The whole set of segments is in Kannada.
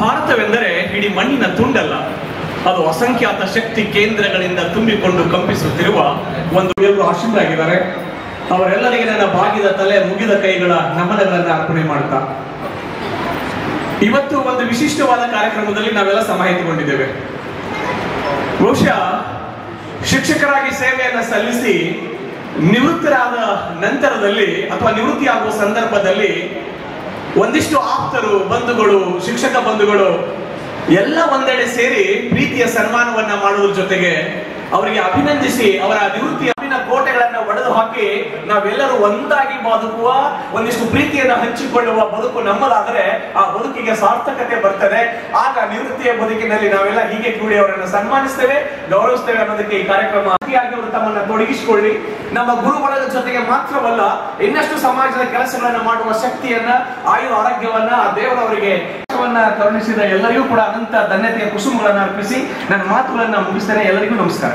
ಭಾರತವೆಂದರೆ ಇಡೀ ಮಣ್ಣಿನ ತುಂಡಲ್ಲ ಅದು ಅಸಂಖ್ಯಾತ ಶಕ್ತಿ ಕೇಂದ್ರಗಳಿಂದ ತುಂಬಿಕೊಂಡು ಕಂಪಿಸುತ್ತಿರುವ ಒಂದು ಎಲ್ಲರೂ ಆಶೀರ್ವಾಗಿದ್ದಾರೆ ಅವರೆಲ್ಲರಿಗೆ ನನ್ನ ಬಾಗಿದ ತಲೆ ಮುಗಿದ ಕೈಗಳ ನಮನಗಳನ್ನು ಅರ್ಪಣೆ ಮಾಡ್ತಾ ಇವತ್ತು ಒಂದು ವಿಶಿಷ್ಟವಾದ ಕಾರ್ಯಕ್ರಮದಲ್ಲಿ ನಾವೆಲ್ಲ ಸಮಾಹಿತಗೊಂಡಿದ್ದೇವೆ ಬಹುಶಃ ಶಿಕ್ಷಕರಾಗಿ ಸೇವೆಯನ್ನು ಸಲ್ಲಿಸಿ ನಿವೃತ್ತರಾದ ನಂತರದಲ್ಲಿ ಅಥವಾ ನಿವೃತ್ತಿಯಾಗುವ ಸಂದರ್ಭದಲ್ಲಿ ಒಂದಿಷ್ಟು ಆಪ್ತರು ಬಂಧುಗಳು ಶಿಕ್ಷಕ ಬಂಧುಗಳು ಎಲ್ಲ ಒಂದೆಡೆ ಸೇರಿ ಪ್ರೀತಿಯ ಸನ್ಮಾನವನ್ನ ಮಾಡುವುದ್ರ ಜೊತೆಗೆ ಅವರಿಗೆ ಅಭಿನಂದಿಸಿ ಅವರ ನಿವೃತ್ತಿ ಅಭಿನ ಕೋಟೆಗಳನ್ನ ಒಡೆದು ಹಾಕಿ ನಾವೆಲ್ಲರೂ ಒಂದಾಗಿ ಬದುಕುವ ಒಂದಿಷ್ಟು ಪ್ರೀತಿಯನ್ನು ಹಂಚಿಕೊಳ್ಳುವ ಬದುಕು ನಮ್ಮದಾದರೆ ಆ ಬದುಕಿಗೆ ಸಾರ್ಥಕತೆ ಬರ್ತದೆ ಆಗ ನಿವೃತ್ತಿಯ ಬದುಕಿನಲ್ಲಿ ನಾವೆಲ್ಲ ಹೀಗೆ ಕೂಡಿ ಅವರನ್ನು ಸನ್ಮಾನಿಸ್ತೇವೆ ಗೌರವಿಸ್ತೇವೆ ಅನ್ನೋದಕ್ಕೆ ಈ ಕಾರ್ಯಕ್ರಮ ಅತಿಯಾಗಿ ಅವರು ತಮ್ಮನ್ನ ತೊಡಗಿಸಿಕೊಳ್ಳಿ ನಮ್ಮ ಗುರುಗಳ ಜೊತೆಗೆ ಮಾತ್ರವಲ್ಲ ಇನ್ನಷ್ಟು ಸಮಾಜದ ಕೆಲಸಗಳನ್ನ ಮಾಡುವ ಶಕ್ತಿಯನ್ನ ಆಯು ಆರೋಗ್ಯವನ್ನ ಆ ದೇವರವರಿಗೆ ಅವಕಾಶವನ್ನ ಕರುಣಿಸಿದ ಎಲ್ಲರಿಗೂ ಕೂಡ ಅನಂತ ಧನ್ಯತೆಯ ಕುಸುಮಗಳನ್ನ ಅರ್ಪಿಸಿ ನನ್ನ ಮಾತುಗಳನ್ನ ಮುಗಿಸ್ತೇನೆ ಎಲ್ಲರಿಗೂ ನಮಸ್ಕಾರ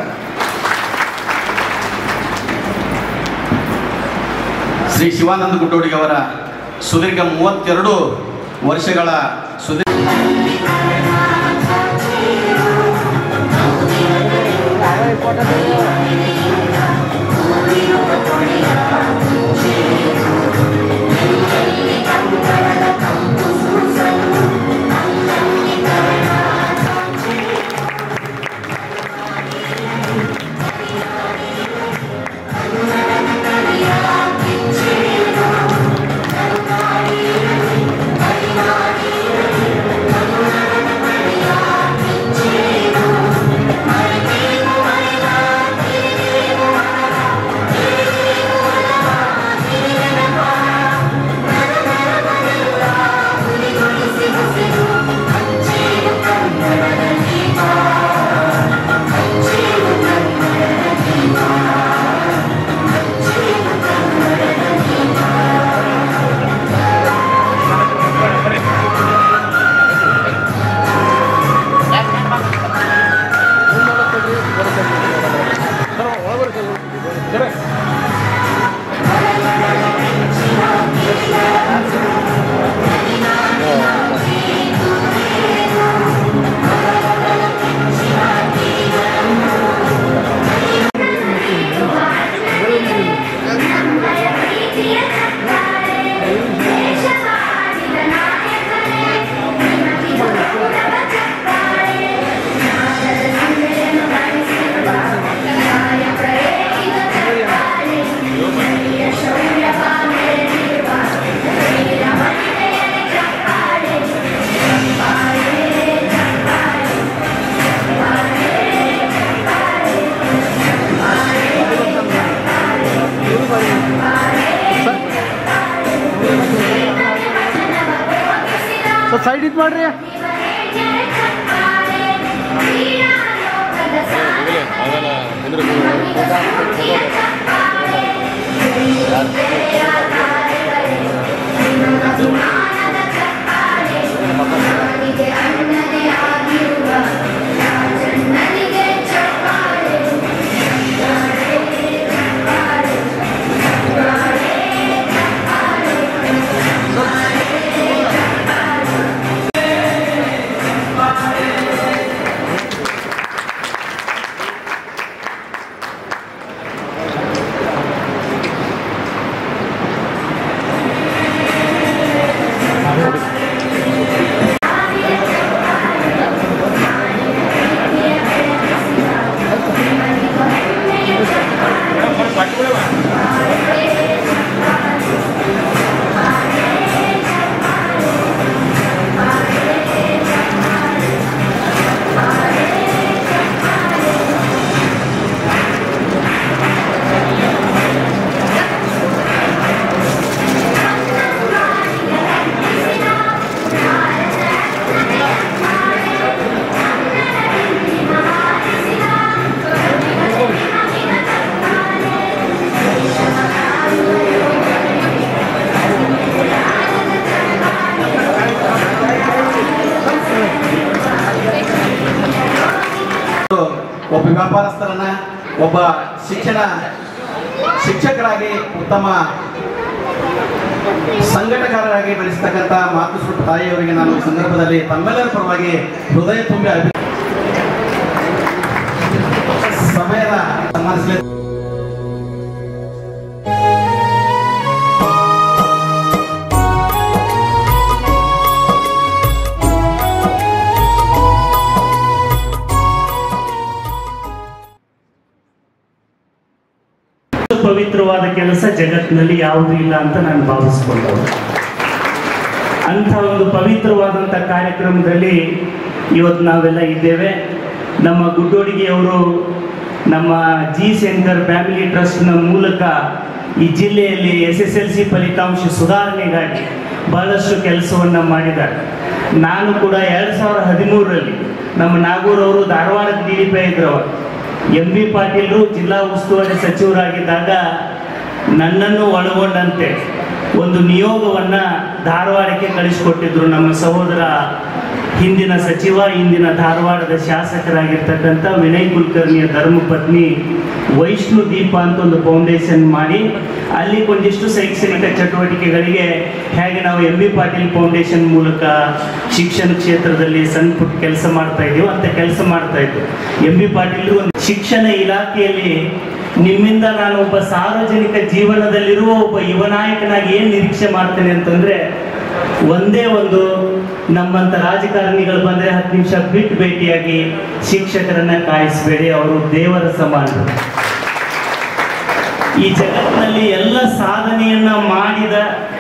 ಶ್ರೀ ಶಿವಾನಂದ ಗುಡ್ಡೋಡಿಗವರ ಸುದೀರ್ಘ ಮೂವತ್ತೆರಡು ವರ್ಷಗಳ ಸುದೀರ್ಘ ಸೈಡ್ ಇದು ಮಾಡ್ರಿ ಒಬ್ಬ ವ್ಯಾಪಾರಸ್ಥರನ್ನ ಒಬ್ಬ ಶಿಕ್ಷಣ ಶಿಕ್ಷಕರಾಗಿ ಉತ್ತಮ ಸಂಘಟಕರಾಗಿ ಬೆಳೆಸ್ತಕ್ಕಂಥ ಮಾತೃಶ್ರೀ ತಾಯಿಯವರಿಗೆ ನಾನು ಈ ಸಂದರ್ಭದಲ್ಲಿ ತಮ್ಮೆಲ್ಲರ ಪರವಾಗಿ ಹೃದಯ ತುಂಬಿ ಅಭಿ ಸಮಯದ ಸನ್ಮಾನಿಸಲೇ ಪವಿತ್ರವಾದ ಕೆಲಸ ಜಗತ್ತಿನಲ್ಲಿ ಯಾವುದೂ ಇಲ್ಲ ಅಂತ ನಾನು ಭಾವಿಸ್ಕೊಂಡವು ಅಂಥ ಒಂದು ಪವಿತ್ರವಾದಂಥ ಕಾರ್ಯಕ್ರಮದಲ್ಲಿ ಇವತ್ತು ನಾವೆಲ್ಲ ಇದ್ದೇವೆ ನಮ್ಮ ಗುಡ್ಡೋಡಿಗೆಯವರು ನಮ್ಮ ಜಿ ಶಂಕರ್ ಫ್ಯಾಮಿಲಿ ಟ್ರಸ್ಟ್ನ ಮೂಲಕ ಈ ಜಿಲ್ಲೆಯಲ್ಲಿ ಎಸ್ ಎಸ್ ಎಲ್ ಸಿ ಫಲಿತಾಂಶ ಸುಧಾರಣೆಗಾಗಿ ಬಹಳಷ್ಟು ಕೆಲಸವನ್ನು ಮಾಡಿದ್ದಾರೆ ನಾನು ಕೂಡ ಎರಡು ಸಾವಿರದ ಹದಿಮೂರರಲ್ಲಿ ನಮ್ಮ ನಾಗೂರವರು ಧಾರವಾಡದ ಡಿ ಡಿ ಪಿ ಇದ್ರು ಅವಾಗ. ಎಂ ಬಿ ಪಾಟೀಲ್ರು ಜಿಲ್ಲಾ ಉಸ್ತುವಾರಿ ಸಚಿವರಾಗಿದ್ದಾಗ ನನ್ನನ್ನು ಒಳಗೊಂಡಂತೆ ಒಂದು ನಿಯೋಗವನ್ನ ಧಾರವಾಡಕ್ಕೆ ಕಳಿಸಿಕೊಟ್ಟಿದ್ರು ನಮ್ಮ ಸಹೋದರ ಹಿಂದಿನ ಸಚಿವ ಇಂದಿನ ಧಾರವಾಡದ ಶಾಸಕರಾಗಿರ್ತಕ್ಕಂಥ ವಿನಯ್ ಕುಲಕರ್ಣಿಯ ಧರ್ಮಪತ್ನಿ ವೈಷ್ಣು ದೀಪ ಅಂತ ಒಂದು ಫೌಂಡೇಶನ್ ಮಾಡಿ ಅಲ್ಲಿ ಒಂದಿಷ್ಟು ಶೈಕ್ಷಣಿಕ ಚಟುವಟಿಕೆಗಳಿಗೆ ಹೇಗೆ ನಾವು ಎಂ ಬಿ ಪಾಟೀಲ್ ಫೌಂಡೇಶನ್ ಮೂಲಕ ಶಿಕ್ಷಣ ಕ್ಷೇತ್ರದಲ್ಲಿ ಸಣ್ಣ ಪುಟ್ಟ ಕೆಲಸ ಮಾಡ್ತಾ ಇದೀವೋ ಅಂತ ಕೆಲಸ ಮಾಡ್ತಾ ಇದ್ವಿ ಎಂ ಬಿ ಪಾಟೀಲ್ ಒಂದು ಶಿಕ್ಷಣ ಇಲಾಖೆಯಲ್ಲಿ ನಿಮ್ಮಿಂದ ನಾನು ಒಬ್ಬ ಸಾರ್ವಜನಿಕ ಜೀವನದಲ್ಲಿರುವ ಒಬ್ಬ ಯುವ ನಾಯಕನಾಗಿ ಏನ್ ನಿರೀಕ್ಷೆ ಮಾಡ್ತೇನೆ ಅಂತಂದ್ರೆ ಒಂದೇ ಒಂದು ನಮ್ಮಂತ ರಾಜಕಾರಣಿಗಳು ಬಂದ್ರೆ ಹತ್ತು ನಿಮಿಷ ಬಿಟ್ಟು ಭೇಟಿಯಾಗಿ ಶಿಕ್ಷಕರನ್ನ ಕಾಯಿಸಬೇಡಿ ಅವರು ದೇವರ ಸಮಾನರು ಈ ಜಗತ್ತಿನಲ್ಲಿ ಎಲ್ಲ ಸಾಧನೆಯನ್ನ ಮಾಡಿದ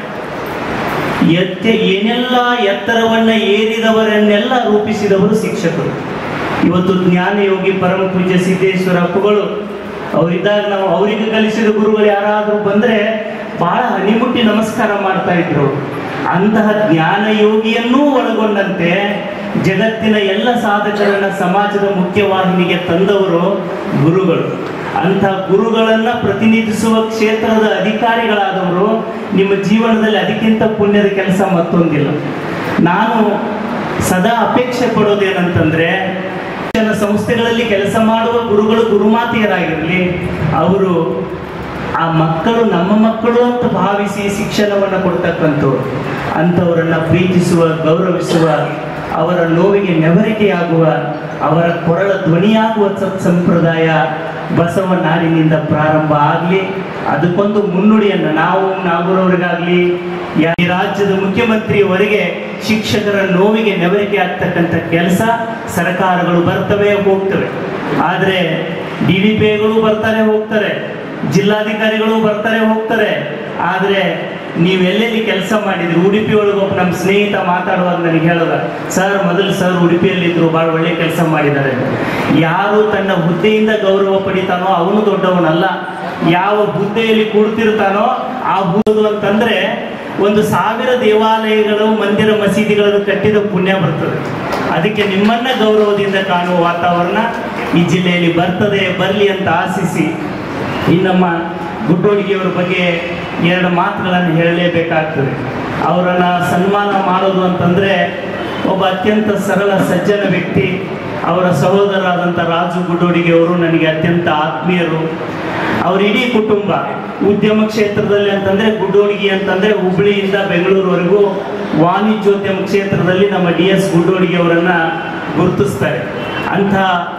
ಎತ್ತ ಏನೆಲ್ಲ ಎತ್ತರವನ್ನ ಏರಿದವರನ್ನೆಲ್ಲ ರೂಪಿಸಿದವರು ಶಿಕ್ಷಕರು ಇವತ್ತು ಜ್ಞಾನಯೋಗಿ ಪರಮ ಪೂಜ್ಯ ಸಿದ್ದೇಶ್ವರ ಅಪ್ಪುಗಳು ಅವರಿದ್ದಾಗ ನಾವು ಅವರಿಗೆ ಕಲಿಸಿದ ಗುರುಗಳು ಯಾರಾದರೂ ಬಂದ್ರೆ ಬಹಳ ಹನಿಮುಟ್ಟಿ ನಮಸ್ಕಾರ ಮಾಡ್ತಾ ಇದ್ರು ಅಂತಹ ಜ್ಞಾನಯೋಗಿಯನ್ನೂ ಒಳಗೊಂಡಂತೆ ಜಗತ್ತಿನ ಎಲ್ಲ ಸಾಧಕರನ್ನ ಸಮಾಜದ ಮುಖ್ಯವಾಹಿನಿಗೆ ತಂದವರು ಗುರುಗಳು ಅಂಥ ಗುರುಗಳನ್ನ ಪ್ರತಿನಿಧಿಸುವ ಕ್ಷೇತ್ರದ ಅಧಿಕಾರಿಗಳಾದವರು ನಿಮ್ಮ ಜೀವನದಲ್ಲಿ ಅದಕ್ಕಿಂತ ಪುಣ್ಯದ ಕೆಲಸ ಮತ್ತೊಂದಿಲ್ಲ ನಾನು ಸದಾ ಅಪೇಕ್ಷೆ ಪಡೋದೇನಂತಂದ್ರೆ ಶಿಕ್ಷಣ ಸಂಸ್ಥೆಗಳಲ್ಲಿ ಕೆಲಸ ಮಾಡುವ ಗುರುಗಳು ಗುರುಮಾತೆಯರಾಗಿರಲಿ ಅವರು ಆ ಮಕ್ಕಳು ನಮ್ಮ ಮಕ್ಕಳು ಅಂತ ಭಾವಿಸಿ ಶಿಕ್ಷಣವನ್ನು ಕೊಡ್ತಕ್ಕಂಥವ್ರು ಅಂಥವರನ್ನ ಪ್ರೀತಿಸುವ ಗೌರವಿಸುವ ಅವರ ನೋವಿಗೆ ನೆವರಿಕೆಯಾಗುವ ಅವರ ಕೊರಳ ಧ್ವನಿಯಾಗುವ ಸತ್ ಸಂಪ್ರದಾಯ ಬಸವ ನಾಡಿನಿಂದ ಪ್ರಾರಂಭ ಆಗಲಿ ಅದಕ್ಕೊಂದು ಮುನ್ನುಡಿಯನ್ನು ನಾವು ನಾಗೂರವರಿಗಾಗ್ಲಿ ಯಾ- ಈ ರಾಜ್ಯದ ಮುಖ್ಯಮಂತ್ರಿಯವರೆಗೆ ಶಿಕ್ಷಕರ ನೋವಿಗೆ ನೆವರಿಕೆ ಆಗ್ತಕ್ಕಂಥ ಕೆಲಸ ಸರ್ಕಾರಗಳು ಬರ್ತವೆ ಹೋಗ್ತವೆ ಆದರೆ ಡಿ ಡಿ ಪಿಗಳು ಬರ್ತಾರೆ ಹೋಗ್ತಾರೆ ಜಿಲ್ಲಾಧಿಕಾರಿಗಳು ಬರ್ತಾರೆ ಹೋಗ್ತಾರೆ ಆದರೆ ನೀವೆಲ್ಲೆಲ್ಲಿ ಕೆಲಸ ಮಾಡಿದ್ರಿ ಉಡುಪಿ ಒಳಗೆ ಒಬ್ಬ ನಮ್ಮ ಸ್ನೇಹಿತ ಮಾತಾಡುವಾಗ ನನಗೆ ಹೇಳೋದ ಸರ್ ಮೊದಲು ಸರ್ ಉಡುಪಿಯಲ್ಲಿದ್ರು ಭಾಳ ಒಳ್ಳೆ ಕೆಲಸ ಮಾಡಿದ್ದಾರೆ ಯಾರು ತನ್ನ ಹುದ್ದೆಯಿಂದ ಗೌರವ ಪಡಿತಾನೋ ಅವನು ದೊಡ್ಡವನಲ್ಲ ಯಾವ ಹುದ್ದೆಯಲ್ಲಿ ಕೂಡ್ತಿರ್ತಾನೋ ಆ ಹುದ್ದು ಅಂತಂದ್ರೆ ಒಂದು ಸಾವಿರ ದೇವಾಲಯಗಳು ಮಂದಿರ ಮಸೀದಿಗಳನ್ನು ಕಟ್ಟಿದ ಪುಣ್ಯ ಬರ್ತದೆ ಅದಕ್ಕೆ ನಿಮ್ಮನ್ನ ಗೌರವದಿಂದ ಕಾಣುವ ವಾತಾವರಣ ಈ ಜಿಲ್ಲೆಯಲ್ಲಿ ಬರ್ತದೆ ಬರಲಿ ಅಂತ ಆಶಿಸಿ ಈ ನಮ್ಮ ಗುಡ್ಡೋಡಿಗೆಯವರ ಬಗ್ಗೆ ಎರಡು ಮಾತುಗಳನ್ನು ಹೇಳಲೇಬೇಕಾಗ್ತದೆ ಅವರನ್ನ ಸನ್ಮಾನ ಮಾಡೋದು ಅಂತಂದ್ರೆ ಒಬ್ಬ ಅತ್ಯಂತ ಸರಳ ಸಜ್ಜನ ವ್ಯಕ್ತಿ ಅವರ ಸಹೋದರರಾದಂಥ ರಾಜು ಗುಡ್ಡೋಡಿಗೆಯವರು ನನಗೆ ಅತ್ಯಂತ ಆತ್ಮೀಯರು ಅವ್ರ ಇಡೀ ಕುಟುಂಬ ಉದ್ಯಮ ಕ್ಷೇತ್ರದಲ್ಲಿ ಅಂತಂದ್ರೆ ಗುಡ್ಡೋಡಿಗೆ ಅಂತಂದ್ರೆ ಹುಬ್ಳಿಯಿಂದ ಬೆಂಗಳೂರುವರೆಗೂ ವಾಣಿಜ್ಯೋದ್ಯಮ ಕ್ಷೇತ್ರದಲ್ಲಿ ನಮ್ಮ ಡಿ ಎಸ್ ಗುಡ್ಡೋಡಿಗೆ ಅವರನ್ನ ಗುರುತಿಸ್ತಾರೆ ಅಂಥ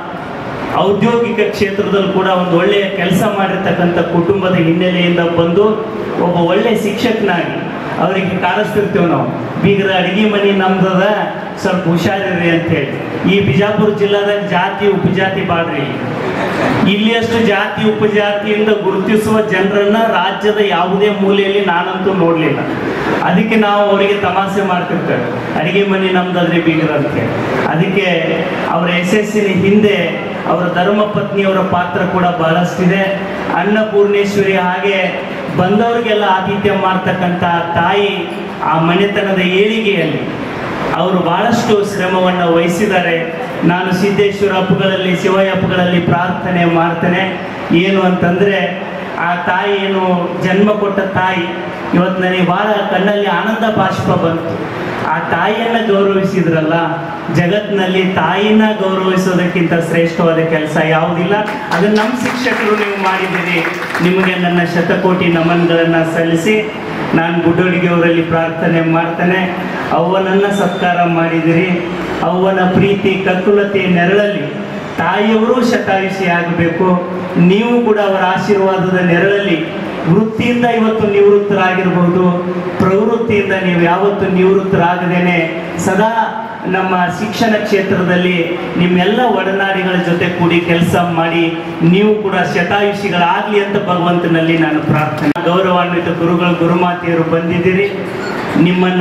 ಔದ್ಯೋಗಿಕ ಕ್ಷೇತ್ರದಲ್ಲಿ ಕೂಡ ಒಂದು ಒಳ್ಳೆಯ ಕೆಲಸ ಮಾಡಿರ್ತಕ್ಕಂಥ ಕುಟುಂಬದ ಹಿನ್ನೆಲೆಯಿಂದ ಬಂದು ಒಬ್ಬ ಒಳ್ಳೆಯ ಶಿಕ್ಷಕನಾಗಿ ಅವರಿಗೆ ಕಾಣಿಸ್ತಿರ್ತೇವೆ ನಾವು ಬೀಗರ ಅಡಿಗೆ ಮನೆ ನಮ್ದದ ಸ್ವಲ್ಪ ಹುಷಾರಿರ್ರಿ ಅಂತೇಳಿ ಈ ಬಿಜಾಪುರ ಜಿಲ್ಲಾದಾಗ ಜಾತಿ ಉಪಜಾತಿ ಬಾಳ್ರಿ ಇಲ್ಲಿಯಷ್ಟು ಜಾತಿ ಉಪಜಾತಿಯಿಂದ ಗುರುತಿಸುವ ಜನರನ್ನ ರಾಜ್ಯದ ಯಾವುದೇ ಮೂಲೆಯಲ್ಲಿ ನಾನಂತೂ ನೋಡಲಿಲ್ಲ ಅದಕ್ಕೆ ನಾವು ಅವರಿಗೆ ತಮಾಷೆ ಮಾಡ್ತಿರ್ತೇವೆ ಅಡಿಗೆ ಮನೆ ನಮ್ದಾದ್ರೆ ಬೀಗರ ಅಂತ ಅದಕ್ಕೆ ಅವರ ಯಶಸ್ಸಿನ ಹಿಂದೆ ಅವರ ಧರ್ಮ ಪತ್ನಿಯವರ ಪಾತ್ರ ಕೂಡ ಬಹಳಷ್ಟಿದೆ ಅನ್ನಪೂರ್ಣೇಶ್ವರಿ ಹಾಗೆ ಬಂದವರಿಗೆಲ್ಲ ಆತಿಥ್ಯ ಮಾಡ್ತಕ್ಕಂಥ ತಾಯಿ ಆ ಮನೆತನದ ಏಳಿಗೆಯಲ್ಲಿ ಅವರು ಬಹಳಷ್ಟು ಶ್ರಮವನ್ನು ವಹಿಸಿದ್ದಾರೆ ನಾನು ಸಿದ್ದೇಶ್ವರ ಹಬ್ಬಗಳಲ್ಲಿ ಶಿವಯ್ಯ ಹಬ್ಬಗಳಲ್ಲಿ ಪ್ರಾರ್ಥನೆ ಮಾಡ್ತೇನೆ ಏನು ಅಂತಂದ್ರೆ ಆ ತಾಯಿ ಏನು ಜನ್ಮ ಕೊಟ್ಟ ತಾಯಿ ಇವತ್ತು ನನಗೆ ಬಹಳ ಕಣ್ಣಲ್ಲಿ ಆನಂದ ಬಾಷ್ಪ ಬಂತು ಆ ತಾಯಿಯನ್ನ ಗೌರವಿಸಿದ್ರಲ್ಲ ಜಗತ್ತಿನಲ್ಲಿ ತಾಯಿನ ಗೌರವಿಸೋದಕ್ಕಿಂತ ಶ್ರೇಷ್ಠವಾದ ಕೆಲಸ ಯಾವುದಿಲ್ಲ ಅದನ್ನ ನಮ್ಮ ಶಿಕ್ಷಕರು ನೀವು ಮಾಡಿದ್ದೀರಿ ನಿಮಗೆ ನನ್ನ ಶತಕೋಟಿ ನಮನಗಳನ್ನು ಸಲ್ಲಿಸಿ ನಾನು ಗುಡ್ಡೋಡಿಗೆ ಅವರಲ್ಲಿ ಪ್ರಾರ್ಥನೆ ಮಾಡ್ತೇನೆ ಅವ್ವನನ್ನ ಸತ್ಕಾರ ಮಾಡಿದಿರಿ ಅವ್ವನ ಪ್ರೀತಿ ಕಕ್ಕುಲತೆ ನೆರಳಲ್ಲಿ ತಾಯಿಯವರು ಶತಾಯುಷಿ ಆಗಬೇಕು ನೀವು ಕೂಡ ಅವರ ಆಶೀರ್ವಾದದ ನೆರಳಲ್ಲಿ ವೃತ್ತಿಯಿಂದ ಇವತ್ತು ನಿವೃತ್ತರಾಗಿರ್ಬೋದು ಪ್ರವೃತ್ತಿಯಿಂದ ನೀವು ಯಾವತ್ತು ನಿವೃತ್ತರಾಗದೇನೆ ಸದಾ ನಮ್ಮ ಶಿಕ್ಷಣ ಕ್ಷೇತ್ರದಲ್ಲಿ ನಿಮ್ಮೆಲ್ಲ ಒಡನಾಡಿಗಳ ಜೊತೆ ಕೂಡಿ ಕೆಲಸ ಮಾಡಿ ನೀವು ಕೂಡ ಶತಾಯುಷಿಗಳಾಗ್ಲಿ ಅಂತ ಭಗವಂತನಲ್ಲಿ ನಾನು ಪ್ರಾರ್ಥನೆ ಗೌರವಾನ್ವಿತ ಗುರುಗಳು ಗುರುಮಾತೆಯರು ಬಂದಿದ್ದೀರಿ ನಿಮ್ಮನ್ನ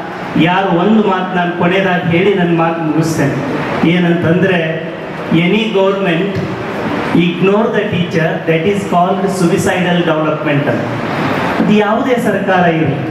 ಯಾರು ಒಂದು ಮಾತು ನಾನು ಕೊನೆಯದಾಗಿ ಹೇಳಿ ನನ್ನ ಮಾತು ಮುಗಿಸ್ತೇನೆ ಏನಂತಂದ್ರೆ any government ignore the teacher that is called suicidal development ಅಂತ ಅದು ಯಾವುದೇ ಸರ್ಕಾರ ಇರಲಿ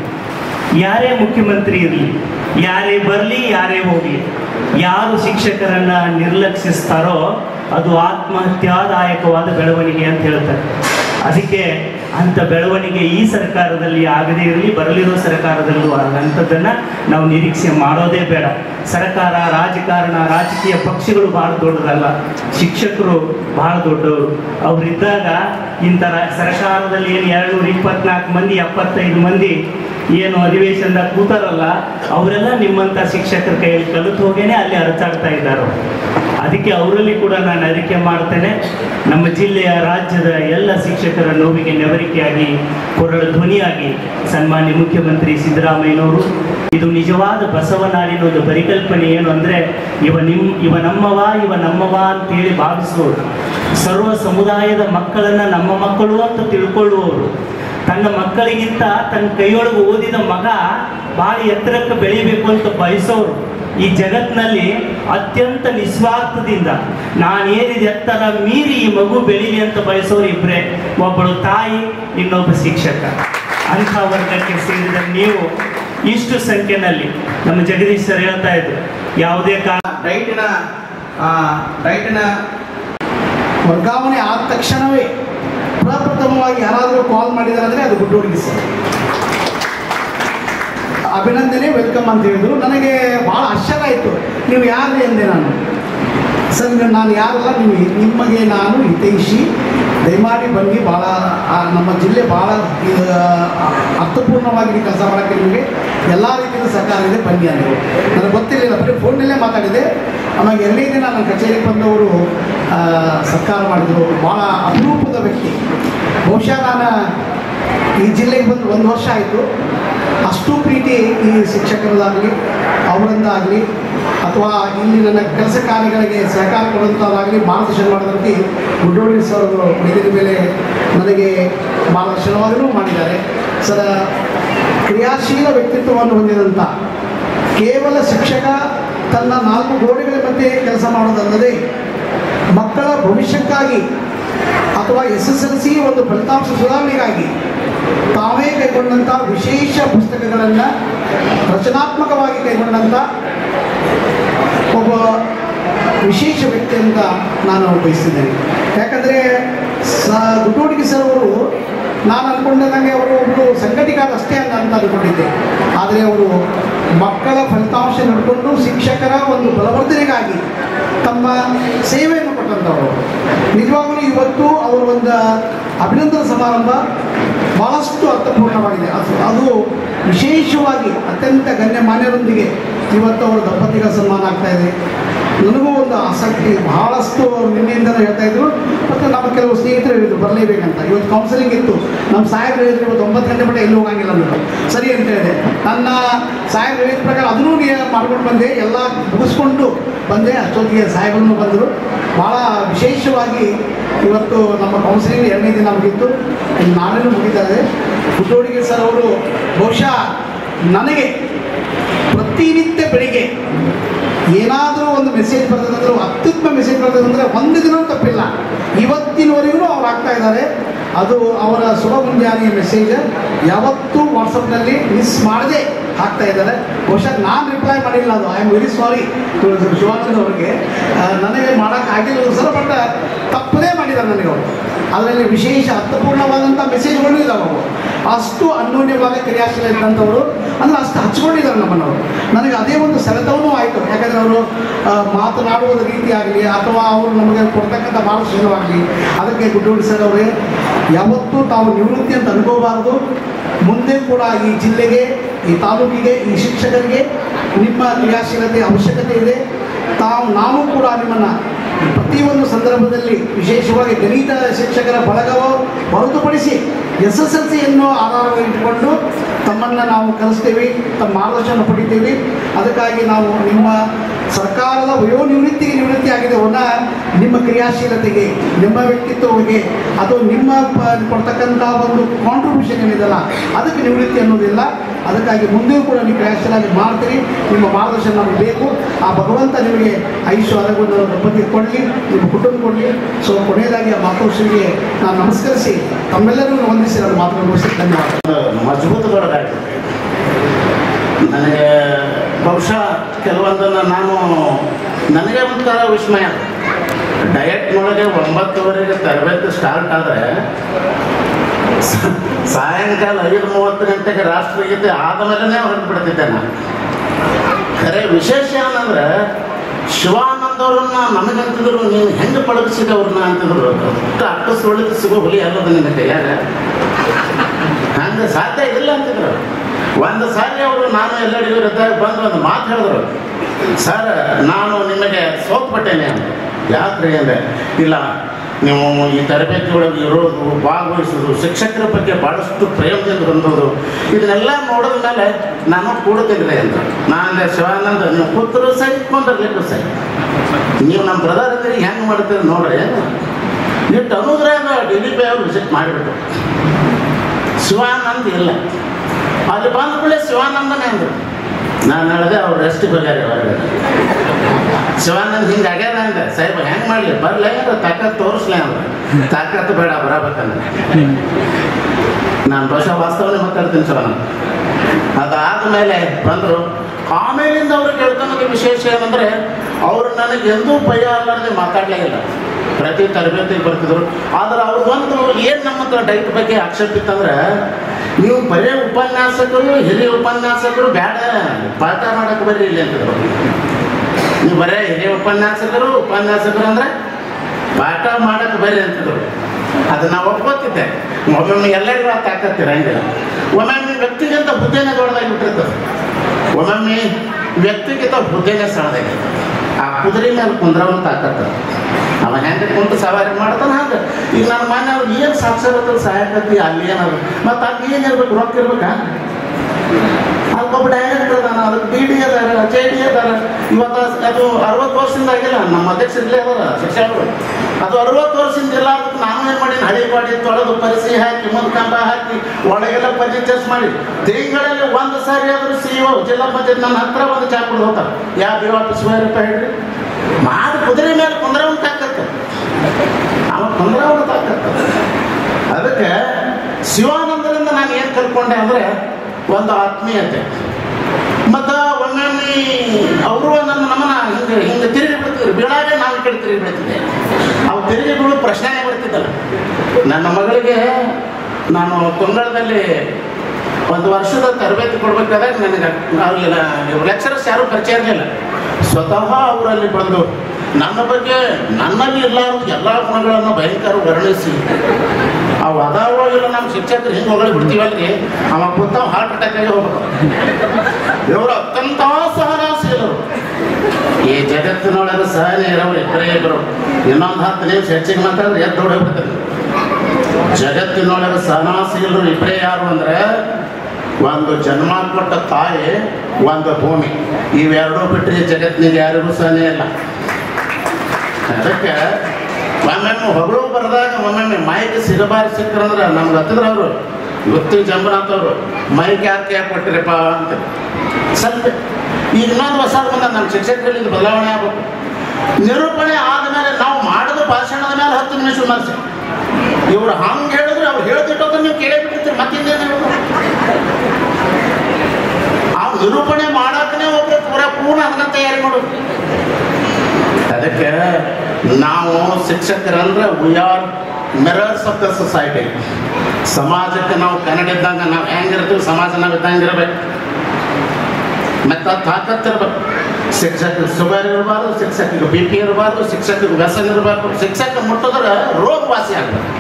ಯಾರೇ ಮುಖ್ಯಮಂತ್ರಿ ಇರಲಿ ಯಾರೇ ಬರಲಿ ಯಾರೇ ಹೋಗಲಿ ಯಾರು ಶಿಕ್ಷಕರನ್ನ ನಿರ್ಲಕ್ಷಿಸ್ತಾರೋ ಅದು ಆತ್ಮಹತ್ಯಾದಾಯಕವಾದ ಬೆಳವಣಿಗೆ ಅಂತ ಹೇಳ್ತಾರೆ ಅದಕ್ಕೆ ಅಂಥ ಬೆಳವಣಿಗೆ ಈ ಸರ್ಕಾರದಲ್ಲಿ ಆಗದೇ ಇರಲಿ ಬರಲಿರೋ ಸರ್ಕಾರದಲ್ಲೂ ಅಂಥದ್ದನ್ನು ನಾವು ನಿರೀಕ್ಷೆ ಮಾಡೋದೇ ಬೇಡ ಸರ್ಕಾರ ರಾಜಕಾರಣ ರಾಜಕೀಯ ಪಕ್ಷಗಳು ಬಹಳ ದೊಡ್ಡದಲ್ಲ ಶಿಕ್ಷಕರು ಬಹಳ ದೊಡ್ಡವರು ಅವರಿದ್ದಾಗ ಇಂಥ ರ- ಸರ್ಕಾರದಲ್ಲಿ ಏನು ಎರಡು ಇಪ್ಪತ್ನಾಲ್ಕು ಮಂದಿ ಎಪ್ಪತ್ತೈದು ಮಂದಿ ಏನು ಅಧಿವೇಶನದಾಗ ಕೂತಾರಲ್ಲ ಅವರೆಲ್ಲ ನಿಮ್ಮಂಥ ಶಿಕ್ಷಕರ ಕೈಯಲ್ಲಿ ಕಲಿತು ಹೋಗೇನೆ ಅಲ್ಲಿ ಅರಚಾಡ್ತಾ ಇದ್ದಾರೆ ಅದಕ್ಕೆ ಅವರಲ್ಲಿ ಕೂಡ ನಾನು ಅರಿಕೆ ಮಾಡ್ತೇನೆ ನಮ್ಮ ಜಿಲ್ಲೆಯ ರಾಜ್ಯದ ಎಲ್ಲ ಶಿಕ್ಷಕರ ನೋವಿಗೆ ನೆವರಿಕೆಯಾಗಿ ಕೊರಳ ಧ್ವನಿಯಾಗಿ ಸನ್ಮಾನ್ಯ ಮುಖ್ಯಮಂತ್ರಿ ಸಿದ್ದರಾಮಯ್ಯನವರು ಇದು ನಿಜವಾದ ಬಸವನಾಡಿನ ಒಂದು ಪರಿಕಲ್ಪನೆ ಏನು ಅಂದರೆ ಇವ ನಿಮ್ ಇವ ನಮ್ಮವ ಇವ ನಮ್ಮವ ಅಂತೇಳಿ ಭಾವಿಸುವವರು ಸರ್ವ ಸಮುದಾಯದ ಮಕ್ಕಳನ್ನ ನಮ್ಮ ಮಕ್ಕಳು ಅಂತ ತಿಳ್ಕೊಳ್ಳುವವರು ತನ್ನ ಮಕ್ಕಳಿಗಿಂತ ತನ್ನ ಕೈಯೊಳಗೆ ಓದಿದ ಮಗ ಭಾಳ ಎತ್ತರಕ್ಕೆ ಬೆಳಿಬೇಕು ಅಂತ ಬಯಸೋರು ಈ ಜಗತ್ತಿನಲ್ಲಿ ಅತ್ಯಂತ ನಿಸ್ವಾರ್ಥದಿಂದ ನಾನೇನಿದ ಎತ್ತರ ಮೀರಿ ಈ ಮಗು ಬೆಳೀಲಿ ಅಂತ ಬಯಸೋರು ಇಬ್ಬರೇ ಒಬ್ಬಳು ತಾಯಿ ಇನ್ನೊಬ್ಬ ಶಿಕ್ಷಕ ಅಂಥ ವರ್ಗಕ್ಕೆ ಸೇರಿದ ನೀವು ಇಷ್ಟು ಸಂಖ್ಯೆನಲ್ಲಿ ನಮ್ಮ ಜಗದೀಶ್ ಸರ್ ಹೇಳ್ತಾ ಇದ್ರು ಯಾವುದೇ ಕಾರಣ ಡೈಟಿನ ಆ, ಡೈಟಿನ ವರ್ಗಾವಣೆ ಆದ ತಕ್ಷಣವೇ ಪ್ರಪ್ರಥಮವಾಗಿ ಯಾರಾದರೂ ಕಾಲ್ ಮಾಡಿದ್ದಾರೆ ಅಂದರೆ ಅದು ಗುಡ್ ಹುಡುಗಿ ಸರ್ ಅಭಿನಂದನೆ ವೆಲ್ಕಮ್ ಅಂತ ಹೇಳಿದ್ರು ನನಗೆ ಭಾಳ ಆಶ್ಚರ್ಯ ಆಯಿತು ನೀವು ಯಾರು ಎಂದೆ ನಾನು ಸರ್ ನೀವು ನಾನು ಯಾರಲ್ಲ ನೀವು ನಿಮಗೆ ನಾನು ಹಿತೈಷಿ ದಯಮಾಡಿ ಬನ್ನಿ ಭಾಳ ಆ, ನಮ್ಮ ಜಿಲ್ಲೆ ಭಾಳ ಇದು, ಆ, ಅರ್ಥಪೂರ್ಣವಾಗಿ ನೀವು ಕೆಲಸ ಮಾಡೋಕ್ಕೆ ನಿಮಗೆ ಎಲ್ಲ ರೀತಿಯ ಸಹಕಾರ ಇದೆ ಬನ್ನಿ ಅಂದರು ನನಗೆ ಗೊತ್ತಿರಲಿಲ್ಲ ಬರೀ ಫೋನ್ನಲ್ಲೇ ಮಾತಾಡಿದೆ ಆಮೇಲೆ ಎರಡನೇ ದಿನ ನನ್ನ ಕಚೇರಿಗೆ ಬಂದವರು ಆ, ಸತ್ಕಾರ ಮಾಡಿದರು ಭಾಳ ಅಪರೂಪದ ವ್ಯಕ್ತಿ ಬಹುಶಃ ನಾನು ಈ ಜಿಲ್ಲೆಗೆ ಬಂದು ಒಂದು ವರ್ಷ ಆಯಿತು ಅಷ್ಟು ಪ್ರೀತಿ ಈ ಶಿಕ್ಷಕರದಾಗಲಿ ಅವರಿಂದಾಗಲಿ ಅಥವಾ ಇಲ್ಲಿ ನನ್ನ ಕೆಲಸ ಕಾರ್ಯಗಳಿಗೆ ಸಹಕಾರ ಕೊಡುವಂಥದ್ದಾಗಲಿ ಮಾರ್ಗದರ್ಶನ ಮಾಡೋದಕ್ಕೆ ಗುಡ್ಡೋಡಿ ಸರ್ ಅವರು ವೇದಿಕೆ ಮೇಲೆ ನನಗೆ ಮಾರ್ಗದರ್ಶನವಾದರೂ ಮಾಡಿದ್ದಾರೆ ಸರ ಕ್ರಿಯಾಶೀಲ ವ್ಯಕ್ತಿತ್ವವನ್ನು ಹೊಂದಿದಂಥ ಕೇವಲ ಶಿಕ್ಷಕ ತನ್ನ ನಾಲ್ಕು ಗೋಡೆಗಳ ಮಧ್ಯೆ ಕೆಲಸ ಮಾಡೋದಲ್ಲದೆ ಮಕ್ಕಳ ಭವಿಷ್ಯಕ್ಕಾಗಿ ಅಥವಾ ಎಸ್ ಎಸ್ ಎಲ್ ಸಿ ಒಂದು ಫಲಿತಾಂಶ ಸುಧಾರಣೆಗಾಗಿ ತಾವೇ ಕೈಗೊಂಡಂಥ ವಿಶೇಷ ಪುಸ್ತಕಗಳನ್ನು ರಚನಾತ್ಮಕವಾಗಿ ಕೈಗೊಂಡಂಥ ಒಬ್ಬ ವಿಶೇಷ ವ್ಯಕ್ತಿ ಅಂತ ನಾನು ಬಯಸ್ತಿದ್ದೇನೆ ಯಾಕಂದರೆ ಸ ಗುಡ್ಡೋಡಿಗೆ ಸರ್ ಅವರು ನಾನು ಅಂದ್ಕೊಂಡಂಗೆ ಅವರು ಒಬ್ಬರು ಸಂಘಟಿಕರು ಅಷ್ಟೇ ಅಂತ ಅಂತ ಅಂದ್ಕೊಂಡಿದ್ದೆ ಆದರೆ ಅವರು ಮಕ್ಕಳ ಫಲಿತಾಂಶ ನೋಡಿಕೊಂಡು ಶಿಕ್ಷಕರ ಒಂದು ಬಲವರ್ಧನೆಗಾಗಿ ತಮ್ಮ ಸೇವೆಯನ್ನು ಕೊಟ್ಟಂಥವರು ನಿಜವಾಗಲೂ ಇವತ್ತು ಅವರ ಒಂದು ಅಭಿನಂದನಾ ಸಮಾರಂಭ ಭಾಳಷ್ಟು ಅರ್ಥಪೂರ್ಣವಾಗಿದೆ ಅದು ಅದು ವಿಶೇಷವಾಗಿ ಅತ್ಯಂತ ಗಣ್ಯಮಾನ್ಯರೊಂದಿಗೆ ಇವತ್ತು ಅವರ ದಂಪತಿಗಳ ಸನ್ಮಾನ ಆಗ್ತಾ ಇದೆ ನನಗೂ ಒಂದು ಆಸಕ್ತಿ ಬಹಳಷ್ಟು ನಿನ್ನೆಯಿಂದ ಹೇಳ್ತಾ ಇದ್ರು ಮತ್ತು ನಮ್ಮ ಕೆಲವು ಸ್ನೇಹಿತರು ಹೇಳಿದ್ರು ಬರಲೇಬೇಕಂತ ಇವತ್ತು ಕೌನ್ಸಿಲಿಂಗ್ ಇತ್ತು ನಮ್ಮ ಸಾಹೇಬ್ರು ಹೇಳಿದ್ರು ಇವತ್ತು ಒಂಬತ್ತು ಗಂಟೆ ಮಟ್ಟ ಎಲ್ಲೂ ಹೋಗಂಗಿಲ್ಲ ನಾನು ಸರಿ ಅಂತ ಹೇಳಿದೆ ನನ್ನ ಸಾಹೇಬ್ರು ಹೇಳಿದ ಪ್ರಕಾರ ಅದನ್ನೂ ನೀ ಮಾಡ್ಕೊಂಡು ಬಂದೆ ಎಲ್ಲ ಮುಗಿಸ್ಕೊಂಡು ಬಂದೆ ಅಷ್ಟೊತ್ತಿಗೆ ಸಾಹೇಬರನ್ನು ಬಂದರು ಭಾಳ ವಿಶೇಷವಾಗಿ ಇವತ್ತು ನಮ್ಮ ಕೌನ್ಸಿಲಿಂಗ್ ಎರಡನೇ ದಿನ ಮುಗೀತು ಇನ್ನು ನಾಳೆನೂ ಮುಗಿತಾರೆ ಗುಡ್ಡೋಡಿಗೆ ಸರ್ ಅವರು ಬಹುಶಃ ನನಗೆ ಪ್ರತಿನಿತ್ಯ ಬೆಳಿಗ್ಗೆ ಏನಾದರೂ ಒಂದು ಮೆಸೇಜ್ ಬರ್ತದಂದ್ರೆ ಅತ್ಯುತ್ತಮ ಮೆಸೇಜ್ ಬರ್ತದಂದ್ರೆ ಒಂದು ದಿನ ತಪ್ಪಿಲ್ಲ ಇವತ್ತಿನವರೆಗೂ ಅವ್ರು ಆಗ್ತಾ ಇದ್ದಾರೆ ಅದು ಅವರ ಶುಭ ಮುಂಜಾನೆಯ ಮೆಸೇಜ್ ಯಾವತ್ತೂ ವಾಟ್ಸಪ್ನಲ್ಲಿ ಮಿಸ್ ಮಾಡದೆ ಹಾಕ್ತಾ ಇದ್ದಾರೆ ಬಹುಶಃ ನಾನು ರಿಪ್ಲೈ ಮಾಡಿಲ್ಲ ಅದು I am very sorry Shivanand ಅವರಿಗೆ ಆ, ನನಗೆ ಮಾಡೋಕ್ಕಾಗಿಲ್ಲ ಸರ್ ಬಟ್ ತಪ್ಪದೇ ಮಾಡಿದ್ದಾರೆ ಕೊಟ್ಟಿದ್ದಾರೆ ನನಗೆ ಅವರು ಅದರಲ್ಲಿ ವಿಶೇಷ ಅರ್ಥಪೂರ್ಣವಾದಂಥ ಮೆಸೇಜ್ಗಳು ಇದ್ದಾವೆ ಅವು ಅಷ್ಟು ಅನ್ಯೋನ್ಯವಾದ ಕ್ರಿಯಾಶೀಲ ಇದ್ದಂಥವರು ಅಂದರೆ ಅಷ್ಟು ಹಚ್ಕೊಂಡಿದ್ದಾರೆ ನಮ್ಮನ್ನವರು ನನಗೆ ಅದೇ ಒಂದು ಸೆಳೆತವೂ ಆಯಿತು ಯಾಕಂದರೆ ಅವರು ಆ, ಮಾತನಾಡುವ ರೀತಿ ಆಗಲಿ ಅಥವಾ ಅವರು ನಮಗೆ ಕೊಡ್ತಕ್ಕಂಥ ಮಾರ್ಗದರ್ಶನವಾಗಲಿ ಅದಕ್ಕೆ ಗುಡ್ಡೋಡಿ ಸರ್ ಅವರೇ ಯಾವತ್ತೂ ತಾವು ನಿವೃತ್ತಿ ಅಂತ ಅನ್ಕೋಬಾರ್ದು ಮುಂದೆ ಕೂಡ ಈ ಜಿಲ್ಲೆಗೆ ಈ ತಾಲೂಕಿಗೆ ಈ ಶಿಕ್ಷಕರಿಗೆ ನಿಮ್ಮ ಕ್ರಿಯಾಶೀಲತೆ ಅವಶ್ಯಕತೆ ಇದೆ ತಾವು ನಾವು ಕೂಡ ನಿಮ್ಮನ್ನು ಪ್ರತಿಯೊಂದು ಸಂದರ್ಭದಲ್ಲಿ ವಿಶೇಷವಾಗಿ ಗಣಿತ ಶಿಕ್ಷಕರ ಬಳಗವೋ ಹೊರತುಪಡಿಸಿ ಎಸ್ ಎಸ್ ಎಲ್ ಸಿಯನ್ನು ಆಧಾರವಾಗಿಟ್ಟುಕೊಂಡು ತಮ್ಮನ್ನು ನಾವು ಕಲಿಸ್ತೀವಿ ತಮ್ಮ ಮಾರ್ಗದರ್ಶನ ಪಡಿತೀವಿ ಅದಕ್ಕಾಗಿ ನಾವು ನಿಮ್ಮ ಸರ್ಕಾರದ ವಯೋನಿವೃತ್ತಿಗೆ ನಿವೃತ್ತಿ ಆಗಿದೆ ಅವನ್ನ ನಿಮ್ಮ ಕ್ರಿಯಾಶೀಲತೆಗೆ ನಿಮ್ಮ ವ್ಯಕ್ತಿತ್ವಕ್ಕೆ ಅಥವಾ ನಿಮ್ಮ ಪ- ಕೊಡ್ತಕ್ಕಂಥ ಒಂದು ಕಾಂಟ್ರಿಬ್ಯೂಷನ್ ಏನಿದೆಲ್ಲ ಅದಕ್ಕೆ ನಿವೃತ್ತಿ ಅನ್ನೋದಿಲ್ಲ ಅದಕ್ಕಾಗಿ ಮುಂದೆಯೂ ಕೂಡ ನೀವು ಕ್ರಿಯಾಶೀಲಾಗಿ ಮಾಡ್ತೀರಿ ನಿಮ್ಮ ಮಾರ್ಗದರ್ಶನ ನಮಗೆ ಬೇಕು ಆ ಭಗವಂತ ನಿಮಗೆ ಆಯುಷ್ಯ ಆರೋಗ್ಯವನ್ನು ದಂಪತಿ ಕೊಡಲಿ ನಿಮ್ಮ ಕುಟುಂಬ ಕೊಡಲಿ ಸೊ ಕೊನೆಯದಾಗಿ ಆ ಮಾತೃಶ್ರೀಗೆ ನಾನು ನಮಸ್ಕರಿಸಿ ತಮ್ಮೆಲ್ಲರೂ ವಂದಿಸಿ ನನ್ನ ಮಾತನ್ನು ಮುಗಿಸಿ ಧನ್ಯವಾದ ಮಜಬೂತಗೊಳಗಾಯ್ತು ನನಗೆ ಬಹುಶಃ ಕೆಲವೊಂದನ್ನು ನಾನು ನನಗೆ ಒಂಥರ ವಿಸ್ಮಯ ಡಯಟ್ನೊಳಗೆ ಒಂಬತ್ತುವರೆಗೆ ತರಬೇತಿ ಸ್ಟಾರ್ಟ್ ಆದರೆ ಸಾಯಂಕಾಲ ಐದು ಮೂವತ್ತು ಗಂಟೆಗೆ ರಾಷ್ಟ್ರಗೀತೆ ಆದ ಮೇಲೇ ಹೊರಟು ಬಿಡ್ತಿದ್ದೆ ನಾನು ಖರೆ ವಿಶೇಷ ಏನಂದ್ರೆ ಶಿವಾನಂದ ಅವ್ರನ್ನ ನಮಗಂತಿದ್ರು ನೀನು ಹೆಂಗೆ ಪಳಗಿಸಿದೆ ಅವ್ರನ್ನ ಅಂತಿದ್ರು ಅಷ್ಟು ಅಕ್ಕಸ್ ಒಳಗೆ ಸಿಗೋ ಹುಲಿ ಅಲ್ಲದ ನಿನ್ನ ಕೈಯಾಗ ಹಂಗೆ ಸಾಧ್ಯ ಇಲ್ಲ ಅಂತಿದ್ರು ಒಂದು ಸಾರಿ ಅವರು ನಾನು ಎಲ್ಲರಿಗೂ ಇದ್ದಾಗ ಬಂದು ಒಂದು ಮಾತು ಹೇಳಿದ್ರು ಸರ್ ನಾನು ನಿಮಗೆ ಸೋತ್ಪಟ್ಟೇನೆ ಅಂತ ಯಾಕ್ರಿ ಅಂದರೆ ಇಲ್ಲ ನೀವು ಈ ತರಬೇತಿ ಒಳಗೆ ಇರೋದು ಭಾಗವಹಿಸೋದು ಶಿಕ್ಷಕರ ಬಗ್ಗೆ ಭಾಳಷ್ಟು ಪ್ರೇಮದಿಂದ ಹೊಂದೋದು ಇದನ್ನೆಲ್ಲ ನೋಡಿದ ಮೇಲೆ ನಾನು ಕೂಡುತ್ತಿದ್ದೆ ಅಂತ ನಾನು ಶಿವಾನಂದ ನೀವು ಕೂತರು ಸರಿ ಕೊಂದಿರ್ಲಿಕ್ಕೂ ಸರಿ ನೀವು ನಮ್ಮ ಬ್ರದರ್ ಇದ್ದೀರಿ ಹೆಂಗೆ ಮಾಡ್ತೀರಿ ನೋಡ್ರಿ ಇಟ್ಟು ಅನ್ನೋದ್ರಾಗ ಡಿ ಡಿ ಪಿ ಅವ್ರು ವಿಸಿಟ್ ಮಾಡಿಬಿಟ್ಟು ಶಿವಾನಂದ್ ಇಲ್ಲ ಅಲ್ಲಿ ಬಂದ ಕೂಡಲೇ ಶಿವಾನಂದನೇ ಅಂದ್ರು ನಾನು ಹೇಳಿದೆ ಅವ್ರು ರೆಸ್ಟಿಗೆ ಹೋಗ್ಯಾರ ಹೊರಗಡೆ ಶಿವಾನಂದ್ ಹಿಂಗೆ ಆಗ್ಯಾರ ಅಂದೆ ಸಾಹೇಬ ಹೆಂಗೆ ಮಾಡಲಿ ಬರಲೇ ಅಂದ್ರೆ ತಾಕತ್ ತೋರಿಸ್ಲೇ ಅಂದ್ರೆ ತಾಕತ್ತು ಬೇಡ ಬರಬೇಕಂದ್ರೆ ನಾನು ಭಾಷಾ ವಾಸ್ತವನೇ ಮಾತಾಡ್ತೀನಿ ಶಿವಾನಂದ್ ಅದಾದ ಮೇಲೆ ಬಂದರು ಆಮೇಲಿಂದ ಅವ್ರು ಕೇಳ್ಕೊಳೋದು ವಿಶೇಷ ಏನಂದರೆ ಅವರು ನನಗೆ ಎಂದೂ ಭಯ ಅಲ್ಲಾರ್ದೆ ಮಾತಾಡಲೇ ಇಲ್ಲ ಪ್ರತಿ ತರಬೇತಿಗೆ ಬರ್ತಿದ್ರು ಆದ್ರೆ ಅವ್ರದ್ದೊಂದು ಏನು ನಮ್ಮ ಹತ್ರ ಡೈಟ್ ಬಗ್ಗೆ ಆಕ್ಷೇಪ ಇತ್ತಂದ್ರೆ ನೀವು ಬರೇ ಉಪನ್ಯಾಸಕರು ಹಿರಿಯ ಉಪನ್ಯಾಸಕರು ಬೇಡ ಪಾಠ ಮಾಡಕ್ಕೆ ಬರ್ರಿ ಇಲ್ಲಿ ಅಂತಿದ್ರು ನೀವು ಬರೇ ಹಿರಿಯ ಉಪನ್ಯಾಸಕರು ಉಪನ್ಯಾಸಕರು ಅಂದ್ರೆ ಪಾಠ ಮಾಡಕ್ಕೆ ಬರ್ರಿ ಅಂತಿದ್ರು ಅದು ನಾವು ಒಪ್ಕೋತಿದ್ದೆ ಒಮ್ಮೊಮ್ಮೆ ಎಲ್ಲರಿಗೂ ಆ ತಾಕತ್ತು ಇರಂಗಿಲ್ಲ ಒಮ್ಮೊಮ್ಮೆ ವ್ಯಕ್ತಿಗಿಂತ ಹುದ್ದೆನೇ ದೊಡ್ಡದಾಗಿ ಬಿಟ್ಟಿರ್ತದೆ ಒಮ್ಮೊಮ್ಮೆ ವ್ಯಕ್ತಿಗಿಂತ ಹುದ್ದೆನೇ ಸಣ್ಣದಾಗಿರ್ತದೆ ಆ ಕುದುರೆ ಮೇಲೆ ಕುಂದ್ರವನ್ನ ತಾಕತ್ತ ಅವ ಹೆಂಗೆ ಕುಂತು ಸವಾರಿ ಮಾಡ್ತಾನೆ ಹಂಗೆ ಈಗ ನನ್ನ ಮನೆ ಅವ್ರು ಏನು ಸಾಕ್ಷರತೆ ಸಹಾಯಕತಿ ಅಲ್ಲಿ ಏನದು ಮತ್ತು ಅಲ್ಲಿ ಏನಿರ್ಬೇಕು ರೊಕ್ಕ ಇರ್ಬೇಕಾ ಅದಕ್ಕೊಬ್ಬ ಡೈರೆಕ್ಟರ್ ಅದಾನ ಅದಕ್ಕೆ ಡಿ ಡಿ ಅದಾರ ಜೆ ಡಿ ಅದಾರ ಇವತ್ತು ಅದು ಅರವತ್ತು ವರ್ಷದಿಂದ ಆಗಿಲ್ಲ ನಮ್ಮ ಅಧ್ಯಕ್ಷರು ಇಲ್ಲೇ ಅದಾರ ಶಿಕ್ಷಕರು ಅದು ಅರವತ್ತು ವರ್ಷದಿಂದ ಇಲ್ಲ ಅದಕ್ಕೆ ನಾನು ಏನು ಮಾಡೀನಿ ಹಳಿ ಬಾಡಿ ತೊಳೆದು ಪರಿಸಿ ಹಾಕಿ ಮುಂದೆ ಕಂಬ ಹಾಕಿ ಒಳಗೆಲ್ಲ ಫರ್ನಿಚರ್ಸ್ ಮಾಡಿ ತಿಂಗಳಲ್ಲಿ ಒಂದು ಸಾರಿ ಆದರೂ ಸಿ ಒ ಜಿಲ್ಲಾ ಪಂಚಾಯತ್ ನನ್ನ ಹತ್ರ ಒಂದು ಚಾ ಕುಡ್ದು ಹೋಗ್ತಾರೆ ಯಾವ ಬಿ ಆಫೀಸ್ ರೂಪಾಯಿ ಹೇಳ್ರಿ ಮಾಡಿ ಕುದುರೆ ಮೇಲೆ ಕುಂದ್ರವನ್ ತಾಕತ್ತ ಅವ ಕುಂದ್ರವನ ತಾಕತ್ತ ಅದಕ್ಕೆ ಶಿವಾನಂದರಿಂದ ನಾನು ಏನು ಕಲ್ಕೊಂಡೆ ಅಂದರೆ ಒಂದು ಆತ್ಮೀಯತೆ ಮತ್ತು ಒಮ್ಮೊಮ್ಮೆ ಅವರು ನನ್ನ ನಮ್ಮನ್ನ ಹಿಂಗೆ ಹಿಂಗೆ ತಿರುಗಿ ಬಿಡ್ತಿದ್ರು ಬೀಳಾಗೆ ನಾವು ಈ ಕಡೆ ತಿರುಗಿ ಬಿಡ್ತಿದ್ದೆ ಅವು ತಿರುಗಿ ಬೀಳೋ ಪ್ರಶ್ನೆನೇ ಬರ್ತಿದ್ದಲ್ಲ ನನ್ನ ಮಗಳಿಗೆ ನಾನು ಕೊಂಗಳದಲ್ಲಿ ಒಂದು ವರ್ಷದ ತರಬೇತಿ ಕೊಡ್ಬೇಕಾದಾಗ ನನಗೆ ಅಲ್ಲಿ ಲೆಕ್ಚರರ್ಸ್ ಯಾರೂ ಪರಿಚಯ ಇರಲಿಲ್ಲ ಸ್ವತಃ ಅವರಲ್ಲಿ ಬಂದು ನನ್ನ ಬಗ್ಗೆ ನನ್ನಲ್ಲಿ ಇಲ್ಲಾರ್ದು ಎಲ್ಲ ಗುಣಗಳನ್ನು ಭಯಂಕರ ವರ್ಣಿಸಿ ಅವು ಅದಾವೋ ಇಲ್ಲ ನಮ್ಮ ಶಿಕ್ಷಕರು ಹಿಂಗೆ ಹೊಗಳಿ ಬಿಡ್ತೀವಲ್ರಿ ಅವ ಕೂತಾವ ಹಾರ್ಟ್ ಅಟ್ಯಾಕ್ ಆಗಿ ಹೋಗ್ಬೇಕು ಇವರು ಅತ್ಯಂತ ಸಹನಾಶೀಲರು ಈ ಜಗತ್ತಿನೊಳಗೆ ಸಹನೆ ಇರೋರು ಇಬ್ಬರೇ ಇಬ್ಬರು ಇನ್ನೊಂದು ಹತ್ತು ನಿಮಿಷ ಹೆಚ್ಚಿಗೆ ಮಾತಾಡಿದ್ರೆ ಎದ್ದು ಹೊಡಬಿಡ್ತಾರೆ ಜಗತ್ತಿನೊಳಗೆ ಸಹನಾಶೀಲರು ಇಬ್ಬರೇ ಯಾರು ಅಂದ್ರೆ ಒಂದು ಜನ್ಮ ಕೊಟ್ಟ ತಾಯಿ ಒಂದು ಭೂಮಿ ಇವೆರಡೂ ಬಿಟ್ಟರೆ ಜಗತ್ತಿನಿಗೆ ಯಾರಿಗೂ ಸಹನೆ ಇಲ್ಲ ಅದಕ್ಕೆ ಒಮ್ಮೊಮ್ಮೆ ಹೊಗಳು ಬರೆದಾಗ ಒಮ್ಮೊಮ್ಮೆ ಮೈಕ್ ಸಿಗಬಾರ್ದು ಸಿಕ್ಕರಂದ್ರೆ ನಮ್ಗೆ ಹತ್ತಿದ್ರ ಅವರು ಇವತ್ತಿನ ಜಂಬನಾಥ್ ಅವರು ಮೈಕ್ ಯಾಕೆ ಯಾಕೆ ಕೊಟ್ಟಿರಪ್ಪ ಅಂತ ಸ್ವಲ್ಪ ಈಗ ಇನ್ನೊಂದು ಹೊಸ ಬಂದ ನಮ್ಮ ಶಿಕ್ಷಕರಲ್ಲಿ ಇದು ಬದಲಾವಣೆ ಆಗ್ಬೇಕು ನಿರೂಪಣೆ ಆದಮೇಲೆ ನಾವು ಮಾಡಿದ ಭಾಷಣದ ಮೇಲೆ ಹತ್ತು ನಿಮಿಷ ವಿಮರ್ಶೆ ಇವ್ರು ಹಂಗೆ ಹೇಳಿದ್ರೆ ಅವ್ರು ಹೇಳ್ತಿಟ್ಟೋದ್ರೆ ನೀವು ಕೇಳೇ ಬಿಟ್ಟಿರ್ತೀರಿ ಮತ್ತಿಂದೇನು ಹೇಳೋದು ಆ ನಿರೂಪಣೆ ಮಾಡಕ್ಕನೇ ಒಬ್ಬರು ಪೂರ ಪೂರ್ಣ ಅದನ್ನ ತಯಾರಿ ಮಾಡೋದು ಅದಕ್ಕೆ ನಾವು ಶಿಕ್ಷಕರಂದ್ರೆ we are mirrors of the society ಸಮಾಜಕ್ಕೆ ನಾವು ಕನ್ನಡ ಇದ್ದಂಗೆ ನಾವು ಹೆಂಗಿರ್ತೀವಿ ಸಮಾಜ ನಾವು ಇದ್ದಂಗೆ ಇರ್ಬೇಕು ಮತ್ತು ತಾಕತ್ತಿರ್ಬೇಕು ಶಿಕ್ಷಕರಿಗೆ ಶುಗರ್ ಇರಬಾರ್ದು ಶಿಕ್ಷಕರಿಗೆ ಬಿ ಪಿ ಇರಬಾರ್ದು ಶಿಕ್ಷಕರಿಗೆ ವ್ಯಸನ ಇರಬಾರ್ದು ಶಿಕ್ಷಕ ಮುಟ್ಟಿದ್ರೆ ರೋಗ ವಾಸಿ ಆಗ್ಬೇಕು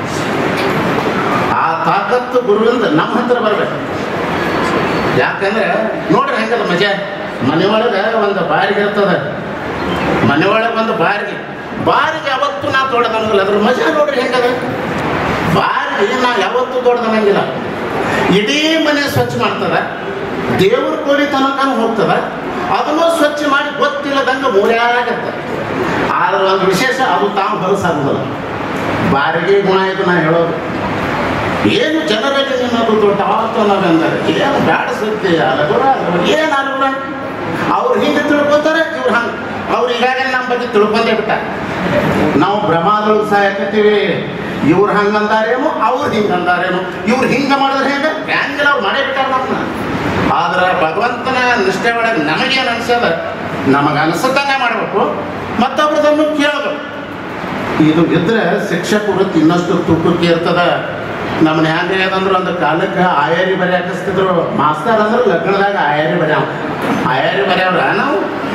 ಆ ತಾಕತ್ತು ಗುರುವಿಂದ ನಮ್ಮ ಹತ್ರ ಬರ್ಬೇಕು ಯಾಕಂದ್ರೆ ನೋಡ್ರಿ ಹೆಂಗದ ಮಜಾ ಮನೆಯೊಳಗೆ ಒಂದು ಬಾರಿಗೆ ಇರ್ತದ ಮನೆಯೊಳಗೆ ಒಂದು ಬಾರಿಗೆ ಬಾರಿಗೆ ಯಾವತ್ತೂ ನಾ ತೊಡೆದನಂಗಿಲ್ಲ ಅದ್ರ ಮಜಾ ನೋಡ್ರಿ ಹೆಂಗದ ಬಾರಿಗೆ ನಾ ಯಾವತ್ತೂ ತೊಡೆದನಂಗಿಲ್ಲ ಇಡೀ ಮನೆ ಸ್ವಚ್ಛ ಮಾಡ್ತದ ದೇವ್ರ ಕೋಲಿ ತನಕ ಹೋಗ್ತದ ಅದನ್ನು ಸ್ವಚ್ಛ ಮಾಡಿ ಗೊತ್ತಿಲ್ಲದಂಗೆ ಮೂರ್ಯಾಗತ್ತ ಆದ್ರೆ ಒಂದು ವಿಶೇಷ ಅದು ತಾವು ಹೊಲಸಾಗುದಿಲ್ಲ ಬಾರಿಗೆ ಗುಣ ಇದು ನಾ ಹೇಳೋದು ಏನು ಜನರಲ್ಲಿ ನಿನ್ನದು ದೊಡ್ಡ ಆತನವೆಂದರೆ ಏನು ಬ್ಯಾಡ ಸುದ್ದಿ ಅಲಗುರ ಏನು ಅಲಗುರ ಅವ್ರು ಹಿಂಗೆ ತಿಳ್ಕೊತಾರೆ ಇವ್ರು ಹಂಗೆ ಅವ್ರು ಈಗಾಗಲೇ ನಮ್ಮ ಬಗ್ಗೆ ತಿಳ್ಕೊಂಡೇ ಬಿಟ್ಟ ನಾವು ಭ್ರಮಾದೊಳಗೆ ಸಾಯಕತ್ತೀವಿ ಇವ್ರು ಹಂಗಂದಾರೇನು ಅವ್ರು ಹಿಂಗಂದಾರೇನು ಇವ್ರು ಹಿಂಗೆ ಮಾಡಿದ್ರೆ ಹೆಂಗೆ ಹ್ಯಾಂಗಿಲ್ಲ ಅವ್ರು ಮಾಡೇ ಬಿಟ್ಟಾರ ನಮ್ಮನ್ನ ಆದ್ರೆ ಭಗವಂತನ ನಿಷ್ಠೆ ಒಳಗೆ ನಮಗೇನು ಅನ್ಸದ ನಮಗೆ ಅನಿಸದಂಗೆ ಮಾಡಬೇಕು ಮತ್ತೊಬ್ರದನ್ನು ಕೇಳಬೇಕು ಇದು ಇದ್ರೆ ಶಿಕ್ಷಕ ವೃತ್ತಿ ಇನ್ನಷ್ಟು ತೂಕಕ್ಕೆ ಇರ್ತದ ನಮ್ಮನ್ನ ಹೆಂಗೆ ಏನಂದ್ರೆ ಒಂದು ಕಾಲಕ್ಕೆ ಆಯಾರಿ ಬರೆ ಹಾಕಿಸ್ತಿದ್ರು ಮಾಸ್ತರ್ ಅಂದ್ರೆ ಲಗ್ನದಾಗ ಆಯಾರಿ ಬರೆಯವ ಆಯಾರಿ ಬರೆಯವ್ರ ನಾವು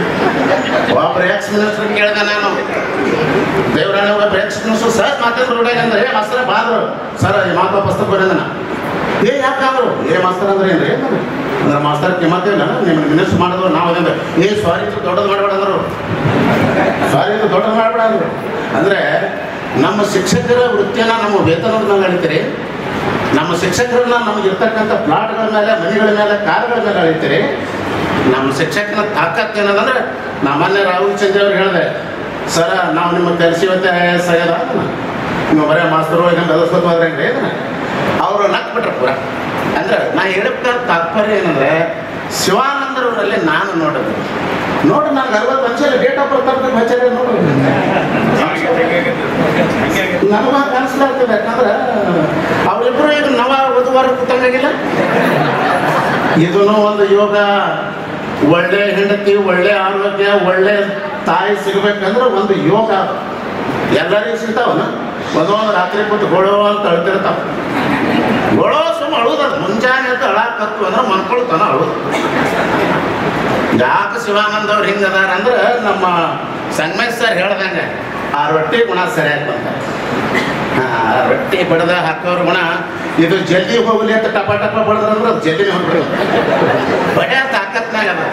ಒಬ್ರು ಎಕ್ಸ್ ಮಿನಿಸ್ಟರ್ ಕೇಳಿದೆ ನಾನು ದೇವರಾಣಿ ಒಬ್ಬ ಎಕ್ಸ್ ಮಿನಿಸ್ಟರ್ ಸರ್ ಮಾತಾಡಿದ್ರು ರೋಡಾಗ ಅಂದ್ರೆ ಏ ಮಾಸ್ತರ ಬಾದ್ರು ಸರ್ ಈ ಮಾತು ಪುಸ್ತಕ ಬರೆದ ನಾ ಏ ಯಾಕಾದ್ರು ಏ ಮಾಸ್ತರ್ ಅಂದ್ರೆ ಏನ್ರಿ ಏನಂದ್ರೆ ಅಂದ್ರೆ ಮಾಸ್ತರ್ ಕಿಮ್ಮತ್ತಿಲ್ಲ ನಿಮ್ಗೆ ಮಿನಿಸ್ಟರ್ ಮಾಡಿದ್ರು ನಾವು ಅದೇ ಏ ಸಾರಿ ದೊಡ್ಡದು ಮಾಡಬೇಡ ಅಂದ್ರು ಸಾರಿ ಇದು ದೊಡ್ಡದು ಮಾಡಬೇಡ ಅಂದ್ರು ಅಂದ್ರೆ ನಮ್ಮ ಶಿಕ್ಷಕರ ವೃತ್ತಿಯನ್ನ ನಮ್ಮ ವೇತನದ ಮೇಲೆ ಅಳಿತೀರಿ ನಮ್ಮ ಶಿಕ್ಷಕರನ್ನ ನಮಗೆ ಇರ್ತಕ್ಕಂಥ ಪ್ಲಾಟ್ಗಳ ಮೇಲೆ ಮನೆಗಳ ಮೇಲೆ ಕಾರ್ಗಳ ಮೇಲೆ ಅಳಿತೀರಿ ನಮ್ಮ ಶಿಕ್ಷಕನ ತಾಕತ್ ಏನದಂದ್ರೆ ನಮ್ಮನ್ನೇ ರಾಹುಲ್ ಚಂದ್ರ ಅವ್ರು ಹೇಳಿದೆ ಸರ ನಾವು ನಿಮ್ಮ ಕಲಿಸಿವತ್ತೆ ಐ ಎಸ್ ಆಗ್ಯದ ನೀವು ಬರೀ ಮಾಸ್ತರು ಈಗ ಬೆದಸ್ಕೊತ ಹೋದ್ರೆ ಹೆಂಗ್ರಿ ಇದನ್ನ ಅವರು ನಕ್ ಬಿಟ್ರು ಪೂರ ಅಂದ್ರೆ ನಾ ಹೇಳಕ್ಕ ತಾತ್ಪರ್ಯ ಏನಂದ್ರೆ ಶಿವಾನಂದರವರಲ್ಲಿ ನಾನು ನೋಡೋದು ನೋಡು ನಾನು ಅರವತ್ತು ವರ್ಷ ಡೇಟ್ ಆಫ್ ಬರ್ತ್ ತಪ್ಪು ಹಚ್ಚಾರ ನೋಡು ನನಗ ಕಾಣಿಸ್ಲಾಗ್ತದೆ ಯಾಕಂದ್ರೆ ಅವರಿಬ್ರು ಈಗ ನವ ವಧುವಾರ ಕೂತಂಗಾಗಿಲ್ಲ ಇದನ್ನು ಒಂದು ಯೋಗ ಒಳ್ಳೆ ಹೆಂಡತಿ ಒಳ್ಳೆ ಆರೋಗ್ಯ ಒಳ್ಳೆ ತಾಯಿ ಸಿಗ್ಬೇಕಂದ್ರೆ ಒಂದು ಯೋಗ ಅದು. ಎಲ್ಲರಿಗೂ ಸಿಗ್ತಾವನ ಒಂದೊಂದು ರಾತ್ರಿ ಕೂತು ಗೊಳೋ ಅಂತ ಅಳ್ತಿರ್ತಾವ ಗೊಳೋ ಸುಮ್ಮ ಅಳುದದು ಮುಂಜಾನೆ ಅಂತ ಅಳಾಕತ್ತು ಅಂದ್ರೆ ಮನ್ಕೊಳ್ತಾನ ಅಳುದು ಯಾಕೆ ಶಿವಾನಂದ ಅವ್ರು ಹಿಂಗದಾರ ಅಂದ್ರೆ ನಮ್ಮ ಸಂಗಮೇಶ್ ಸರ್ ಹೇಳ್ದಂಗೆ ಆ ರೊಟ್ಟಿ ಗುಣ ಸರಿಯಾಗಿ ಬಂದ ಆ ರೊಟ್ಟಿ ಬಡ್ದ ಹಾಕೋರ್ ಗುಣ ಇದು ಜಲ್ದಿ ಹೋಗ್ಲಿ ಅಂತ ಟಪ ಟಪ ಬಡ್ದಂದ್ರೆ ಅದು ಜಲ್ದಿನೇ ಹೋಗ್ಬಿಡು ಬಡ್ಯ ತಾಕತ್ನಾಗ ಅದ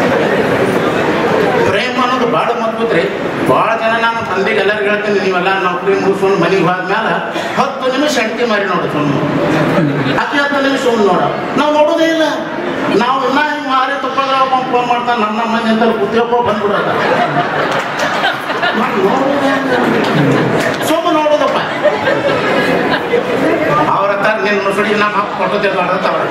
ಪ್ರೇಮ ಅನ್ನೋದು ಭಾಳ ಮದ್ಭುತ ರೀ ಭಾಳ ಜನ ನಾನು ತಂದೆಗೆ ಎಲ್ಲರಿಗೂ ಹೇಳ್ತೀನಿ ನೀವೆಲ್ಲ ನೌಕರಿ ಮುಗಿಸ್ಕೊಂಡು ಮನೆಗೆ ಹೋದ್ಮೇಲೆ ಹತ್ತು ನಿಮಿಷ ಹೆಂಡತಿ ಮಾರಿ ನೋಡು ಸುಮ್ಮನೆ ಅತಿ ಹತ್ತು ನಿಮಿಷ ಸುಮ್ಮನೆ ನೋಡ ನಾವು ನೋಡೋದೇ ಇಲ್ಲ ನಾವು ಇನ್ನ ಹಿಂಗೆ ಮಾರಿ ತಪ್ಪಾದ್ರೆ ಒಬ್ಬ ಫೋನ್ ಮಾಡ್ತಾನೆ ನಮ್ಮ ನಮ್ಮ ಮನೆ ಅಂತ ಕೂತ್ಯಪ್ಪ ಬಂದ್ಬಿಡೋದ ಸುಮ್ಮನೆ ನೋಡೋದಪ್ಪ ಅವ್ರ ಹತ್ರ ನಿನ್ನ ಮುಸುಡಿಗೆ ನಮ್ಮ ಹಕ್ಕು ಕೊಟ್ಟದೆ ಮಾಡ್ತಾವ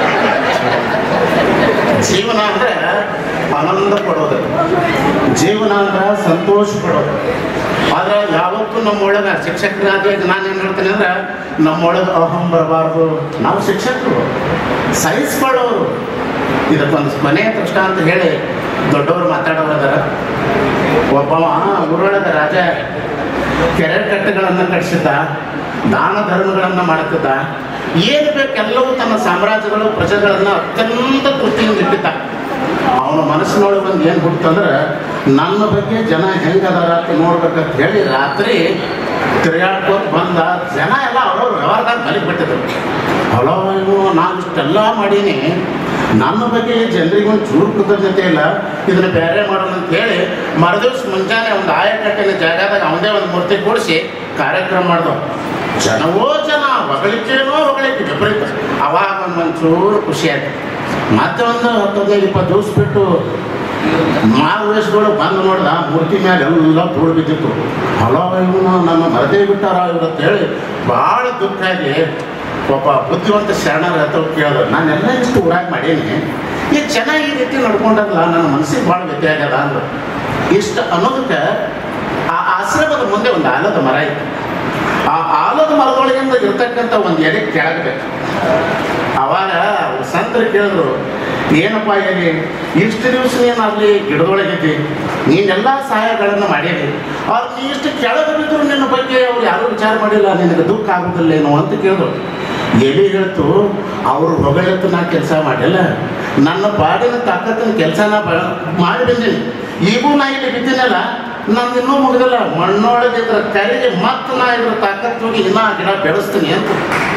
ಜೀವನ ಅಂದ್ರೆ ಆನಂದ ಪಡೋದು ಜೀವನ ಅಂದ್ರೆ ಸಂತೋಷ ಪಡೋದು ಆದ್ರೆ ಯಾವತ್ತೂ ನಮ್ಮೊಳಗೆ ಶಿಕ್ಷಕರಾಗಿ ನಾನು ಏನು ಹೇಳ್ತೀನಿ ಅಂದ್ರೆ ನಮ್ಮೊಳಗೆ ಅಹಂ ಬರಬಾರ್ದು ನಾವು ಶಿಕ್ಷಕರು ಸಹಿಸ್ಕೊಳ್ಳೋರು ಇದಕ್ಕೊಂದು ಮನೆಯ ದೃಷ್ಟಾಂತ ಹೇಳಿ ದೊಡ್ಡವರು ಮಾತಾಡೋರು ಅದಾರ ಒಬ್ಬವ ಊರೊಳಗೆ ರಾಜ ಕೆರೆ ಕಟ್ಟೆಗಳನ್ನು ಕಟ್ಟಿಸಿದ್ದ ದಾನ ಧರ್ಮಗಳನ್ನು ಮಾಡುತ್ತಿದ್ದ ಏನು ಬೇಕೆಲ್ಲವೂ ತನ್ನ ಸಾಮ್ರಾಜ್ಯಗಳು ಪ್ರಜೆಗಳನ್ನು ಅತ್ಯಂತ ತೃಪ್ತಿಯಿಂದ ಇಟ್ಟಿದ್ದ ಅವನ ಮನಸ್ಸಿನೊಳಗೆ ಬಂದು ಏನು ಹುಟ್ಟಂದ್ರೆ ನನ್ನ ಬಗ್ಗೆ ಜನ ಹೆಂಗದಾರ ಅಂತ ನೋಡ್ಬೇಕಂತ ಹೇಳಿ ರಾತ್ರಿ ತಿರುಗಾಡ್ಕೋತ ಬಂದ ಜನ ಎಲ್ಲ ಅವ್ರವ್ರ ವ್ಯವಹಾರದಾಗ ಮಲಿಗೆ ಬಿಟ್ಟಿದ್ರು ಹಲೋ ಇವು ನಾನು ಇಷ್ಟೆಲ್ಲ ಮಾಡೀನಿ ನನ್ನ ಬಗ್ಗೆ ಜನರಿಗೆ ಒಂದು ಚೂರು ಕೃತಜ್ಞತೆ ಇಲ್ಲ ಇದನ್ನ ಬೇರೆ ಮಾಡೋಣ ಅಂತ ಹೇಳಿ ಮರುದಿವ್ಸ ಮುಂಜಾನೆ ಒಂದು ಆಯಕಟ್ಟಿನ ಜಾಗದಾಗ ಅವನದೇ ಒಂದು ಮೂರ್ತಿ ಕೂಡಿಸಿ ಕಾರ್ಯಕ್ರಮ ಮಾಡ್ದವ ಜನವೋ ಜನ ಹೊಗಳಿಕೆನೋ ಹೊಗಳಿಕೆ ವಿಪರೀತ ಅವಾಗ ಒಂದು ಒಂಚೂರು ಖುಷಿ ಆಯ್ತು ಮತ್ತೆ ಒಂದು ಹತ್ತು ಹದಿನೈದು ಇಪ್ಪತ್ತು ದಿವಸ ಬಿಟ್ಟು ಮಾರುವೇಶ್ಗಳು ಬಂದು ನೋಡ್ದ ಮೂರ್ತಿ ಮೇಲೆ ಎಲ್ಲ ಧೂಳು ಬಿದ್ದಿತ್ತು ಹಲೋ ಇವನು ನನ್ನ ಮರದೇ ಬಿಟ್ಟಾರ ಇವ್ರು ಅಂತ ಹೇಳಿ ಭಾಳ ದುಃಖ ಆಗಿ ಒಬ್ಬ ಬುದ್ಧಿವಂತ ಶರಣರ ಹತ್ರ ಕೇಳಿದ್ರು ನಾನೆಲ್ಲ ಇಷ್ಟು ಊರಾಗ ಮಾಡೀನಿ ಈಗ ಚೆನ್ನಾಗಿ ಈ ರೀತಿ ನಡ್ಕೊಂಡಲ್ಲ ನನ್ನ ಮನಸ್ಸಿಗೆ ಭಾಳ ವ್ಯತ್ಯಾಸ ಆಗ್ಯದ ಅಂದ್ರು ಇಷ್ಟು ಅನ್ನೋದಕ್ಕೆ ಆ ಆಶ್ರಮದ ಮುಂದೆ ಒಂದು ಆಲದ ಮರ ಇತ್ತು ಆ ಆಲದ ಮರದೊಳಗಿಂದ ಇರ್ತಕ್ಕಂಥ ಒಂದು ಎಡೆ ಕೆಳಗಬೇಕು ಅವಾಗ ಸಂತರು ಕೇಳಿದ್ರು ಏನಪ್ಪ ಹೇಳಿ ಇಷ್ಟು ದಿವಸ ನೀನು ಅಲ್ಲಿ ಗಿಡದೊಳಗಿದ್ದಿ ನೀನೆಲ್ಲ ಸಹಾಯಗಳನ್ನು ಮಾಡಿರಿ ಅವ್ರು ನೀ ಇಷ್ಟು ಕೆಳಗೆ ಬಿದ್ದರು ನಿನ್ನ ಬಗ್ಗೆ ಅವ್ರು ಯಾರೂ ವಿಚಾರ ಮಾಡಿಲ್ಲ ನಿನಗೆ ದುಃಖ ಆಗುದಿಲ್ಲೇನೋ ಅಂತ ಕೇಳಿದ್ರು ಎಲ್ಲಿ ಹೇಳ್ತು ಅವರು ಹೊಗಳತ್ತು ನಾ ಕೆಲಸ ಮಾಡಿಲ್ಲ ನನ್ನ ಪಾಡಿನ ತಾಕತ್ತಿನ ಕೆಲಸ ನಾ ಬ ಮಾಡಿ ಬಂದೀನಿ ಈಗೂ ನಾ ಇಲ್ಲಿ ಬಿದ್ದೀನಲ್ಲ ನಂದು ಇನ್ನೂ ಮುಗಿದಿಲ್ಲ ಮಣ್ಣೊಳಗಿದ್ರ ಕರಿಗೆ ಮತ್ತೆ ನಾ ಇದ್ರ ತಾಕತ್ತು ಹೋಗಿ ಇನ್ನೂ ಆ ಗಿಡ ಬೆಳೆಸ್ತೀನಿ ಅಂತ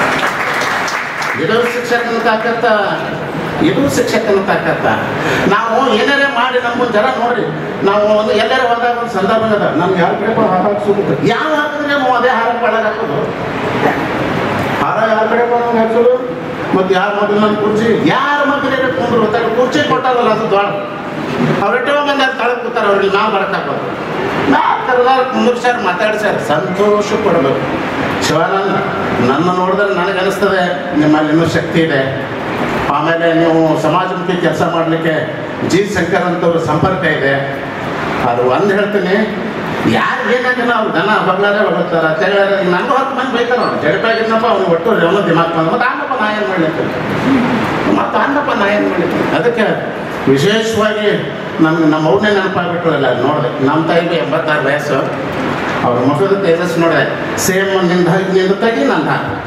ಇದು ಶಿಕ್ಷಕನ ತಾಕತ್ತ ಇದು ಶಿಕ್ಷಕನ ತಾಕತ್ತ ನಾವು ಏನಾರೇ ಮಾಡಿ ನಮ್ಮ ಜನ ನೋಡ್ರಿ ನಾವು ಒಂದು ಎಲ್ಲಾರ ಹೋದಾಗ ಒಂದು ಸಂದರ್ಭ ಅದ ನಮ್ಗೆ ಯಾರ ಕಡೆ ಹಾರ ಹಾಕ್ಸೋದು ಯಾವ ಹಾಕಿದ್ರೆ ನಾವು ಅದೇ ಹಾರ ಒಳಗೆ ಹಾಕೋದು ಹಾರ ಯಾರ ಕಡೆ ಬಂದು ಹಾಕ್ಸೋದು ಮತ್ತೆ ಯಾರ ಮಗನ ನನ್ನ ಕುರ್ಚಿ ಯಾರ ಮಗನೇ ಕುಂದ್ರು ತಗ ಕುರ್ಚಿ ಕೊಟ್ಟಾರಲ್ಲ ಅದು ದೊಡ್ಡ ಅವ್ರಿಟ್ಟು ಮಂದಿ ಅಲ್ಲಿ ತಳಗ್ ಕೂತಾರ ಅವ್ರಿಗೆ ನಾವು ಬರಕ್ ಹಾಕೋದು ನಾ ಕರೆದಾರ ಕುಂದ್ರಸಾರ ಮಾತಾಡ್ಸಾರ ಸಂತೋಷ ಪಡ್ಬೇಕು ಶಿವಾನಂದ ನನ್ನ ನೋಡಿದ್ರೆ ನನಗೆ ಅನಿಸ್ತದೆ ನಿಮ್ಮಲ್ಲಿ ಇನ್ನೂ ಶಕ್ತಿ ಇದೆ ಆಮೇಲೆ ನೀವು ಸಮಾಜಮುಖಿ ಕೆಲಸ ಮಾಡಲಿಕ್ಕೆ ಜಿ ಶಂಕರ್ ಅಂತವ್ರ ಸಂಪರ್ಕ ಇದೆ ಅದು ಒಂದು ಹೇಳ್ತೀನಿ ಯಾರು ಏನಾಗಿಲ್ಲ ಅವ್ರು ದನ ಬಗ್ಲಾರೆ ಹೊಗಳ್ತಾರ ತೆಗಳಾರೆ ಈಗ ನನಗೂ ಹತ್ತು ಮಂದಿ ಬೈತಾರ ಅವ್ನು ಜಡಪಾಗಿದ್ನಪ್ಪ ಅವ್ನು ಒಟ್ಟು ರೆವನ ದಿಮಾಕ್ ಬಂದ ಮತ್ತೆ ಆನಪ್ಪ ನಾ ಏನು ಮಾಡ್ಲಿಕ್ಕೆ ಮತ್ತು ಅನ್ನಪ್ಪ ನಾ ಏನು ಮಾಡ್ಲಿಕ್ಕೆ ಅದಕ್ಕೆ ವಿಶೇಷವಾಗಿ ನಮ್ಗೆ ನಮ್ಮ ಅವ್ರನ್ನೇ ನೆನಪಾಗ್ಬಿಟ್ರಲ್ಲ ನೋಡಿದೆ ನಮ್ಮ ತಾಯಿಗೆ ಎಂಬತ್ತಾರು ವಯಸ್ಸು ಅವ್ರ ಮುಖದ ತೇಜಸ್ ನೋಡಿದೆ ಸೇಮ್ ನಿಂದ ನಿಂದ ತೆಗಿ ನನ್ನ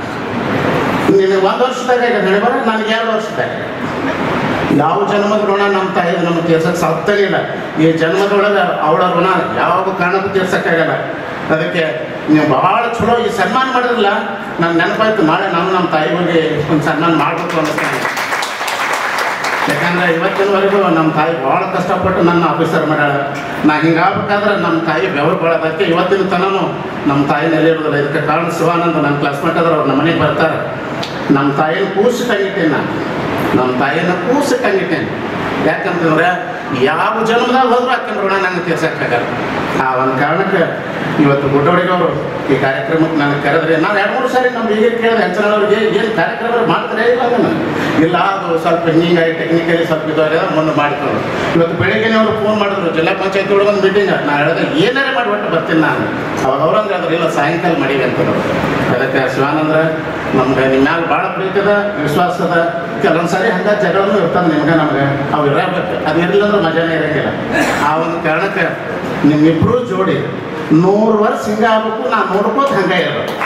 ನಿನಗೆ ಒಂದು ವರ್ಷದಾಗ ಈಗ ಹೇಳಿಬಾರ ನನಗೆ ಎರಡು ವರ್ಷದಾಗ ಯಾವ ಜನ್ಮದ ಋಣ ನಮ್ಮ ತಾಯಿ ನಮ್ಮ ತೀರ್ಸಕ್ಕೆ ಸಾಧ್ಯವಿಲ್ಲ ಈ ಜನ್ಮದೊಳಗೆ ಅವಳ ಋಣ ಯಾವ ಕಾರಣಕ್ಕೂ ತೀರ್ಸಕ್ಕಾಗಲ್ಲ ಅದಕ್ಕೆ ನೀವು ಭಾಳ ಚಲೋ ಈ ಸನ್ಮಾನ ಮಾಡಿರಲ್ಲ ನಾನು ನೆನಪಾಯ್ತು ನಾಳೆ ನಾನು ನಮ್ಮ ತಾಯಿ ಬಗ್ಗೆ ಒಂದು ಸನ್ಮಾನ ಮಾಡಬೇಕು ಅನ್ನಿಸ್ತಾನೆ ಯಾಕಂದ್ರೆ ಇವತ್ತಿನವರೆಗೂ ನಮ್ಮ ತಾಯಿ ಭಾಳ ಕಷ್ಟಪಟ್ಟು ನನ್ನ ಆಫೀಸರ್ ಮಾಡ್ಯಾಳ ನಾ ಹಿಂಗಾಗ್ಬೇಕಾದ್ರೆ ನಮ್ಮ ತಾಯಿ ಬೆವರು ಬಳದಕ್ಕೆ ಇವತ್ತಿನ ತನೂ ನಮ್ಮ ತಾಯಿ ನೆಲೆಯಿರೋದಿಲ್ಲ ಇದಕ್ಕೆ ಕಾರಣ ಶಿವಾನಂದ ನನ್ನ ಕ್ಲಾಸ್ಮೇಟ್ ಆದ್ರೆ ಅವ್ರು ನಮ್ಮ ಮನೆಗೆ ಬರ್ತಾರೆ ನಮ್ಮ ತಾಯಿನ ಕೂಸಿ ಕಂಗಿಟ್ಟೇನೆ ನಾನು ನಮ್ಮ ತಾಯಿನ ಕೂಸಿ ಕಂಗಿಟ್ಟೇನೆ ಯಾಕಂತಂದ್ರೆ ಯಾವ ಜನ್ಮದಾಗ ಹೋದ್ರು ಆಕಿನ ಋಣ ನಂಗೆ ತೀರ್ಸಕ್ಕಾಗಲ್ಲ ಆ ಒಂದು ಕಾರಣಕ್ಕೆ ಇವತ್ತು ಗುಡ್ಡೋಡಿಗವರು ಈ ಕಾರ್ಯಕ್ರಮಕ್ಕೆ ನನಗೆ ಕರೆದ್ರೆ ನಾನು ಎರಡು ಮೂರು ಸಾರಿ ನಮ್ಮ ಈಗ ಕೇಳಿದೆ ಹೆಂಚನವ್ರಿಗೆ ಏನು ಕಾರ್ಯಕ್ರಮ ಮಾಡ್ತಾರೆ ಇಲ್ಲ ಅದನ್ನು ಇಲ್ಲ ಅದು ಸ್ವಲ್ಪ ಹಿಂಗಾಗಿ ಟೆಕ್ನಿಕಲಿ ಸ್ವಲ್ಪ ಇದಾರೆ ಮುಂದೆ ಮಾಡ್ಕೊಂಡು ಇವತ್ತು ಬೆಳಿಗ್ಗೆ ಅವರು ಫೋನ್ ಮಾಡಿದ್ರು ಜಿಲ್ಲಾ ಪಂಚಾಯತ್ ಒಳಗೆ ಒಂದು ಮೀಟಿಂಗ್ ನಾನು ಹೇಳಿದೆ ಏನಾರೇ ಮಾಡಿ ಒಟ್ಟು ಬರ್ತೀನಿ ನಾನು ಅವಾಗ ಅವ್ರಂದ್ರೆ ಅದ್ರ ಇಲ್ಲ ಸಾಯಂಕಾಲ ಮಾಡೀವಿ ಅಂತ ಅದಕ್ಕೆ ಶಿವಾನಂದ್ರ ನಮ್ಗೆ ನಿಮ್ಮ ಮ್ಯಾಲ ಭಾಳ ಪ್ರೀತಿ ಅದ ವಿಶ್ವಾಸ ಅದ ಕೆಲವೊಂದು ಸಾರಿ ಹಂಗ ಜಗಳೂ ಇರ್ತದೆ ನಿಮ್ಗೆ ನಮ್ಗೆ ಅವು ಇರಬೇಕು ಅದು ಇರಲಿಲ್ಲ ಅಂದ್ರೆ ಮಜಾನೇ ಇರಂಗಿಲ್ಲ ಆ ಒಂದು ಕಾರಣಕ್ಕೆ ನಿಮ್ಮಿಬ್ರು ಜೋಡಿ ನೂರು ವರ್ಷ ಹಿಂಗೆ ಆಗ್ಬೇಕು ನಾನು ನೋಡ್ಕೋತ ಹಂಗೆ ಇರಬೇಕು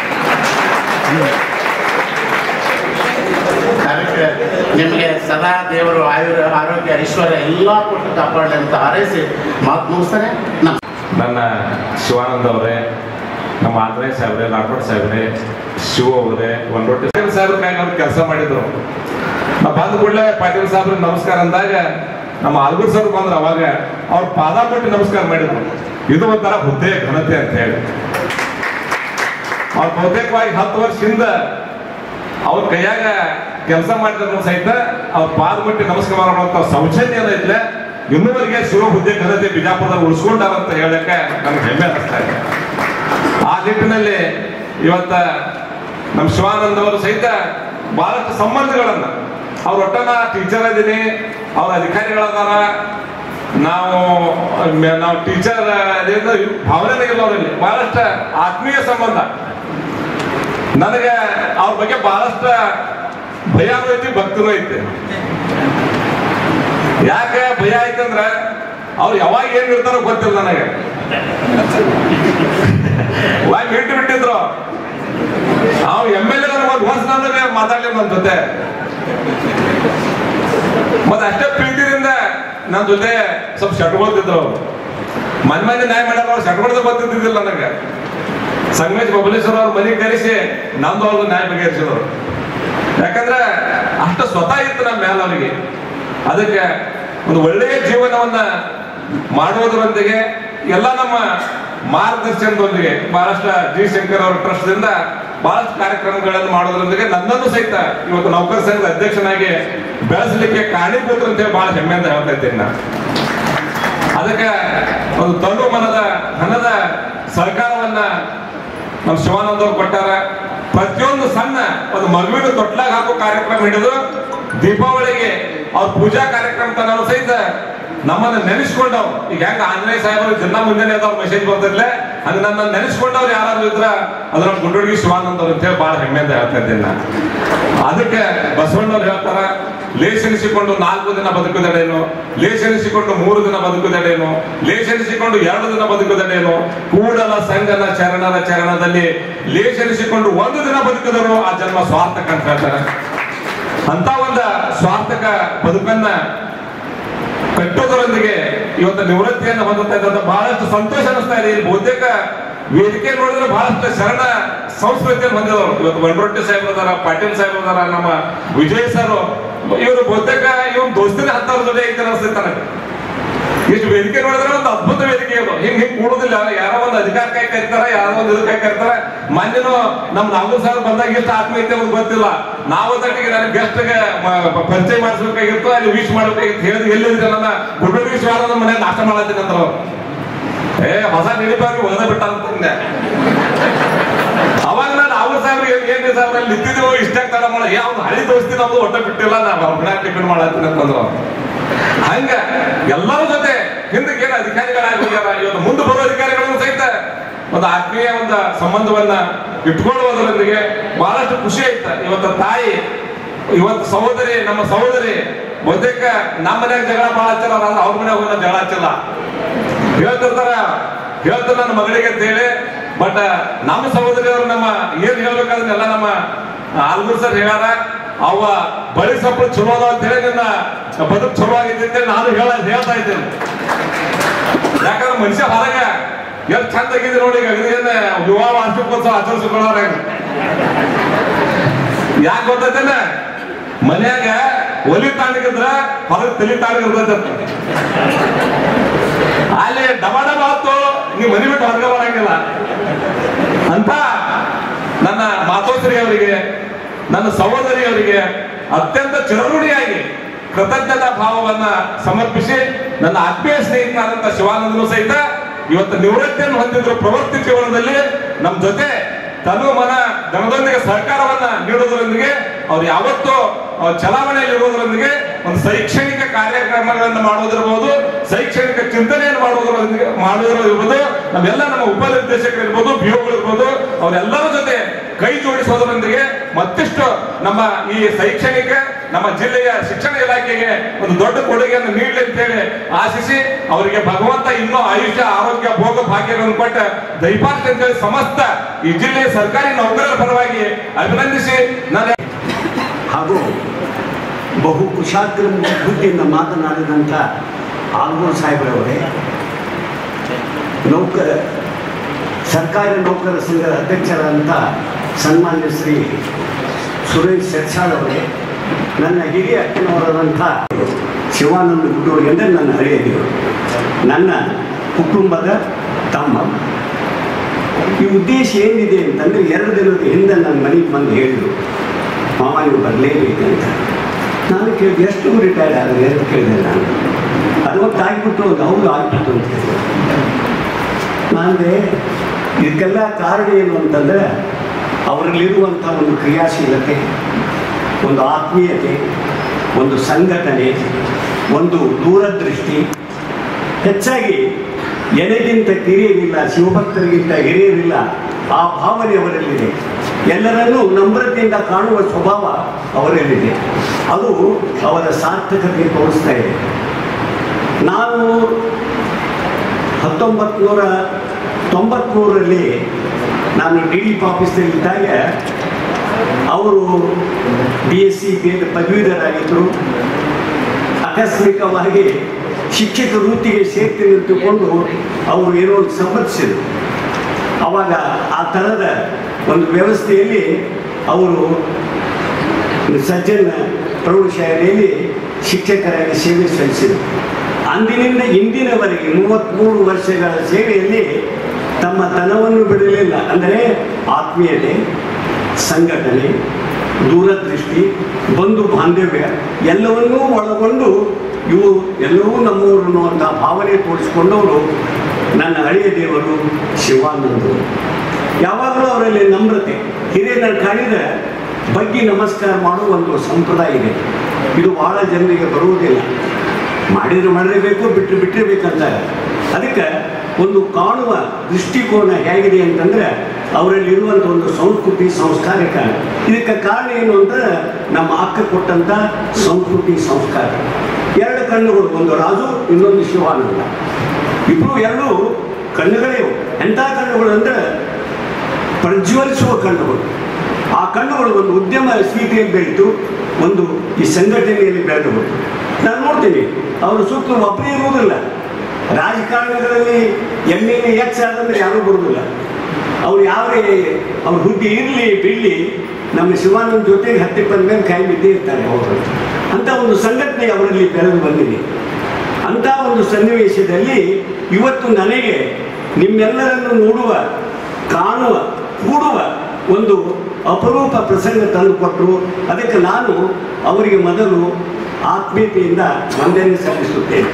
ಅದಕ್ಕೆ ನಿಮಗೆ ಸದಾ ದೇವರು ಆಯುರ ಆರೋಗ್ಯ ಐಶ್ವರ್ಯ ಎಲ್ಲ ಕೊಟ್ಟು ಕಾಪಾಡಲಿ ಅಂತ ಹಾರೈಸಿ ಮಾತು ಮುಗಿಸ್ತಾನೆ ನಮ್ಮ ನನ್ನ ಶಿವಾನಂದ ಅವರೇ ನಮ್ಮ ಆಂಜನೇಯ ಸಾಹೇಬ್ರೆ ಲಾಲ್ಕೋಟ್ ಸಾಹೇಬ್ರೆ ಶಿವ ಅವರೇ ಒಂದೊಟ್ಟು ಸಾಹೇಬ್ರ ಮ್ಯಾಗ ಅವ್ರು ಕೆಲಸ ಮಾಡಿದ್ರು ನಾ ಬಂದ ಕೂಡಲೇ ಪಾಟೀಲ್ ಸಾಹೇಬ್ರ ನಮಸ್ಕಾರ ಅಂದಾಗ ನಮ್ಮ ಆಲ್ಗೂರ್ ಸರ್ ಬಂದ್ರು ಅವಾಗ ಅವ್ರ ಪಾದ ಕೊಟ್ಟು ನಮಸ್ಕಾರ ಮಾಡಿದ್ರು ಇದು ಒಂಥರ ಹುದ್ದೆ ಘನತೆ ಅಂತ ಹೇಳಿ ಅವ್ರು ಬಹುತೇಕವಾಗಿ ಹತ್ತು ವರ್ಷದಿಂದ ಅವ್ರ ಕೈಯಾಗ ಕೆಲಸ ಮಾಡಿದ್ರು ಸಹಿತ ಅವ್ರ ಪಾದ ಮುಟ್ಟಿ ನಮಸ್ಕಾರ ಮಾಡುವಂತ ಸೌಜನ್ಯ ಏನೈತ್ಲೆ ಇನ್ನೂವರೆಗೆ ಶಿವ ಹುದ್ದೆ ಘನತೆ ಬಿಜಾಪುರದಲ್ಲಿ ಉಳಿಸ್ಕೊಂಡಾರಂತ ಹೇಳಕ್ಕೆ ನಮ್ಗೆ ಹೆಮ್ಮೆ ಅನಿಸ್ತಾ ಇದೆ ಆ ನಿಟ್ಟಿನಲ್ಲಿ ಇವತ್ತ ನಮ್ಮ ಶಿವಾನಂದ ಅವರು ಸಹಿತ ಬಹಳಷ್ಟು ಸಂಬಂಧಗಳನ್ನ ಅವ್ರ ಒಟ್ಟನ ಟೀಚರ್ ಇದೀನಿ ಅವ್ರ ಅಧಿಕಾರಿಗಳದಾರ ನಾವು ಮ- ನಾವು ಟೀಚರ್ ಭಾವನೆ ಇಲ್ಲ ಅವರಲ್ಲಿ ಬಹಳಷ್ಟು ಆತ್ಮೀಯ ಸಂಬಂಧ ನನಗೆ ಅವ್ರ ಬಗ್ಗೆ ಬಹಳಷ್ಟು ಭಯನೂ ಐತಿ ಭಕ್ತಿನೂ ಐತಿ ಯಾಕೆ ಭಯ ಐತಂದ್ರ ಅವ್ರು ಯಾವಾಗ ಏನ್ ಇರ್ತಾರೋ ಗೊತ್ತಿಲ್ಲ ನನಗೆ ಯಾವಾಗ ಬಿಟ್ಟು ಬಿಟ್ಟಿದ್ರು ಅವ್ ಎಮ್ ಎಲ್ ಎ ಒಂದು ವರ್ಷ ನನಗೆ ಮಾತಾಡ್ಲಿ ನನ್ನ ಜೊತೆ ಮತ್ತೆ ಅಷ್ಟೇ ಪ್ರೀತಿಯಿಂದ ನನ್ನ ಜೊತೆ ಸ್ವಲ್ಪ ಶಟ್ಕೊಳ್ತಿದ್ರು ಅವ್ರು ಮನ್ ಮಂದಿ ನ್ಯಾಯ ಮಾಡ್ಯಾರ ಅವ್ರು ಶಟ್ಕೊಳ್ದ ಗೊತ್ತಿದ್ದಿಲ್ಲ ನನಗೆ ಸಂಗಮೇಶ್ ಬಬಲೇಶ್ವರ ಅವ್ರ ಮನೆಗೆ ಕರೆಸಿ ನಂದು ಅವ್ರದ್ದು ನ್ಯಾಯ ಬಗೆಹರಿಸಿದ್ರು ಯಾಕಂದ್ರೆ ಅಷ್ಟು ಸ್ವತಃ ಇತ್ತು ನಮ್ಮ ಮೇಲೆ ಅವರಿಗೆ ಅದಕ್ಕೆ ಒಂದು ಒಳ್ಳೆಯ ಜೀವನವನ್ನ ಮಾಡುವುದರೊಂದಿಗೆ ಎಲ್ಲ ನಮ್ಮ ಮಾರ್ಗದರ್ಶನದೊಂದಿಗೆ ಬಹಳಷ್ಟು ಜಿ ಶಂಕರ್ ಅವರ ಟ್ರಸ್ಟ್ದಿಂದ ಬಹಳಷ್ಟು ಕಾರ್ಯಕ್ರಮಗಳನ್ನು ಮಾಡೋದ್ರೊಂದಿಗೆ ನನ್ನನ್ನು ಸಹಿತ ಇವತ್ತು ನೌಕರ ಸಂಘದ ಅಧ್ಯಕ್ಷನಾಗಿ ಬೆಳೆಸಲಿಕ್ಕೆ ಕಾರಣೀಭೂತರು ಅಂತೇಳಿ ಬಹಳ ಹೆಮ್ಮೆಯಿಂದ ಹೇಳ್ತಾ ಇದ್ದೀನಿ ನಾನು ಅದಕ್ಕೆ ಒಂದು ತನು ಮನದ ಹಣದ ಸಹಕಾರವನ್ನ ನಮ್ಮ ಶಿವಾನಂದ ಅವ್ರು ಕೊಟ್ಟಾರ ಪ್ರತಿಯೊಂದು ಸಣ್ಣ ಒಂದು ಮಗುವಿನ ತೊಟ್ಲಾಗ ಹಾಕೋ ಕಾರ್ಯಕ್ರಮ ಹಿಡಿದು ದೀಪಾವಳಿಗೆ ಅವ್ರ ಪೂಜಾ ಕಾರ್ಯಕ್ರಮ ತನೂ ಸಹಿತ ನಮ್ಮನ್ನ ನೆನೆಸ್ಕೊಂಡವ್ ಈಗ ಹೆಂಗ ಆಂಜನೇಯ ಸಾಹೇಬರು ಜನ ಮುಂಜಾನೆ ಅದಾವ್ ಮೆಸೇಜ್ ಬರ್ತಿರ್ಲೆ ಹಂಗ ನನ್ನ ನೆನೆಸ್ಕೊಂಡವ್ರು ಯಾರಾದ್ರೂ ಇದ್ರ ಅದು ನಮ್ಮ ಗುಂಡೂರ್ಗಿ ಶಿವಾನಂದ ಅವ್ರು ಅಂತೇಳಿ ಬಹಳ ಹೆಮ್ಮೆಯಿಂದ ಹೇಳ್ತಾ ಇದ್ದೀನಿ ನಾನು ಅದಕ್ಕೆ ಬಸವಣ್ಣವ್ರು ಹೇಳ್ತಾರ ಲೇಷನಿಸಿಕೊಂಡು ನಾಲ್ಕು ದಿನ ಬದುಕುವುದಡೇನು ಲೇಷನಿಸಿಕೊಂಡು ಮೂರು ದಿನ ಬದುಕುವುದಡೇನು ಲೇಷನಿಸಿಕೊಂಡು ಎರಡು ದಿನ ಬದುಕುವುದಡೇನು ಕೂಡಲ ಸಂಗನ ಚರಣರ ಚರಣದಲ್ಲಿ ಲೇಷನಿಸಿಕೊಂಡು ಒಂದು ದಿನ ಬದುಕಿದರು ಆ ಜನ್ಮ ಸ್ವಾರ್ಥಕ ಅಂತ ಹೇಳ್ತಾರೆ ಅಂತ ಒಂದು ಸ್ವಾರ್ಥಕ ಬದುಕನ್ನ ಕಟ್ಟೋದರೊಂದಿಗೆ ಇವತ್ತು ನಿವೃತ್ತಿಯನ್ನು ಹೊಂದುತ್ತಾ ಇದ್ದಂತ ಬಹಳಷ್ಟು ಸಂತೋಷ ಅನಿಸ್ತಾ ಇದೆ ಇಲ್ಲಿ ಬಹುತೇಕ ವೇದಿಕೆ ನೋಡಿದ್ರೆ ಬಹಳಷ್ಟು ಶರಣ ಸಂಸ್ಕೃತಿಯನ್ನು ಹೊಂದಿದವರು ಇವತ್ತು ಬಂಡ್ರೊಟ್ಟಿ ಸಾಹೇಬ್ ಅದಾರ ಪಾಟೀಲ್ ಸಾಹೇಬ್ ಅದಾರ ನಮ್ಮ ವಿಜಯ್ ಸರ್ ಇವರು ಬಹುತೇಕ ಇವ್ರು ದೋಸ್ತಿನ ಹತ್ತಾರು ಜೊತೆ ಐತೆ ಅನಿಸ್ತೈತೆ ನನಗೆ ಇಷ್ಟು ವೇದಿಕೆ ನೋಡಿದ್ರೆ ಒಂದು ಅದ್ಭುತ ವೇದಿಕೆ ಇದು ಹಿಂಗ್ ಹಿಂಗ್ ಕೂಡುದಿಲ್ಲ ಯಾರೋ ಒಂದು ಅಧಿಕಾರ ಕೈ ಕರಿತಾರ ಯಾರೋ ಒಂದು ಇದು ಕೈ ಕರಿತಾರ ಮೊನ್ನೆನೂ ನಮ್ ನಾಗೂರ್ ಸರ್ ಬಂದಾಗ ಎಷ್ಟು ಆತ್ಮೀಯತೆ ಅವ್ರಿಗೆ ಗೊತ್ತಿಲ್ಲ ನಾವು ತಟ್ಟಿಗೆ ನನಗೆ ಗೆಸ್ಟ್ ಗೆ ಮ- ಪರಿಚಯ ಮಾಡಿಸ್ಬೇಕಾಗಿತ್ತು ಅಲ್ಲಿ ವಿಶ್ ಮಾಡ್ಬೇಕಾಗಿತ್ತು ಹೇಳಿದ್ ಎಲ್ಲಿದ್ರೆ ನನ್ನ ಗುಡ್ಡ ವಿಶ್ ನಮ್ಮ ಮನೆ ನಾಷ್ಟ ಮಾಡತ್ತೀನಿ ಅಂದ್ರ ಅವ್ರು. ಏ ಹೊಸ ನಿಡಿಬಾರ್ದು ಒದ ಬಿಟ್ಟ ಅಂತಂದೆ ಅವಾಗ ನಾನು ಅವ್ರ ಸಾಹೇಬ್ರಿಗೆ ಏನ್ರಿ ಸಾಹೇಬ್ರ ಅಲ್ಲಿ ನಿಂತಿದ್ದೀವೋ ಇಷ್ಟ ತಡ ಮಾಡ ಯಾವ್ದು ಹಳಿ ದೋಸ್ತಿ ನಮ್ದು ಒಟ್ಟ ಬಿಟ್ಟಿಲ್ಲ ನಾವು ಹೊರಗಡೆ ಟಿಫಿನ್ ಮಾಡತ್ತೀನಿ ಅಂತಂದ್ರು ಅವ್ರು. ಹಂಗ ಎಲ್ಲರ ಜೊತೆ ಹಿಂದಕ್ಕೆ ಏನು ಅಧಿಕಾರಿಗಳಾಗಿ ಹೋಗ್ಯಾರ ಇವತ್ತು ಮುಂದೆ ಬರೋ ಅಧಿಕಾರಿಗಳನ್ನು ಸಹಿತ ಒಂದು ಆತ್ಮೀಯ ಒಂದು ಸಂಬಂಧವನ್ನ ಇಟ್ಕೊಳ್ಳುವುದರೊಂದಿಗೆ ಬಹಳಷ್ಟು ಖುಷಿ ಆಯ್ತ ಇವತ್ತು ತಾಯಿ ಇವತ್ತು ಸಹೋದರಿ ನಮ್ಮ ಸಹೋದರಿ ಬಹುತೇಕ ನಮ್ಮ ಮನ್ಯಾಗ ಜಗಳ ಬಹಳ ಹಚ್ಚಲ್ಲ ಆದ್ರೆ ಅವ್ರ ಮನ್ಯಾಗ ಹೋಗಿ ಜಗಳ ಹಚ್ಚಲ್ಲ ಹೇಳ್ತಿರ್ತಾರ ಹೇಳ್ತಾರೆ ನನ್ನ ಮಗಳಿಗೆ ಅಂತ ಹೇಳಿ ಬಟ್ ನಮ್ಮ ಸಹೋದರಿಯವರು ನಮ್ಮ ಏನ್ ಹೇಳ್ಬೇಕಾದ್ರೆ ನಮ್ಮ ಆಲ್ಗೂರ್ ಸರ್ ಹೇಳ್ಯಾರ ಅವ ಬಳಿ ಸಪ್ಪಳು ಚಲೋ ಅದಾವ ಅಂತ ಹೇಳಿ ನಿನ್ನ ಬದುಕು ಚಲೋ ಆಗೈತೆ ಅಂತ ಹೇಳಿ ನಾನು ಹೇಳ ಹೇಳ್ತಾ ಇದ್ದೇನೆ ಯಾಕಂದ್ರೆ ಮನುಷ್ಯ ಹೊರಗ ಎಷ್ಟು ಚಂದ ಆಗಿದೆ ನೋಡಿ ಈಗ ಇದೇನ ವಿವಾಹ ವಾರ್ಷಿಕೋತ್ಸವ ಆಚರಿಸ್ಕೊಳ್ಳೋರ ಯಾಕೆ ಗೊತ್ತೈತೇನ ಮನ್ಯಾಗ ಒಲಿ ತಾಣಿಗಿದ್ರ ಹೊರಗೆ ತಲಿ ತಾಣಿಗಿರ್ತೈತೆ ಅಲ್ಲಿ ಡಬ ಡಬ ಹತ್ತು ನೀವು ಮನೆ ಬಿಟ್ಟು ಹೊರಗೆ ಬರಂಗಿಲ್ಲ ಅಂತ ನನ್ನ ಮಾತೋಶ್ರೀ ಅವರಿಗೆ ನನ್ನ ಸಹೋದರಿ ಅವರಿಗೆ ಅತ್ಯಂತ ಚಿರಋಣಿಯಾಗಿ ಕೃತಜ್ಞತಾ ಭಾವವನ್ನ ಸಮರ್ಪಿಸಿ ನನ್ನ ಆತ್ಮೀಯ ಸ್ನೇಹಿತನಾದಂತ ಶಿವಾನಂದನು ಸಹಿತ ಇವತ್ತು ನಿವೃತ್ತಿಯನ್ನು ಹೊಂದಿದ್ರು ಪ್ರವೃತ್ತಿ ಜೀವನದಲ್ಲಿ ನಮ್ಮ ಜೊತೆ ತನು ಮನ ಜನದೊಂದಿಗೆ ಸಹಕಾರವನ್ನ ನೀಡುವುದರೊಂದಿಗೆ ಅವ್ರು ಯಾವತ್ತೂ ಅವ್ರ ಚಲಾವಣೆಯಲ್ಲಿ ಇರುವುದರೊಂದಿಗೆ ಒಂದು ಶೈಕ್ಷಣಿಕ ಕಾರ್ಯಕ್ರಮಗಳನ್ನು ಮಾಡುವುದಿರಬಹುದು ಶೈಕ್ಷಣಿಕ ಚಿಂತನೆಯನ್ನು ಮಾಡುವುದರೊಂದಿಗೆ ಮಾಡುವುದಿರಬಹುದು ನಮ್ಮೆಲ್ಲ ನಮ್ಮ ಉಪನಿರ್ದೇಶಕರು ಇರ್ಬೋದು ಬಿಒಗಳು ಇರ್ಬೋದು ಅವರೆಲ್ಲರ ಜೊತೆ ಕೈ ಜೋಡಿಸೋದರೊಂದಿಗೆ ಮತ್ತಿಷ್ಟು ನಮ್ಮ ಈ ಶೈಕ್ಷಣಿಕ ನಮ್ಮ ಜಿಲ್ಲೆಯ ಶಿಕ್ಷಣ ಇಲಾಖೆಗೆ ಒಂದು ದೊಡ್ಡ ಕೊಡುಗೆಯನ್ನು ನೀಡಲಿ ಅಂತೇಳಿ ಆಶಿಸಿ ಅವರಿಗೆ ಭಗವಂತ ಇನ್ನೂ ಆಯುಷ್ಯ ಆರೋಗ್ಯ ಭೋಗ ಭಾಗ್ಯಗಳನ್ನು ಕೊಟ್ಟ ದೈಪಾರ್ಥ ಅಂತೇಳಿ ಸಮಸ್ತ ಈ ಜಿಲ್ಲೆಯ ಸರ್ಕಾರಿ ನೌಕರರ ಪರವಾಗಿ ಅಭಿನಂದಿಸಿ ನನ್ನ ಹಾಗೂ ಬಹು ಕುಶಾಗ್ರ ಬುದ್ಧಿಯಿಂದ ಮಾತನಾಡಿದಂಥ ಆಲ್ಗೂರ್ ಸಾಹೇಬ್ರವರೇ ನೌಕರ ಸರ್ಕಾರಿ ನೌಕರ ಸಂಘದ ಅಧ್ಯಕ್ಷರಾದಂಥ ಸನ್ಮಾನ್ಯ ಶ್ರೀ ಸುರೇಶ್ ಶೆಟ್ಸಾಳ್ ಅವರೇ ನನ್ನ ಹಿರಿಯ ಅಕ್ಕನವರಾದಂಥ ಶಿವಾನಂದ ಗುಡ್ಡೂರು ಎಂದರೆ ನನ್ನ ಹಳೆಯ ದೇವರು ನನ್ನ ಕುಟುಂಬದ ತಮ್ಮ ಈ ಉದ್ದೇಶ ಏನಿದೆ ಅಂತಂದ್ರೆ ಎರಡು ದಿನದ ಹಿಂದೆ ನನ್ನ ಮನೆಗೆ ಬಂದು ಹೇಳಿದರು ಮಾಮ ನೀವು ಬರಲೇಬೇಕಂತ ನಾನು ಕೇಳಿದೆ ಎಷ್ಟು ರಿಟೈರ್ಡ್ ಆದರೆ ಅಂತ ಕೇಳಿದೆ ನಾನು ಅರವತ್ತು ಆಗಿಬಿಟ್ಟು ಒಂದು ಹೌದು ಆಗ್ಬಿಟ್ಟು ಅಂತ ಕೇಳಿದೆ ನಾನೇ ಇದಕ್ಕೆಲ್ಲ ಕಾರಣ ಏನು ಅಂತಂದ್ರೆ ಅವರಲ್ಲಿರುವಂಥ ಒಂದು ಕ್ರಿಯಾಶೀಲತೆ ಒಂದು ಆತ್ಮೀಯತೆ ಒಂದು ಸಂಘಟನೆ ಒಂದು ದೂರದೃಷ್ಟಿ ಹೆಚ್ಚಾಗಿ ಎನೆಗಿಂತ ಕಿರಿಯರಿಲ್ಲ ಶಿವಭಕ್ತರಿಗಿಂತ ಹಿರಿಯರಿಲ್ಲ ಆ ಭಾವನೆ ಅವರಲ್ಲಿದೆ ಎಲ್ಲರನ್ನೂ ನಮ್ರತೆಯಿಂದ ಕಾಣುವ ಸ್ವಭಾವ ಅವರಲ್ಲಿದೆ ಅದು ಅವರ ಸಾರ್ಥಕತೆ ತೋರಿಸ್ತಾ ಇದೆ ನಾನು ಹತ್ತೊಂಬತ್ತು ನೂರ ತೊಂಬತ್ಮೂರರಲ್ಲಿ ನಾನು ಡಿ ಡಿ ಆಫೀಸ್ನಲ್ಲಿದ್ದಾಗ ಅವರು ಬಿ ಎಸ್ ಸಿ ಪದವೀಧರಾಗಿದ್ದರು ಆಕಸ್ಮಿಕವಾಗಿ ಶಿಕ್ಷಕ ವೃತ್ತಿಗೆ ಸೇರ್ತೀನಿ ಅಂತಕೊಂಡು ಅವರು ಏನೋ ಒಂದು ಸಮ್ಮತಿಸಿದರು ಅವಾಗ ಆ ಥರದ ಒಂದು ವ್ಯವಸ್ಥೆಯಲ್ಲಿ ಅವರು ಸಜ್ಜನ ಪ್ರೌಢಶಾಲೆಯಲ್ಲಿ ಶಿಕ್ಷಕರಾಗಿ ಸೇವೆ ಸಲ್ಲಿಸಿದರು ಅಂದಿನಿಂದ ಇಂದಿನವರೆಗೆ ಮೂವತ್ತ್ಮೂರು ವರ್ಷಗಳ ಸೇವೆಯಲ್ಲಿ ತಮ್ಮ ತನವನ್ನು ಬಿಡಲಿಲ್ಲ ಅಂದರೆ ಆತ್ಮೀಯತೆ ಸಂಘಟನೆ ದೂರದೃಷ್ಟಿ ಬಂಧು ಬಾಂಧವ್ಯ ಎಲ್ಲವನ್ನೂ ಒಳಗೊಂಡು ಇವು ಎಲ್ಲವೂ ನಮ್ಮವರು ಅನ್ನುವಂಥ ಭಾವನೆ ತೋರಿಸಿಕೊಂಡವರು ನನ್ನ ಹಳೆಯ ದೇವರು ಶಿವಾನಂದರು ಯಾವಾಗಲೂ ಅವರಲ್ಲಿ ನಮ್ರತೆ ಹಿರಿಯರ ಕಾಣಿದ ಬಗ್ಗೆ ನಮಸ್ಕಾರ ಮಾಡುವ ಒಂದು ಸಂಪ್ರದಾಯ ಇದೆ ಇದು ಬಹಳ ಜನರಿಗೆ ಬರುವುದಿಲ್ಲ ಮಾಡಿದ್ರೆ ಮಾಡಿರಬೇಕು ಬಿಟ್ಟರೆ ಬಿಟ್ಟಿರ್ಬೇಕಂತ ಅದಕ್ಕೆ ಒಂದು ಕಾಣುವ ದೃಷ್ಟಿಕೋನ ಹೇಗಿದೆ ಅಂತಂದ್ರೆ ಅವರಲ್ಲಿ ಇರುವಂಥ ಒಂದು ಸಂಸ್ಕೃತಿ ಸಂಸ್ಕಾರ ಕಾರಣ ಇದಕ್ಕೆ ಕಾರಣ ಏನು ಅಂದ್ರೆ ನಮ್ಮ ಅಕ್ಕ ಕೊಟ್ಟಂಥ ಸಂಸ್ಕೃತಿ ಸಂಸ್ಕಾರ ಎರಡು ಕಣ್ಣುಗಳು ಒಂದು ರಾಜು ಇನ್ನೊಂದು ಶಿವಾನಂದ ಇಬ್ಬರು ಎರಡು ಕಣ್ಣುಗಳೇ ಇವು. ಎಂಥ ಕಣ್ಣುಗಳು ಅಂದ್ರೆ ಪ್ರಜ್ವಲಿಸುವ ಕಣ್ಣುಗಳು ಆ ಕಣ್ಣುಗಳು ಒಂದು ಉದ್ಯಮ ಸ್ಥಿತಿಯಲ್ಲಿ ಬೆಳೆದು ಒಂದು ಈ ಸಂಘಟನೆಯಲ್ಲಿ ಬೆಳೆದು ಬಂತು. ನಾನು ನೋಡ್ತೀನಿ ಅವರ ಸುತ್ತಲೂ ಒಬ್ಬರೇ ಇರುವುದಿಲ್ಲ ರಾಜಕಾರಣಗಳಲ್ಲಿ ಎಮ್ ಎಲ್ ಎ ಎಕ್ಸ್ ಆದಂದ್ರೆ ಯಾರೂ ಬರುವುದಿಲ್ಲ ಅವ್ರು ಯಾವೇ ಅವ್ರ ಹುದ್ದೆ ಇರಲಿ ಬಿಡಲಿ ನಮ್ಮ ಶಿವಾನಂದ ಜೊತೆಗೆ ಹತ್ತಿ ಬಂದ ಮೇಲೆ ಕೈ ಬಿದ್ದೇ ಇರ್ತಾರೆ ಅವರು ಅಂತ ಒಂದು ಸಂಘಟನೆ ಅವರಲ್ಲಿ ಬೆಳೆದು ಬಂದಿದೆ ಅಂತ ಒಂದು ಸನ್ನಿವೇಶದಲ್ಲಿ ಇವತ್ತು ನನಗೆ ನಿಮ್ಮೆಲ್ಲರನ್ನು ನೋಡುವ ಕಾಣುವ ಕೂಡುವ ಒಂದು ಅಪರೂಪ ಪ್ರಸಂಗ ತಂದುಕೊಟ್ಟರು ಅದಕ್ಕೆ ನಾನು ಅವರಿಗೆ ಮೊದಲು ಆತ್ಮೀಯತೆಯಿಂದ ವಂದನೆ ಸಲ್ಲಿಸುತ್ತೇನೆ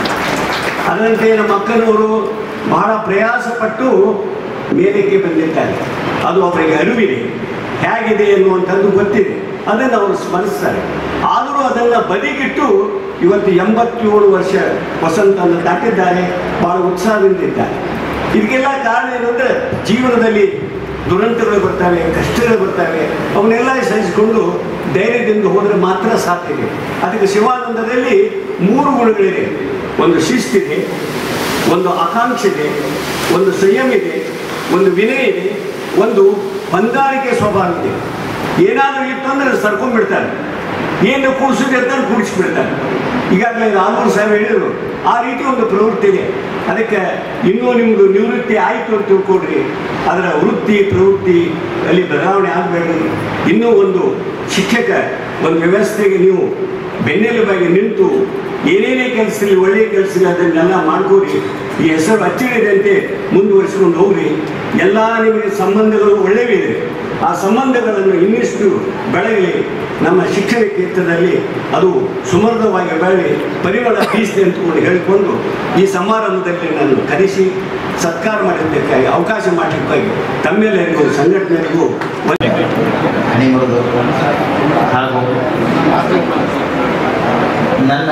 ಅದರಂತೆ ನಮ್ಮ ಅಕ್ಕನವರು ಬಹಳ ಪ್ರಯಾಸಪಟ್ಟು ಮೇಲಕ್ಕೆ ಬಂದಿದ್ದಾರೆ ಅದು ಅವರಿಗೆ ಅರಿವಿದೆ ಹೇಗಿದೆ ಎನ್ನುವಂಥದ್ದು ಗೊತ್ತಿದೆ ಅದನ್ನು ಅವರು ಸ್ಮರಿಸ್ತಾರೆ ಆದರೂ ಅದನ್ನು ಬದಿಗಿಟ್ಟು ಇವತ್ತು ಎಂಬತ್ತೇಳು ವರ್ಷ ವಸಂತವನ್ನು ದಾಟಿದ್ದಾರೆ ಬಹಳ ಉತ್ಸಾಹದಿಂದಿದ್ದಾರೆ ಇದಕ್ಕೆಲ್ಲ ಕಾರಣ ಏನಂದ್ರೆ ಜೀವನದಲ್ಲಿ ದುರಂತಗಳು ಬರ್ತವೆ ಕಷ್ಟಗಳು ಬರ್ತವೆ ಅವನ್ನೆಲ್ಲ ಸಹಿಸಿಕೊಂಡು ಧೈರ್ಯದಿಂದ ಹೋದರೆ ಮಾತ್ರ ಸಾಧ್ಯ ಇದೆ ಅದಕ್ಕೆ ಶಿವಾನಂದದಲ್ಲಿ ಮೂರು ಗುಣಗಳಿದೆ ಒಂದು ಶಿಸ್ತಿದೆ ಒಂದು ಆಕಾಂಕ್ಷೆ ಇದೆ ಒಂದು ಸಂಯಮ ಇದೆ ಒಂದು ವಿನಯ ಇದೆ ಒಂದು ಹೊಂದಾಣಿಕೆ ಸ್ವಭಾವ ಇದೆ ಏನಾದರೂ ಇತ್ತು ಅಂದ್ರೆ ಸರ್ಕೊಂಡ್ಬಿಡ್ತಾರೆ ಏನು ಕೂಡಿಸಿದ್ರೆ ಅಂತ ಕೂಡಿಸ್ಬಿಡ್ತಾರೆ ಈಗಾಗಲೇ ರಾಮೂರ್ ಸಾಹೇಬ್ ಹೇಳಿದರು ಆ ರೀತಿ ಒಂದು ಪ್ರವೃತ್ತಿ ಇದೆ ಅದಕ್ಕೆ ಇನ್ನೂ ನಿಮ್ಮದು ನಿವೃತ್ತಿ ಆಯಿತು ಅಂತ ತಿಳ್ಕೊಡ್ರಿ ಅದರ ವೃತ್ತಿ ಪ್ರವೃತ್ತಿ ಅಲ್ಲಿ ಬದಲಾವಣೆ ಆಗಬೇಡಿ ಇನ್ನೂ ಒಂದು ಶಿಕ್ಷಕ ಒಂದು ವ್ಯವಸ್ಥೆಗೆ ನೀವು ಬೆನ್ನೆಲುಬಾಗಿ ನಿಂತು ಏನೇನೇ ಕೆಲಸದಲ್ಲಿ ಒಳ್ಳೆಯ ಕೆಲಸದಲ್ಲಿ ಅದನ್ನೆಲ್ಲ ಮಾಡ್ಕೋರಿ ಈ ಹೆಸರು ಅಚ್ಚಿಡಿದಂತೆ ಮುಂದುವರಿಸಿಕೊಂಡು ಹೋಗ್ರಿ ಎಲ್ಲ ನಿಮಗೆ ಸಂಬಂಧಗಳು ಒಳ್ಳೆಯವಿದೆ ಆ ಸಂಬಂಧಗಳನ್ನು ಇನ್ನಿಷ್ಟು ಬೆಳಗಲಿ ನಮ್ಮ ಶಿಕ್ಷಣ ಕ್ಷೇತ್ರದಲ್ಲಿ ಅದು ಸುಮರ್ಧವಾಗಿ ಬೆಳಗಿ ಪರಿಮಳ ಬೀಸದೆ ಅಂತಕೊಂಡು ಹೇಳಿಕೊಂಡು ಈ ಸಮಾರಂಭದಲ್ಲಿ ನಾನು ಕರೆಸಿ ಸತ್ಕಾರ ಮಾಡಿದ್ದಕ್ಕಾಗಿ ಅವಕಾಶ ಮಾಡಲಿಕ್ಕಾಗಿ ತಮ್ಮೆಲ್ಲರಿಗೂ ಸಂಘಟನೆಗಳಿಗೂ ಹಣಿಮುರಿದು ಹಾಗೂ ನನ್ನ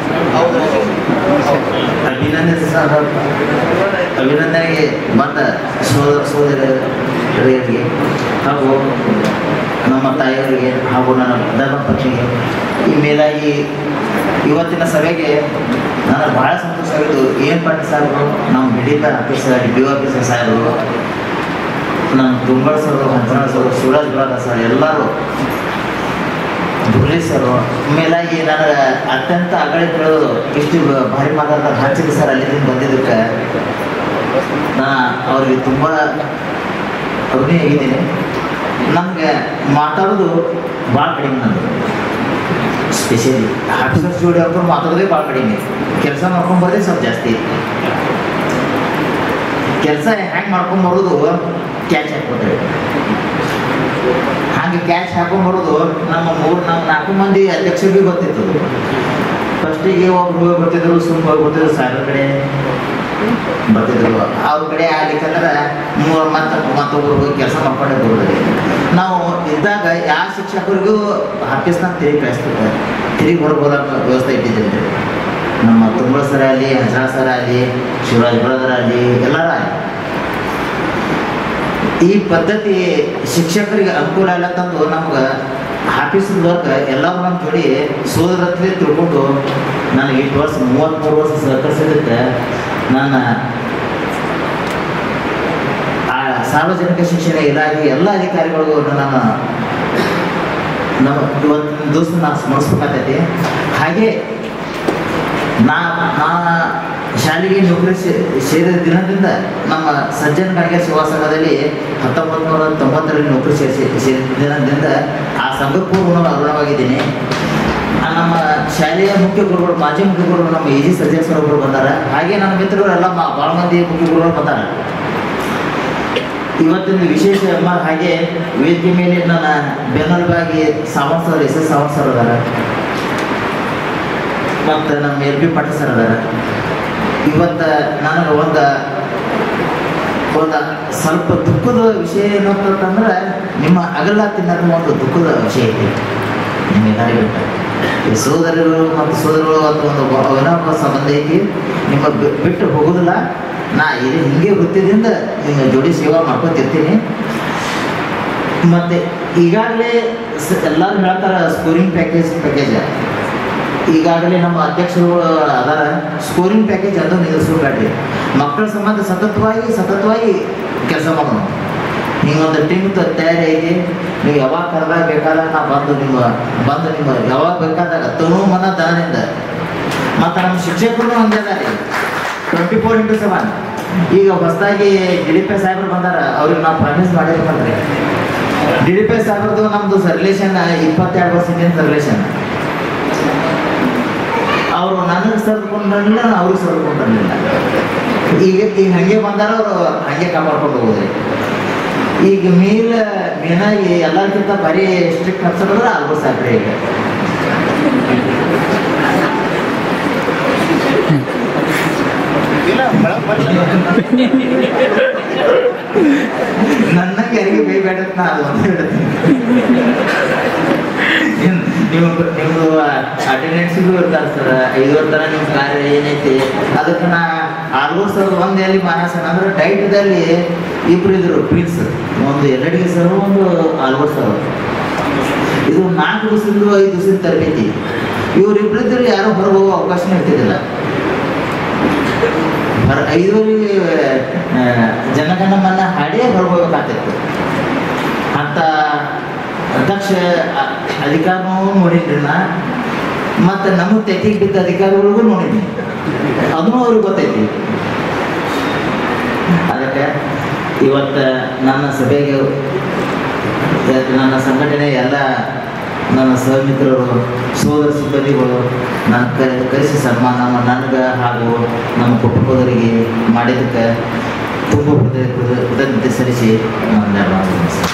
ಅಭಿನಂದಿಸ ಅಭಿನಂದನೆಗೆ ಬಂದ ಸೋದರ ಸೋದರಿಯರಿಗೆ ಹಾಗೂ ನಮ್ಮ ತಾಯಿಯವರಿಗೆ ಹಾಗೂ ನನ್ನ ಧರ್ಮಪತ್ನಿಗೆ ಈ ಮೇಲಾಗಿ ಇವತ್ತಿನ ಸಭೆಗೆ ನನಗೆ ಭಾಳ ಸಂತೋಷ ಆಗಿತ್ತು ಏನು ಪಟ್ಟ ಸಾಹೇಬರು ನಮ್ಮ ಬಿಡಿತ ಆಫೀಸರ್ ಡಿ ಒ ಆಫೀಸರ್ ಸಾಹೇಬರು ನಮ್ಮ ತುಂಗಳ ಸರ್ ಹಂಸನ ಸರ್ ಶಿವರಾಜ್ ಬುರಾದ ಸರ್ ಎಲ್ಲರೂ ದುರ್ಲಿ ಸರ್ ಮೇಲಾಗಿ ನನಗೆ ಅತ್ಯಂತ ಅಗಳಿ ತಿಳಿದು ಇಷ್ಟು ಭಾರಿ ಮಾತಾಡ್ತಾರೆ ಹಂಚಿಗೆ ಸರ್ ಅಲ್ಲಿಂದ ಬಂದಿದ್ದಕ್ಕೆ ನಾ ಅವ್ರಿಗೆ ತುಂಬ ಋಣಿ ಆಗಿದ್ದೀನಿ ನಮಗೆ ಮಾತಾಡೋದು ಭಾಳ ಕಡಿಮೆ ನಂದು ಸ್ಪೆಷಲಿ ಆಫೀಸರ್ ಸ್ಟುಡಿಯೋ ಅವ್ರು ಮಾತಾಡೋದೇ ಭಾಳ ಕಡಿಮೆ ಕೆಲಸ ಮಾಡ್ಕೊಂಬರೋದೇ ಸ್ವಲ್ಪ ಜಾಸ್ತಿ ಕೆಲಸ ಹ್ಯಾಂಗೆ ಮಾಡ್ಕೊಂಬರೋದು ಕ್ಯಾಚ್ ಹಾಕ್ಬಿಡ್ತೇವೆ ಹಾಗೆ ಕ್ಯಾಚ್ ಹಾಕೊಂಬರೋದು ನಮ್ಮ ಮೂರು ನಮ್ಮ ನಾಲ್ಕು ಮಂದಿ ಅಧ್ಯಕ್ಷರಿಗೆ ಗೊತ್ತಿತ್ತು ಫಸ್ಟಿಗೆ ಒಬ್ರು ಹೋಗಿ ಬರ್ತಿದ್ರು ಸುಮ್ಮ ಹೋಗಿ ಬರ್ತಿದ್ರು ಸಾವಿರ ಕಡೆ ಬರ್ತಿದ್ರು ಅವ್ರ ಕಡೆ ಆಗ್ಲಿಕ್ಕಂದ್ರೆ ಮೂರು ಮತ್ತೆ ಮತ್ತೊಬ್ರು ಹೋಗಿ ಕೆಲಸ ಮಾಡ್ಕೊಂಡೇ ಬರೋದು ನಾವು ಇದ್ದಾಗ ಯಾವ ಶಿಕ್ಷಕರಿಗೂ ಆಫೀಸ್ನಾಗ ತಿರುಗಿ ಕಳಿಸ್ತಿರ್ತಾರೆ ತಿರುಗಿ ಹೊರಗೆ ವ್ಯವಸ್ಥೆ ಇಟ್ಟಿದ್ದಿಲ್ಲ ನಮ್ಮ ತುಂಬಳ ಸರ ಆಗಲಿ ಹಜರಾ ಸರ ಆಗಲಿ ಶಿವರಾಜ್ ಬ್ರದರ್ ಆಗಲಿ ಎಲ್ಲರ ಆಗಲಿ ಈ ಪದ್ಧತಿ ಶಿಕ್ಷಕರಿಗೆ ಅನುಕೂಲ ಆಗ್ಲತ್ತಂದು ನಮ್ಗೆ ಆಫೀಸ್ ವರ್ಕ್ ಎಲ್ಲರೂ ನಮ್ಮ ಜೋಡಿ ಸೋದರತ್ಲೆ ತಿಳ್ಕೊಂಡು ನನಗೆ ಇಷ್ಟು ವರ್ಷ ಮೂವತ್ತ್ಮೂರು ವರ್ಷ ಸಹಕರಿಸಿದ್ದಕ್ಕೆ ನಾನು ಆ ಸಾರ್ವಜನಿಕ ಶಿಕ್ಷಣ ಇಲಾಖೆ ಎಲ್ಲ ಅಧಿಕಾರಿಗಳಿಗೂ ನಾನು ನಮ್ಮ ಇವತ್ತಿನ ದಿವಸ ನಾನು ಸ್ಮರಿಸ್ಬೇಕಾಗ್ತೈತಿ ಹಾಗೆ ನಾ ನಾ ಶಾಲೆಗೆ ನೌಕರಿ ಸೇ- ಸೇರಿದ ದಿನದಿಂದ ನಮ್ಮ ಸಜ್ಜನ ಗಣಿಗೆ ಸೇವಾ ಸಂಘದಲ್ಲಿ ಹತ್ತೊಂಬತ್ತು ನೂರ ತೊಂಬತ್ತರಲ್ಲಿ ನೌಕರಿ ಸೇರಿಸಿ ಸೇರಿದ ದಿನದಿಂದ ಆ ಸಂಘಕ್ಕೂ ಋಣ ಋಣವಾಗಿದ್ದೀನಿ ಆ ನಮ್ಮ ಶಾಲೆಯ ಮುಖ್ಯ ಗುರುಗಳು ಮಾಜಿ ಮುಖ್ಯ ಗುರುಗಳು ನಮ್ಮ ಎ ಜಿ ಸಜ್ಜನ್ ಸರ್ ಒಬ್ಬರು ಬಂದಾರ ಹಾಗೆ ನನ್ನ ಮಿತ್ರರು ಎಲ್ಲ ಮಾ- ಭಾಳ ಮಂದಿ ಮುಖ್ಯ ಗುರುಗಳು ಬಂದಾರ ಇವತ್ತಿನ ವಿಶೇಷ ಎಂಬ ಹಾಗೆ ವೇದಿಕೆ ಮೇಲೆ ನನ್ನ ಬೆನ್ನೆಲುಬಾಗಿ Sawant sir S S Sawant sir ಅದಾರ ಮತ್ತು ನಮ್ಮ ಎಲ್ ಪಿ ಪಾಟೀಲ್ ಸರ್ ಅದಾರ ಇವತ್ತು ನನಗೆ ಒಂದು ಒಂದು ಸ್ವಲ್ಪ ದುಃಖದ ವಿಷಯ ಏನು ಅಂತಂದ್ರೆ ನಿಮ್ಮ ಅಗಲ ತಿನ್ನೋದು ಒಂದು ದುಃಖದ ವಿಷಯ ಐತಿ ನಿಮ್ಮೆಲ್ಲರಿಗೂ ಈ ಸೋದರರು ಮತ್ತು ಸೋದರರು ಅಂತ ಒಂದು ಅವಿನಾಭಾವ ಸಂಬಂಧ ಐತಿ ನಿಮ್ಮ ಬಿ- ಬಿಟ್ಟು ಹೋಗೋದಿಲ್ಲ ನಾ ಇದು ಹಿಂಗೆ ವೃತ್ತಿದಿಂದ ನಿಮ್ಮ ಜೋಡಿ ಸೇವಾ ಮಾಡ್ಕೊತಿರ್ತೀನಿ ಮತ್ತು ಈಗಾಗಲೇ ಸ- ಎಲ್ಲರೂ ಹೇಳ್ತಾರೆ ಸ್ಕೋರಿಂಗ್ ಪ್ಯಾಕೇಜ್ ಪ್ಯಾಕೇಜ್ ಈಗಾಗಲೇ ನಮ್ಮ ಅಧ್ಯಕ್ಷರುಗಳು ಅದಾರ ಸ್ಕೋರಿಂಗ್ ಪ್ಯಾಕೇಜ್ ಅದು ನಿಲ್ಲಿಸ್ಬೇಡ್ರಿ ಮಕ್ಕಳ ಸಂಬಂಧ ಸತತವಾಗಿ ಸತತವಾಗಿ ಕೆಲಸ ಮಾಡೋಣ ಹಿಂಗೊಂದು ಟೀಮ್ ತಯಾರಿ ಐತಿ ನೀವು ಯಾವಾಗ ಕರೆದಾಗ ಬೇಕಾದಾಗ ನಾ ಬಂದು ನಿಮ್ಮ ಬಂದು ನಿಮ್ಮ ಯಾವಾಗ ಬೇಕಾದಾಗ ತನು ಮನ ದನದಿಂದ ಮತ್ತು ನಮ್ಮ ಶಿಕ್ಷಕರು ಹಂಗೆ ಅದಾರಿ ಟ್ವೆಂಟಿ ಫೋರ್ ಇಂಟು ಸೆವೆನ್ ಈಗ ಹೊಸದಾಗಿ ಡಿ ಡಿ ಪಿ ಸಾಹೇಬ್ರು ಬಂದಾರ ಅವ್ರಿಗೆ ನಾವು ಪ್ರಾಮಿಸ್ ಮಾಡಿರ್ಬಲ್ರಿ ಡಿ ಡಿ ಪಿ ಸಾಹೇಬ್ರದ್ದು ನಮ್ಮದು ರಿಲೇಷನ್ ಇಪ್ಪತ್ತೆರಡು ವರ್ಷದಿಂದ ರಿಲೇಷನ್ ಅವರು ನನಗೆ ಸರ್ಕೊಂಡಿರಲಿಲ್ಲ ಅವ್ರಿಗೆ ಸರ್ಕೊಂಡಿರಲಿಲ್ಲ ಈಗ ಈಗ ಹಂಗೆ ಬಂದಾರ ಅವರು ಹಂಗೆ ಕಾಪಾಡ್ಕೊಂಡು ಹೋಗೋದ್ರಿ ಈಗ ಮೀಲ್ ಮೀನಾಗಿ ಎಲ್ಲರಿಗಿಂತ ಬರೀ ಸ್ಟ್ರಿಕ್ಟ್ ಹಚ್ಚೋದ್ರೆ ಆಲ್ಮೋಸ್ಟ್ ಸಾಕ್ರಿ ಈಗ ನನ್ನಂಗೆ ಯಾರಿಗೆ ಬೈಬೇಡ ನಾ ಅದು ಒಂದು ಹೇಳ್ತೀನಿ ನೀವು ನಿಮ್ದು ಅಟೆಂಡೆನ್ಸಿಗೂ ಇರ್ತಾರೆ ಸರ್ ಐದುವರೆ ಥರ ನಿಮ್ಮ ಕಾರ್ಯ ಏನೈತಿ ಅದಕ್ಕೆ ನಾ ಆಲ್ಮೋಸ್ಟ್ ಸರ್ ಒಂದು ಎಲ್ಲಿ ಮಾನಸನ ಅಂದ್ರೆ ಡೈಟ್ದಲ್ಲಿ ಇಬ್ರು ಇದ್ರು ಪ್ರಿನ್ಸ್ ಒಂದು ಎರಡಿಗೆ ಸರ್ ಒಂದು ಆಲ್ಮೋಸ್ಟ್ ಸರ್ ಇದು ನಾಲ್ಕು ದಿವಸದಿಂದ ಐದು ದಿವಸದ ತರಬೇತಿ ಇವರಿಬ್ಬರಿದ್ರಲ್ಲಿ ಯಾರೋ ಹೊರಗೆ ಹೋಗೋ ಅವಕಾಶನೇ ಇರ್ತಿದ್ದಿಲ್ಲ ಹೊರ ಐದುವರೆಗೆ ಆ, ಜನಗಣಮನ ಹಾಡೇ ಹೊರಗೆ ಹೋಗ್ಬೇಕಾಗ್ತಿತ್ತು ಅಂತ ದಕ್ಷ ಅ- ಅಧಿಕಾರನೂ ನೋಡಿದ್ರಿ ನಾ ಮತ್ತು ನಮಗೆ ತೆಗಿಗೆ ಬಿದ್ದ ಅಧಿಕಾರಿಗಳಿಗೂ ನೋಡಿದ್ವಿ ಅದನ್ನು ಅವ್ರಿಗೆ ಗೊತ್ತೈತಿ ಅದಕ್ಕೆ ಇವತ್ತು ನನ್ನ ಸಭೆಗೆ ಇವತ್ತು ನನ್ನ ಸಂಘಟನೆ ಎಲ್ಲ ನನ್ನ ಸಹಮಿತ್ರರು ಸೋದರ ಸಿಬ್ಬಂದಿಗಳು ನನ್ನ ಕ ಕರೆಸಿ ಸನ್ಮಾನ ನನಗೆ ಹಾಗೂ ನಮ್ಮ ಕುಟುಂಬದವರಿಗೆ ಮಾಡಿದ್ದಕ್ಕೆ ತುಂಬ ಹೃದಯ ಹೃದಯ ಕೃತಜ್ಞತೆ ಸಲ್ಲಿಸಿ ನಾನು ಧನ್ಯವಾದಗಳು ಸರ್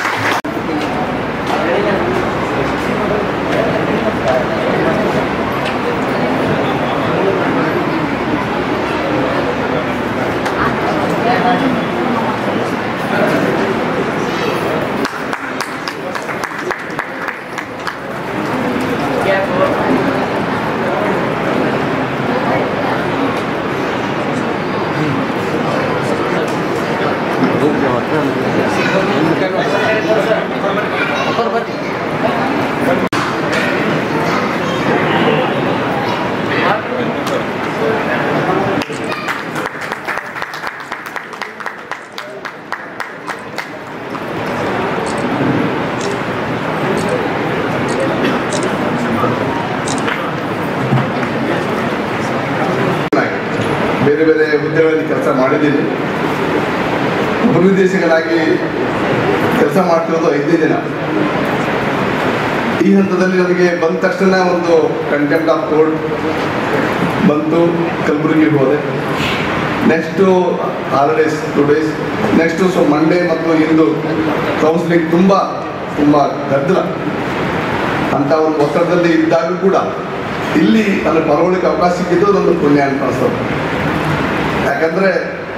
ಬೇರೆ ಬೇರೆ ಹುದ್ದೆಗಳಲ್ಲಿ ಕೆಲಸ ಮಾಡಿದ್ದೀನಿ ಉಪನಿರ್ದೇಶಕನಾಗಿ ಕೆಲಸ ಮಾಡ್ತಿರೋದು ಐದನೇ ದಿನ ಈ ಹಂತದಲ್ಲಿ ನನಗೆ ಬಂದ ತಕ್ಷಣ ಒಂದು ಕಂಟೆಂಟ್ ಆಫ್ ಕೋರ್ಟ್ ಬಂತು ಕಲಬುರಗಿಗೆ ಹೋದೆ next holidays two days next so Monday ಮತ್ತು ಇಂದು ಕೌನ್ಸಿಲಿಂಗ್ ತುಂಬ ತುಂಬ ಗದ್ದಲ ಅಂತ ಒಂದು ಒತ್ತಡದಲ್ಲಿ ಇದ್ದಾಗ ಕೂಡ ಇಲ್ಲಿ ನನ್ನ ಬರವಣಿಗೆ ಅವಕಾಶ ಸಿಕ್ಕಿದ್ದು ಒಂದು ಪುಣ್ಯ ಅಂತ ಅನಿಸ್ತದೆ ಯಾಕಂದ್ರೆ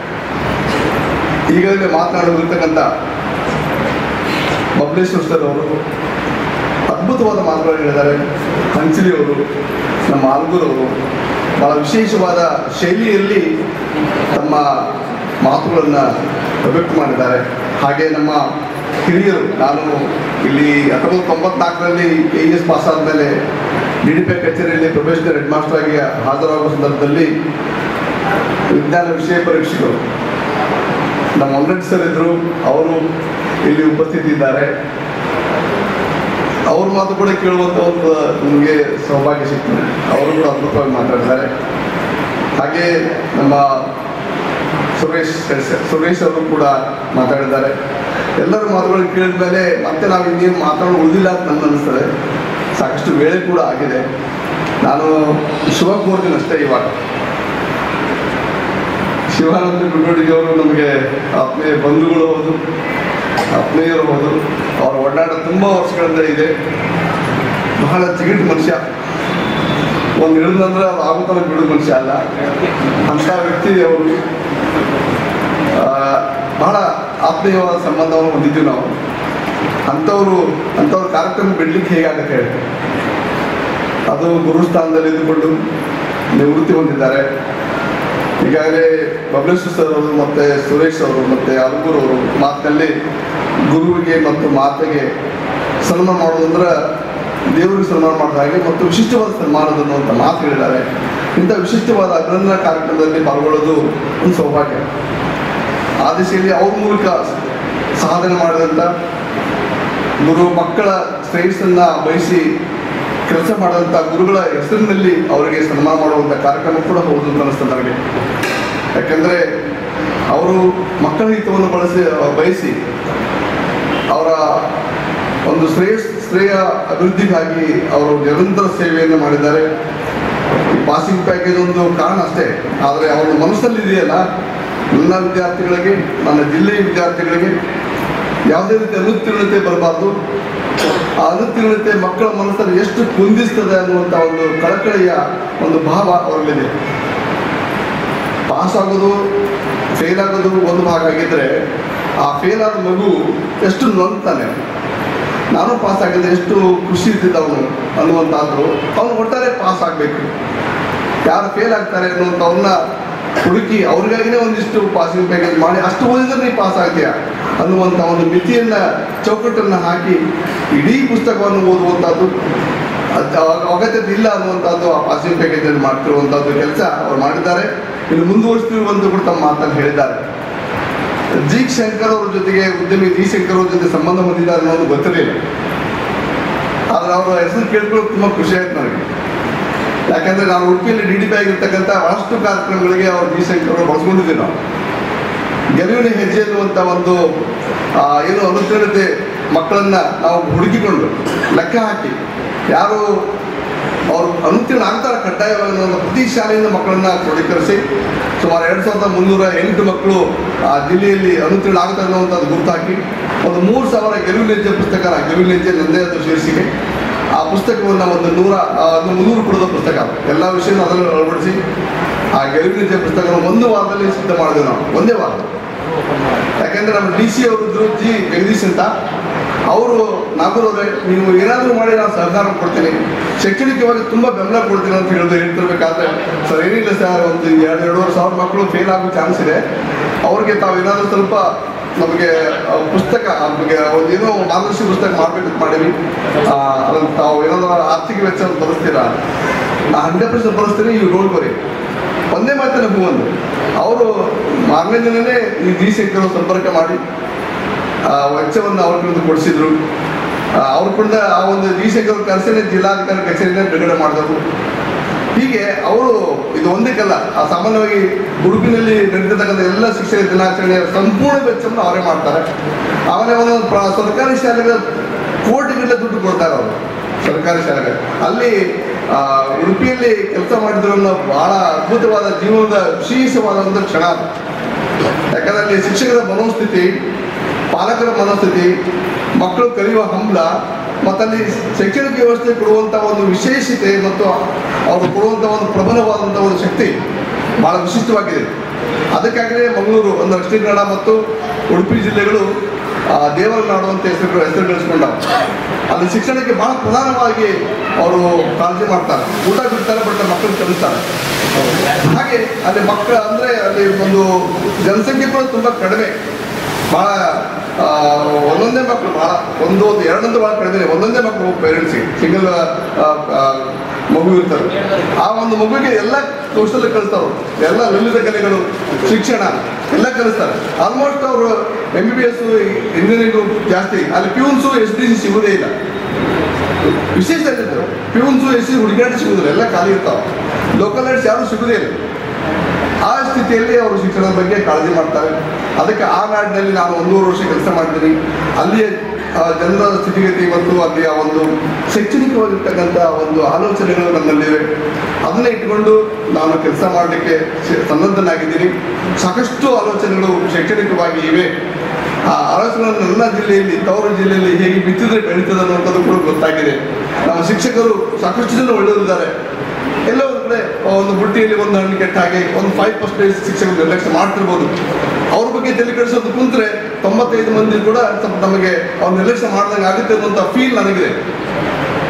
ಈಗಾಗಲೇ ಮಾತನಾಡೋದಿರ್ತಕ್ಕಂಥ ಬಬ್ಲೇಶ್ವರ್ ಸರ್ ಅವರು ಅದ್ಭುತವಾದ ಮಾತುಗಳನ್ನು ಹೇಳಿದ್ದಾರೆ ಹಂಚಲಿ ಅವರು ನಮ್ಮ ಆಲ್ಗೂರ್ ಅವರು ಬಹಳ ವಿಶೇಷವಾದ ಶೈಲಿಯಲ್ಲಿ ತಮ್ಮ ಮಾತುಗಳನ್ನು ವ್ಯಕ್ತ ಮಾಡಿದ್ದಾರೆ ಹಾಗೆ ನಮ್ಮ ಹಿರಿಯರು ನಾನು ಇಲ್ಲಿ ಹತ್ತೊಂಬತ್ತು ತೊಂಬತ್ನಾಲ್ಕರಲ್ಲಿ ಕೆ ಎಸ್ ಪಾಸ್ ಆದಮೇಲೆ ಡಿ ಡಿ ಪಿ ಕಚೇರಿಯಲ್ಲಿ ಪ್ರೊಫೆಷನಲ್ ಹೆಡ್ ಮಾಸ್ಟರ್ ಆಗಿ ಹಾಜರಾಗುವ ಸಂದರ್ಭದಲ್ಲಿ ವಿಜ್ಞಾನ ವಿಷಯ ಪರೀಕ್ಷೆಗಳು ನಮ್ಮ ಒಂದೆರಡು ಸರ್ ಇದ್ರು ಅವರು ಇಲ್ಲಿ ಉಪಸ್ಥಿತಿ ಇದ್ದಾರೆ ಅವ್ರ ಮಾತು ಕೂಡ ಕೇಳುವಂಥ ಒಂದು ನಮಗೆ ಸೌಭಾಗ್ಯ ಸಿಗ್ತದೆ ಅವರು ಕೂಡ ಅದ್ಭುತವಾಗಿ ಮಾತಾಡಿದ್ದಾರೆ ಹಾಗೆ ನಮ್ಮ ಸುರೇಶ್ ಸುರೇಶ್ ಅವರು ಕೂಡ ಮಾತಾಡಿದ್ದಾರೆ ಎಲ್ಲರ ಮಾತುಗಳನ್ನು ಕೇಳಿದ ಮೇಲೆ ಮತ್ತೆ ನಾವು ಇನ್ನೇನು ಮಾತಾಡೋದು ಉಳಿದಿಲ್ಲ ಅಂತ ನನ್ನ ಅನಿಸ್ತದೆ ಸಾಕಷ್ಟು ವೇಳೆ ಕೂಡ ಆಗಿದೆ ನಾನು ಶುಭ ಕೋರ್ತೀನಿ ಅಷ್ಟೇ ಇವಾಗ ಶಿವಾನಂದ ಗುಡ್ಡೋಡಿಗೆ ಅವರು ನಮಗೆ ಆತ್ಮೀಯ ಬಂಧುಗಳು ಹೌದು ಆತ್ಮೀಯರು ಹೌದು ಅವರ ಒಡನಾಟ ತುಂಬ ವರ್ಷಗಳಿಂದ ಇದೆ ಬಹಳ ಜಿಗಿಟ್ ಮನುಷ್ಯ ಒಂದು ಹಿಡಿದಂದ್ರೆ ಅದು ಆಗುತ್ತಾನೆ ಬಿಡೋ ಮನುಷ್ಯ ಅಲ್ಲ ಅಂಥ ವ್ಯಕ್ತಿ ಅವರು ಆ, ಬಹಳ ಆತ್ಮೀಯವಾದ ಸಂಬಂಧವನ್ನು ಹೊಂದಿದ್ದೀವಿ ನಾವು ಅಂಥವರು ಅಂಥವ್ರ ಕಾರ್ಯಕ್ರಮ ಬಿಡ್ಲಿಕ್ಕೆ ಹೇಗಾಗತ್ತೆ ಹೇಳಿ ಅದು ಗುರುಸ್ಥಾನದಲ್ಲಿ ಇದ್ದುಕೊಂಡು ನಿವೃತ್ತಿ ಹೊಂದಿದ್ದಾರೆ ಈಗಾಗಲೇ ಬಬಲೇಶ್ವರ್ ಸರ್ ಅವರು ಮತ್ತು ಸುರೇಶ್ ಅವರು ಮತ್ತು ಅಲ್ಗೂರ್ ಅವರು ಮಾತಿನಲ್ಲಿ ಗುರುವಿಗೆ ಮತ್ತು ಮಾತೆಗೆ ಸನ್ಮಾನ ಮಾಡೋದಂದ್ರೆ ದೇವರಿಗೆ ಸನ್ಮಾನ ಮಾಡಿದ ಹಾಗೆ ಮತ್ತು ವಿಶಿಷ್ಟವಾದ ಸನ್ಮಾನದನ್ನು ಅಂತ ಮಾತು ಹೇಳಿದ್ದಾರೆ ಇಂಥ ವಿಶಿಷ್ಟವಾದ ಅಭಿನಂದನಾ ಕಾರ್ಯಕ್ರಮದಲ್ಲಿ ಪಾಲ್ಗೊಳ್ಳೋದು ಒಂದು ಸೌಭಾಗ್ಯ ಆ ದಿಶೆಯಲ್ಲಿ ಅವ್ರ ಮೂಲಕ ಸಾಧನೆ ಮಾಡಿದಂಥ ಗುರು ಮಕ್ಕಳ ಶ್ರೇಯಸ್ಸನ್ನ ಬಯಸಿ ಕೆಲಸ ಮಾಡಿದಂಥ ಗುರುಗಳ ಹೆಸರಿನಲ್ಲಿ ಅವರಿಗೆ ಸನ್ಮಾನ ಮಾಡುವಂಥ ಕಾರ್ಯಕ್ರಮ ಕೂಡ ಹೌದು ಅಂತ ಅನಿಸ್ತದೆ ನನಗೆ ಯಾಕೆಂದರೆ ಅವರು ಮಕ್ಕಳ ಹಿತವನ್ನು ಬಳಸಿ ಬಯಸಿ ಅವರ ಒಂದು ಶ್ರೇಯಸ್ ಶ್ರೇಯ ಅಭಿವೃದ್ಧಿಗಾಗಿ ಅವರು ನಿರಂತರ ಸೇವೆಯನ್ನು ಮಾಡಿದ್ದಾರೆ ಈ ಪಾಸಿಂಗ್ ಪ್ಯಾಕೇಜ್ ಒಂದು ಕಾರಣ ಅಷ್ಟೇ ಆದರೆ ಅವರ ಮನಸ್ಸಲ್ಲಿ ಇದೆಯಲ್ಲ ನನ್ನ ವಿದ್ಯಾರ್ಥಿಗಳಿಗೆ ನನ್ನ ಜಿಲ್ಲೆಯ ವಿದ್ಯಾರ್ಥಿಗಳಿಗೆ ಯಾವುದೇ ರೀತಿ ಅನುತ್ತೀರ್ಣತೆ ಬರಬಾರ್ದು ಆ ಅನುತ್ತೀರ್ಣತೆ ಮಕ್ಕಳ ಮನಸ್ಸಲ್ಲಿ ಎಷ್ಟು ಕುಂದಿಸ್ತದೆ ಅನ್ನುವಂಥ ಒಂದು ಕಳಕಳಿಯ ಒಂದು ಭಾವ ಅವರಲ್ಲಿದೆ ಪಾಸ್ ಆಗೋದು ಫೇಲ್ ಆಗೋದು ಒಂದು ಭಾಗ ಆಗಿದ್ರೆ ಆ ಫೇಲ್ ಆದ ಮಗು ಎಷ್ಟು ನೊಂತಾನೆ ನಾನು ಪಾಸ್ ಆಗಿದ್ದೆ ಎಷ್ಟು ಖುಷಿ ಇರ್ತಿದ್ದ ಅವನು ಅನ್ನುವಂತಾದ್ರು ಅವನು ಒಟ್ಟಾರೆ ಪಾಸ್ ಆಗಬೇಕು ಯಾರು ಫೇಲ್ ಆಗ್ತಾರೆ ಅನ್ನುವಂಥವ್ರನ್ನ ಹುಡುಕಿ ಅವ್ರಿಗಾಗಿನೇ ಒಂದಿಷ್ಟು ಪಾಸಿಂಗ್ ಪ್ಯಾಕೇಜ್ ಮಾಡಿ ಅಷ್ಟು ಓದಿದ್ರೆ ನೀ ಪಾಸ್ ಆಗ್ತೀಯ ಅನ್ನುವಂಥ ಒಂದು ಮಿತಿಯನ್ನ ಚೌಕಟ್ಟನ್ನು ಹಾಕಿ ಇಡೀ ಪುಸ್ತಕವನ್ನು ಓದುವಂಥದ್ದು ಅದ್- ಅವಾಗ ಅಗತ್ಯತೆ ಇಲ್ಲ ಅನ್ನುವಂಥದ್ದು ಆ ಪಾಸಿಂಗ್ ಪ್ಯಾಕೇಜಲ್ಲಿ ಮಾಡ್ತಿರುವಂಥದ್ದು ಕೆಲಸ ಅವ್ರು ಮಾಡಿದ್ದಾರೆ ಇನ್ನು ಮುಂದುವರಿಸ್ತೀವಿ ಅಂತ ಕೂಡ ತಮ್ಮ ಮಾತನ್ನು ಹೇಳಿದ್ದಾರೆ ಜಿ ಶಂಕರ್ ಅವ್ರ ಜೊತೆಗೆ ಉದ್ಯಮಿ ಜಿ ಶಂಕರ್ ಅವ್ರ ಜೊತೆ ಸಂಬಂಧ ಹೊಂದಿದ್ದಾರೆ ಅನ್ನೋದು ಗೊತ್ತಿರಲಿಲ್ಲ ಆದ್ರೆ ಅವರ ಹೆಸರು ಕೇಳ್ಕೊಳ್ಳೋಕೆ ತುಂಬ ಖುಷಿ ಆಯ್ತು ನನಗೆ ಯಾಕಂದ್ರೆ ನಾನು ಉಡುಪಿಯಲ್ಲಿ ಡಿ ಡಿ ಪಿ ಆಗಿರ್ತಕ್ಕಂಥ ಬಹಳಷ್ಟು ಕಾರ್ಯಕ್ರಮಗಳಿಗೆ ಅವ್ರು ಜಿ ಶಂಕರ್ ಅವರು ಬಳಸ್ಕೊಂಡಿದ್ದೀವಿ ನಾವು ಗೆಲುವಿನ ಹೆಜ್ಜೆ ಎನ್ನುವಂಥ ಒಂದು ಆ, ಏನು ಅನುತ್ತೀರ್ಣತೆ ಮಕ್ಕಳನ್ನ ನಾವು ಹುಡುಕಿಕೊಂಡು ಲೆಕ್ಕ ಹಾಕಿ ಯಾರು ಅವರು ಅನುತ್ತೀರ್ಣ ಆಗ್ತಾರೆ ಕಡ್ಡಾಯವಾಗಿ ಅನ್ನೋ ಪ್ರತಿ ಶಾಲೆಯಿಂದ ಮಕ್ಕಳನ್ನ ಕ್ರೋಢೀಕರಿಸಿ ಸುಮಾರು ಎರಡು ಸಾವಿರದ ಮುನ್ನೂರ ಎಂಟು ಮಕ್ಕಳು ಆ ಜಿಲ್ಲೆಯಲ್ಲಿ ಅನುತ್ತೀರ್ಣ ಆಗ್ತಾರೆ ಅನ್ನುವಂಥದ್ದು ಗುರುತು ಹಾಕಿ ಒಂದು ಮೂರು ಸಾವಿರ ಗೆಲುವಿನ ಹೆಜ್ಜೆ ಪುಸ್ತಕ ಗೆಲುವಿನ ಹೆಜ್ಜೆ ನಂದೇ ಅದು ಶೀರ್ಷಿಕೆ ಆ ಪುಸ್ತಕವನ್ನು ಒಂದು ನೂರ ಆ, ಒಂದು ಮುನ್ನೂರು ಕೊಡದ ಪುಸ್ತಕ ಎಲ್ಲ ವಿಷಯನೂ ಅದನ್ನು ಅಳವಡಿಸಿ ಆ ಗೆಲುವಿನ ಹೆಜ್ಜೆ ಪುಸ್ತಕವನ್ನು ಒಂದು ವಾರದಲ್ಲಿ ಸಿದ್ಧ ಮಾಡಿದ್ವಿ ನಾವು ಒಂದೇ ವಾರ ಯಾಕಂದ್ರೆ ನಮ್ಮ ಡಿ ಸಿ ಅವರು ಇದ್ರು ಜಿ ಜಗದೀಶ್ ಅಂತ ಅವರು ನಾಗೂರ್ ಅವರೇ ನೀವು ಏನಾದರೂ ಮಾಡಿ ನಾನು ಸಹಕಾರ ಕೊಡ್ತೀನಿ ಶೈಕ್ಷಣಿಕವಾಗಿ ತುಂಬ ಬೆಂಬಲ ಕೊಡ್ತೀನಿ ಅಂತ ಹೇಳಿದ್ರು ಹೇಳ್ತಿರ್ಬೇಕಾದ್ರೆ ಸರ್ ಏನಿಲ್ಲ ಸರ್ ಒಂದು ಎರಡು ಎರಡೂವರೆ ಸಾವಿರ ಮಕ್ಕಳು ಫೇಲ್ ಆಗೋ ಚಾನ್ಸ್ ಇದೆ ಅವ್ರಿಗೆ ತಾವು ಏನಾದರೂ ಸ್ವಲ್ಪ ನಮಗೆ ಆ, ಪುಸ್ತಕ ನಮಗೆ ಒಂದು ಏನೋ ಮಾರ್ಗದರ್ಶಿ ಪುಸ್ತಕ ಮಾಡಬೇಕು ಮಾಡೀವಿ ಆ, ಅದನ್ನು ತಾವು ಏನಾದರೂ ಆರ್ಥಿಕ ವೆಚ್ಚ ಬರೆಸ್ತೀರಾ ನಾ ಹಂಡ್ರೆಡ್ ಪರ್ಸೆಂಟ್ ಬರೆಸ್ತೀನಿ ನೀವು ಡೋಂಟ್ ವರಿ ಒಂದೇ ಮಾತಿನ ಹೂ ಒಂದು ಅವರು ಮಾರನೇ ದಿನನೇ ಈ ಜಿ ಶಂಕರ್ ಅವ್ರು ಸಂಪರ್ಕ ಮಾಡಿ ಆ ವೆಚ್ಚವನ್ನು ಅವ್ರ ಕಡೆದು ಕೊಡಿಸಿದ್ರು ಅವ್ರ ಕೂಡ ಆ ಒಂದು ಜಿ ಶಂಕರ್ ಕರೆಸೇನೆ ಜಿಲ್ಲಾಧಿಕಾರಿ ಕಚೇರಿನೇ ಬಿಡುಗಡೆ ಮಾಡಿದ್ರು ಹೀಗೆ ಅವರು ಇದು ಒಂದಕ್ಕಲ್ಲ ಆ ಸಾಮಾನ್ಯವಾಗಿ ಉಡುಪಿನಲ್ಲಿ ನಡೆದಿರ್ತಕ್ಕಂಥ ಎಲ್ಲ ಶಿಕ್ಷಕ ದಿನಾಚರಣೆಯ ಸಂಪೂರ್ಣ ವೆಚ್ಚವನ್ನು ಅವರೇ ಮಾಡ್ತಾರೆ ಆಮೇಲೆ ಒಂದೊಂದು ಪ್ರ- ಸರ್ಕಾರಿ ಶಾಲೆಗಳ ಕೋಟಿಗಟ್ಟಲೆ ದುಡ್ಡು ಕೊಡ್ತಾರೆ ಅವರು ಸರ್ಕಾರಿ ಶಾಲೆಗೆ ಅಲ್ಲಿ ಆ, ಉಡುಪಿಯಲ್ಲಿ ಕೆಲಸ ಮಾಡಿದ್ರು ಅನ್ನೋ ಬಹಳ ಅದ್ಭುತವಾದ ಜೀವನದ ವಿಶೇಷವಾದ ಒಂದು ಕ್ಷಣ ಅದು. ಯಾಕಂದ್ರೆ ಅಲ್ಲಿ ಶಿಕ್ಷಕರ ಮನೋಸ್ಥಿತಿ ಪಾಲಕರ ಮನೋಸ್ಥಿತಿ ಮಕ್ಕಳು ಕಲಿಯುವ ಹಂಬಲ ಮತ್ತಲ್ಲಿ ಶೈಕ್ಷಣಿಕ ವ್ಯವಸ್ಥೆ ಕೊಡುವಂಥ ಒಂದು ವಿಶೇಷತೆ ಮತ್ತು ಅವರು ಕೊಡುವಂಥ ಒಂದು ಪ್ರಬಲವಾದಂಥ ಒಂದು ಶಕ್ತಿ ಬಹಳ ವಿಶಿಷ್ಟವಾಗಿದೆ ಅದಕ್ಕಾಗಿಯೇ ಮಂಗಳೂರು ಒಂದು ದಕ್ಷಿಣ ಕನ್ನಡ ಮತ್ತು ಉಡುಪಿ ಜಿಲ್ಲೆಗಳು ಆ, ದೇವರ ನಾಡು ಅಂತ ಹೆಸರು ಹೆಸರು ಗಳಿಸ್ಕೊಂಡವು ಅಲ್ಲಿ ಶಿಕ್ಷಣಕ್ಕೆ ಬಹಳ ಪ್ರಧಾನವಾಗಿ ಅವರು ಕಾಳಜಿ ಮಾಡ್ತಾರೆ ಊಟ ಬಿಡ್ತಾರೆ ಬಟ್ ಮಕ್ಕಳು ಕಲಿಸ್ತಾರೆ ಹಾಗೆ ಅಲ್ಲಿ ಮಕ್ಕಳ ಅಂದರೆ ಅಲ್ಲಿ ಒಂದು ಜನಸಂಖ್ಯೆ ಕೂಡ ತುಂಬ ಕಡಿಮೆ ಭಾಳ ಆ, ಒಂದೊಂದೇ ಮಕ್ಕಳು ಭಾಳ ಒಂದು ಒಂದು ಎರಡೊಂದು ಭಾಳ ಕಡಿಮೆ ಒಂದೊಂದೇ ಮಕ್ಕಳು ಪೇರೆಂಟ್ಸಿಗೆ ಸಿಂಗಲ್ ಮಗು ಇರ್ತಾರೆ ಆ ಒಂದು ಮಗುವಿಗೆ ಎಲ್ಲ ಕೌಶಲ್ಯ ಕಲಿಸ್ತಾರೆ ಎಲ್ಲ ಲಲಿತ ಕಲೆಗಳು ಶಿಕ್ಷಣ ಎಲ್ಲ ಕಲಿಸ್ತಾರೆ ಆಲ್ಮೋಸ್ಟ್ ಅವರು M B B S engineering ಜಾಸ್ತಿ ಅಲ್ಲಿ ಪ್ಯೂನ್ಸು ಎಸ್ ಡಿ ಸಿ ಸಿಗುವುದೇ ಇಲ್ಲ ವಿಶೇಷ ಏನಿದೆ ಪ್ಯೂನ್ಸು ಎಸ್ ಸಿ ಹುಡುಗಾಡಿ ಸಿಗುದಿಲ್ಲ ಎಲ್ಲ ಖಾಲಿ ಇರ್ತಾವೆ ಲೋಕಲ್ ಲೈಟ್ಸ್ ಯಾರು ಸಿಗುದೇ ಇಲ್ಲ ಆ ಸ್ಥಿತಿಯಲ್ಲಿ ಅವರು ಶಿಕ್ಷಣದ ಬಗ್ಗೆ ಕಾಳಜಿ ಮಾಡ್ತಾರೆ ಅದಕ್ಕೆ ಆ ನಾಡಿನಲ್ಲಿ ನಾನು ಒಂದೂವರೆ ವರ್ಷ ಕೆಲಸ ಮಾಡಿದ್ದೀನಿ ಅಲ್ಲಿಯ ಆ, ಜನರ ಸ್ಥಿತಿಗತಿ ಮತ್ತು ಅಲ್ಲಿಯ ಒಂದು ಶೈಕ್ಷಣಿಕವಾಗಿರ್ತಕ್ಕಂಥ ಒಂದು ಆಲೋಚನೆಗಳು ನನ್ನಲ್ಲಿವೆ ಅದನ್ನೇ ಇಟ್ಕೊಂಡು ನಾನು ಕೆಲಸ ಮಾಡಲಿಕ್ಕೆ ಸ- ಸನ್ನದ್ಧನಾಗಿದ್ದೀನಿ ಸಾಕಷ್ಟು ಆಲೋಚನೆಗಳು ಶೈಕ್ಷಣಿಕವಾಗಿ ಇವೆ ಆ ಆಲೋಚನೆಗಳನ್ನು ನನ್ನ ಜಿಲ್ಲೆಯಲ್ಲಿ ತವರು ಜಿಲ್ಲೆಯಲ್ಲಿ ಹೇಗೆ ಬಿತ್ತಿದ್ರೆ ಬೆಳೀತದೆ ಅನ್ನುವಂಥದ್ದು ಕೂಡ ಗೊತ್ತಾಗಿದೆ ನಮ್ಮ ಶಿಕ್ಷಕರು ಸಾಕಷ್ಟು ಜನ ಒಳ್ಳೆಯವರಿದ್ದಾರೆ ಎಲ್ಲೋ ಒಂದು ಕಡೆ ಒಂದು ಬುಟ್ಟಿಯಲ್ಲಿ ಒಂದು ಹಣ್ಣು ಕೆಟ್ಟ ಹಾಗೆ ಒಂದು ಫೈವ್ ಪರ್ಸೆಂಟೇಜ್ ಶಿಕ್ಷಕರು ನಿರ್ಲಕ್ಷ್ಯ ಮಾಡ್ತಿರ್ಬೋದು ಅವ್ರ ಬಗ್ಗೆ ತಲೆ ಕೆಡಿಸೋದು ಕುಂತ್ರೆ ತೊಂಬತ್ತೈದು ಮಂದಿ ಕೂಡ ಸ್ವಲ್ಪ ನಮಗೆ ಅವ್ರು ನಿರ್ಲಕ್ಷ್ಯ ಮಾಡ್ದಂಗೆ ಆಗುತ್ತೆ ಅನ್ನುವಂಥ ಫೀಲ್ ನನಗಿದೆ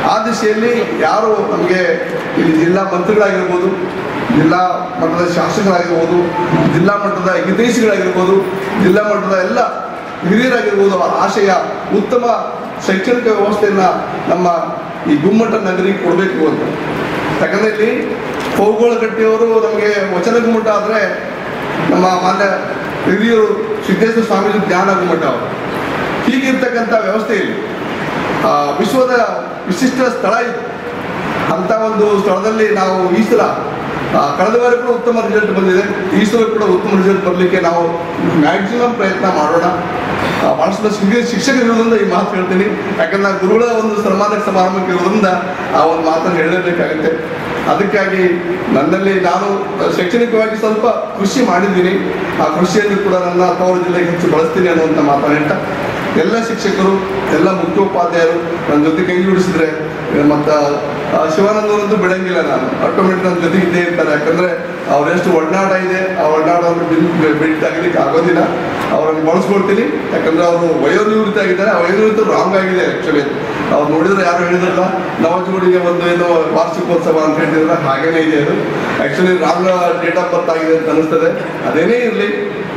ಆ ದಿಶೆಯಲ್ಲಿ ಯಾರು ನಮಗೆ ಇಲ್ಲಿ ಜಿಲ್ಲಾ ಮಂತ್ರಿಗಳಾಗಿರ್ಬೋದು ಜಿಲ್ಲಾ ಮಟ್ಟದ ಶಾಸಕರಾಗಿರ್ಬೋದು ಜಿಲ್ಲಾ ಮಟ್ಟದ ಹಿತೈಷಿಗಳಾಗಿರ್ಬೋದು ಜಿಲ್ಲಾ ಮಟ್ಟದ ಎಲ್ಲ ಹಿರಿಯರಾಗಿರ್ಬೋದು ಅವರ ಆಶಯ ಉತ್ತಮ ಶೈಕ್ಷಣಿಕ ವ್ಯವಸ್ಥೆಯನ್ನು ನಮ್ಮ ಈ ಗುಮ್ಮಟ ನಗರಿಗೆ ಕೊಡಬೇಕು ಅಂತ ಯಾಕಂದರೆ ಇಲ್ಲಿ ಪೌಗೋಳಗಟ್ಟಿಯವರು ನಮಗೆ ವಚನ ಗುಮ್ಮಟ ಆದರೆ ನಮ್ಮ ಮಾನ್ಯ ಹಿರಿಯರು ಸಿದ್ದೇಶ್ವರ ಸ್ವಾಮೀಜಿ ಜ್ಞಾನ ಗುಮ್ಮಟ ಅವರು ಹೀಗಿರ್ತಕ್ಕಂಥ ವ್ಯವಸ್ಥೆಯಲ್ಲಿ ಆ, ವಿಶ್ವದ ವಿಶಿಷ್ಟ ಸ್ಥಳ ಇದು ಅಂಥ ಒಂದು ಸ್ಥಳದಲ್ಲಿ ನಾವು ಈ ಸಲ ಆ, ಕಳೆದ ಬಾರಿ ಕೂಡ ಉತ್ತಮ ರಿಸಲ್ಟ್ ಬಂದಿದೆ ಈ ಸಲ ಕೂಡ ಉತ್ತಮ ರಿಸಲ್ಟ್ ಬರಲಿಕ್ಕೆ ನಾವು ಮ್ಯಾಕ್ಸಿಮಮ್ ಪ್ರಯತ್ನ ಮಾಡೋಣ ಆ, ಭಾಳಷ್ಟು ಶಿಕ್ಷಕ ಶಿಕ್ಷಕರಿರೋದ್ರಿಂದ ಈ ಮಾತು ಹೇಳ್ತೀನಿ ಯಾಕಂದ್ರೆ ನಾವು ಗುರುಗಳ ಒಂದು ಸನ್ಮಾನ ಸಮಾರಂಭಕ್ಕೆ ಇರೋದ್ರಿಂದ ಆ ಒಂದು ಮಾತನ್ನು ಹೇಳಲೇಬೇಕಾಗುತ್ತೆ ಅದಕ್ಕಾಗಿ ನನ್ನಲ್ಲಿ ನಾನು ಶೈಕ್ಷಣಿಕವಾಗಿ ಸ್ವಲ್ಪ ಕೃಷಿ ಮಾಡಿದ್ದೀನಿ ಆ ಕೃಷಿಯಲ್ಲಿ ಕೂಡ ನನ್ನ ತವರು ಜಿಲ್ಲೆಗೆ ಹೆಚ್ಚು ಬಳಸ್ತೀನಿ ಅನ್ನುವಂಥ ಮಾತನ್ನು ಹೇಳ್ತಾ ಎಲ್ಲ ಶಿಕ್ಷಕರು ಎಲ್ಲ ಮುಖ್ಯೋಪಾಧ್ಯಾಯರು ನನ್ನ ಜೊತೆ ಕೈ ಜೋಡಿಸಿದ್ರೆ ಮತ್ತು ಶಿವಾನಂದವರಂತೂ ಬಿಡಂಗಿಲ್ಲ ನಾನು ಆಟೋಮೆಟಿಕ್ ನನ್ನ ಜೊತೆ ಇದ್ದೇ ಇರ್ತಾರೆ ಯಾಕಂದ್ರೆ ಅವರೆಷ್ಟು ಒಡನಾಟ ಇದೆ ಆ ಒಡನಾಟವನ್ನು ಬಿಲ್ ಬಿಟ್ಟು ತೆಗಿಲಿಕ್ಕೆ ಆಗೋದಿಲ್ಲ ಅವ್ರನ್ನ ಬಳಸ್ಕೊಳ್ತೀನಿ ಯಾಕಂದ್ರೆ ಅವರು ವಯೋನಿವೃತ್ತಿ ಆಗಿದ್ದಾರೆ ಆ ವಯೋನಿವೃತ್ತಿ ರಾಂಗ್ ಆಗಿದೆ ಆ್ಯಕ್ಚುಲಿ ಅವ್ರು ನೋಡಿದ್ರೆ ಯಾರು ಹೇಳಿದ್ರಲ್ಲ ನವಜೋಡಿಗೆ ಒಂದು ಏನೋ ವಾರ್ಷಿಕೋತ್ಸವ ಅಂತ ಹೇಳಿದ್ರೆ ಹಾಗೇನೇ ಇದೆ ಅದು actually wrong date of birth ಆಗಿದೆ ಅಂತ ಅನಿಸ್ತದೆ ಅದೇನೇ ಇರಲಿ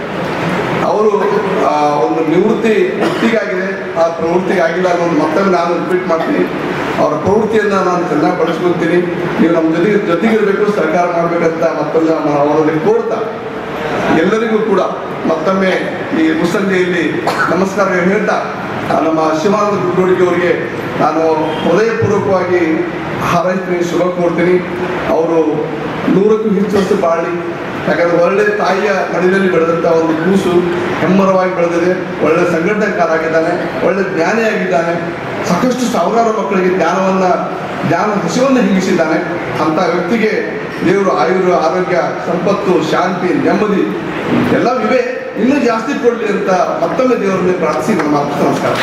ಅವರು ಆ, ಒಂದು ನಿವೃತ್ತಿ ವೃತ್ತಿಗಾಗಿದೆ ಆ ಪ್ರವೃತ್ತಿಗೆ ಆಗಿಲ್ಲ ಅನ್ನೋದು ಮತ್ತೊಮ್ಮೆ ನಾನು ರಿಪೀಟ್ ಮಾಡ್ತೀನಿ ಅವರ ಪ್ರವೃತ್ತಿಯನ್ನು ನಾನು ಚೆನ್ನಾಗಿ ಬಳಸ್ಕೊತೀನಿ ನೀವು ನಮ್ಮ ಜೊತೆಗೆ ಜೊತೆಗಿರಬೇಕು ಸರ್ಕಾರ ಮಾಡಬೇಕಂತ ಮತ್ತೊಮ್ಮೆ ನಾನು ಅವರಲ್ಲಿ ಕೋರ್ತಾ ಎಲ್ಲರಿಗೂ ಕೂಡ ಮತ್ತೊಮ್ಮೆ ಈ ಮುಸ್ಸಂಜೆಯಲ್ಲಿ ನಮಸ್ಕಾರ ಹೇಳ್ತಾ ಆ, ನಮ್ಮ ಶಿವಾನಂದ ಗುಡ್ಡೋಡಿಗೆ ಅವರಿಗೆ ನಾನು ಹೃದಯಪೂರ್ವಕವಾಗಿ ಹಾರೈಸ್ತೀನಿ ಶುಭ ಕೋರ್ತೀನಿ ಅವರು ನೂರಕ್ಕೂ ಹೆಚ್ಚು ವರ್ಷ ಬಾಳಿ ಯಾಕಂದ್ರೆ ಒಳ್ಳೆ ತಾಯಿಯ ಮಡಿಲಲ್ಲಿ ಬೆಳೆದಂಥ ಒಂದು ಕೂಸು ಹೆಮ್ಮರವಾಗಿ ಬೆಳೆದಿದೆ ಒಳ್ಳೆ ಸಂಘಟನೆಕಾರಾಗಿದ್ದಾನೆ ಒಳ್ಳೆ ಜ್ಞಾನಿಯಾಗಿದ್ದಾನೆ ಸಾಕಷ್ಟು ಸಾವಿರಾರು ಮಕ್ಕಳಿಗೆ ಜ್ಞಾನವನ್ನ ಜ್ಞಾನ ಹಸಿವನ್ನು ಹಿಂಗಿಸಿದ್ದಾನೆ ಅಂತ ವ್ಯಕ್ತಿಗೆ ದೇವರು ಆಯುರ್ ಆರೋಗ್ಯ ಸಂಪತ್ತು ಶಾಂತಿ ನೆಮ್ಮದಿ ಎಲ್ಲವಿವೆ ಇನ್ನೂ ಜಾಸ್ತಿ ಕೊಡಲಿ ಅಂತ ಮತ್ತೊಮ್ಮೆ ದೇವರಲ್ಲಿ ಪ್ರಾರ್ಥಿಸಿ ನನ್ನ ಮಾತು ನಮಸ್ಕಾರ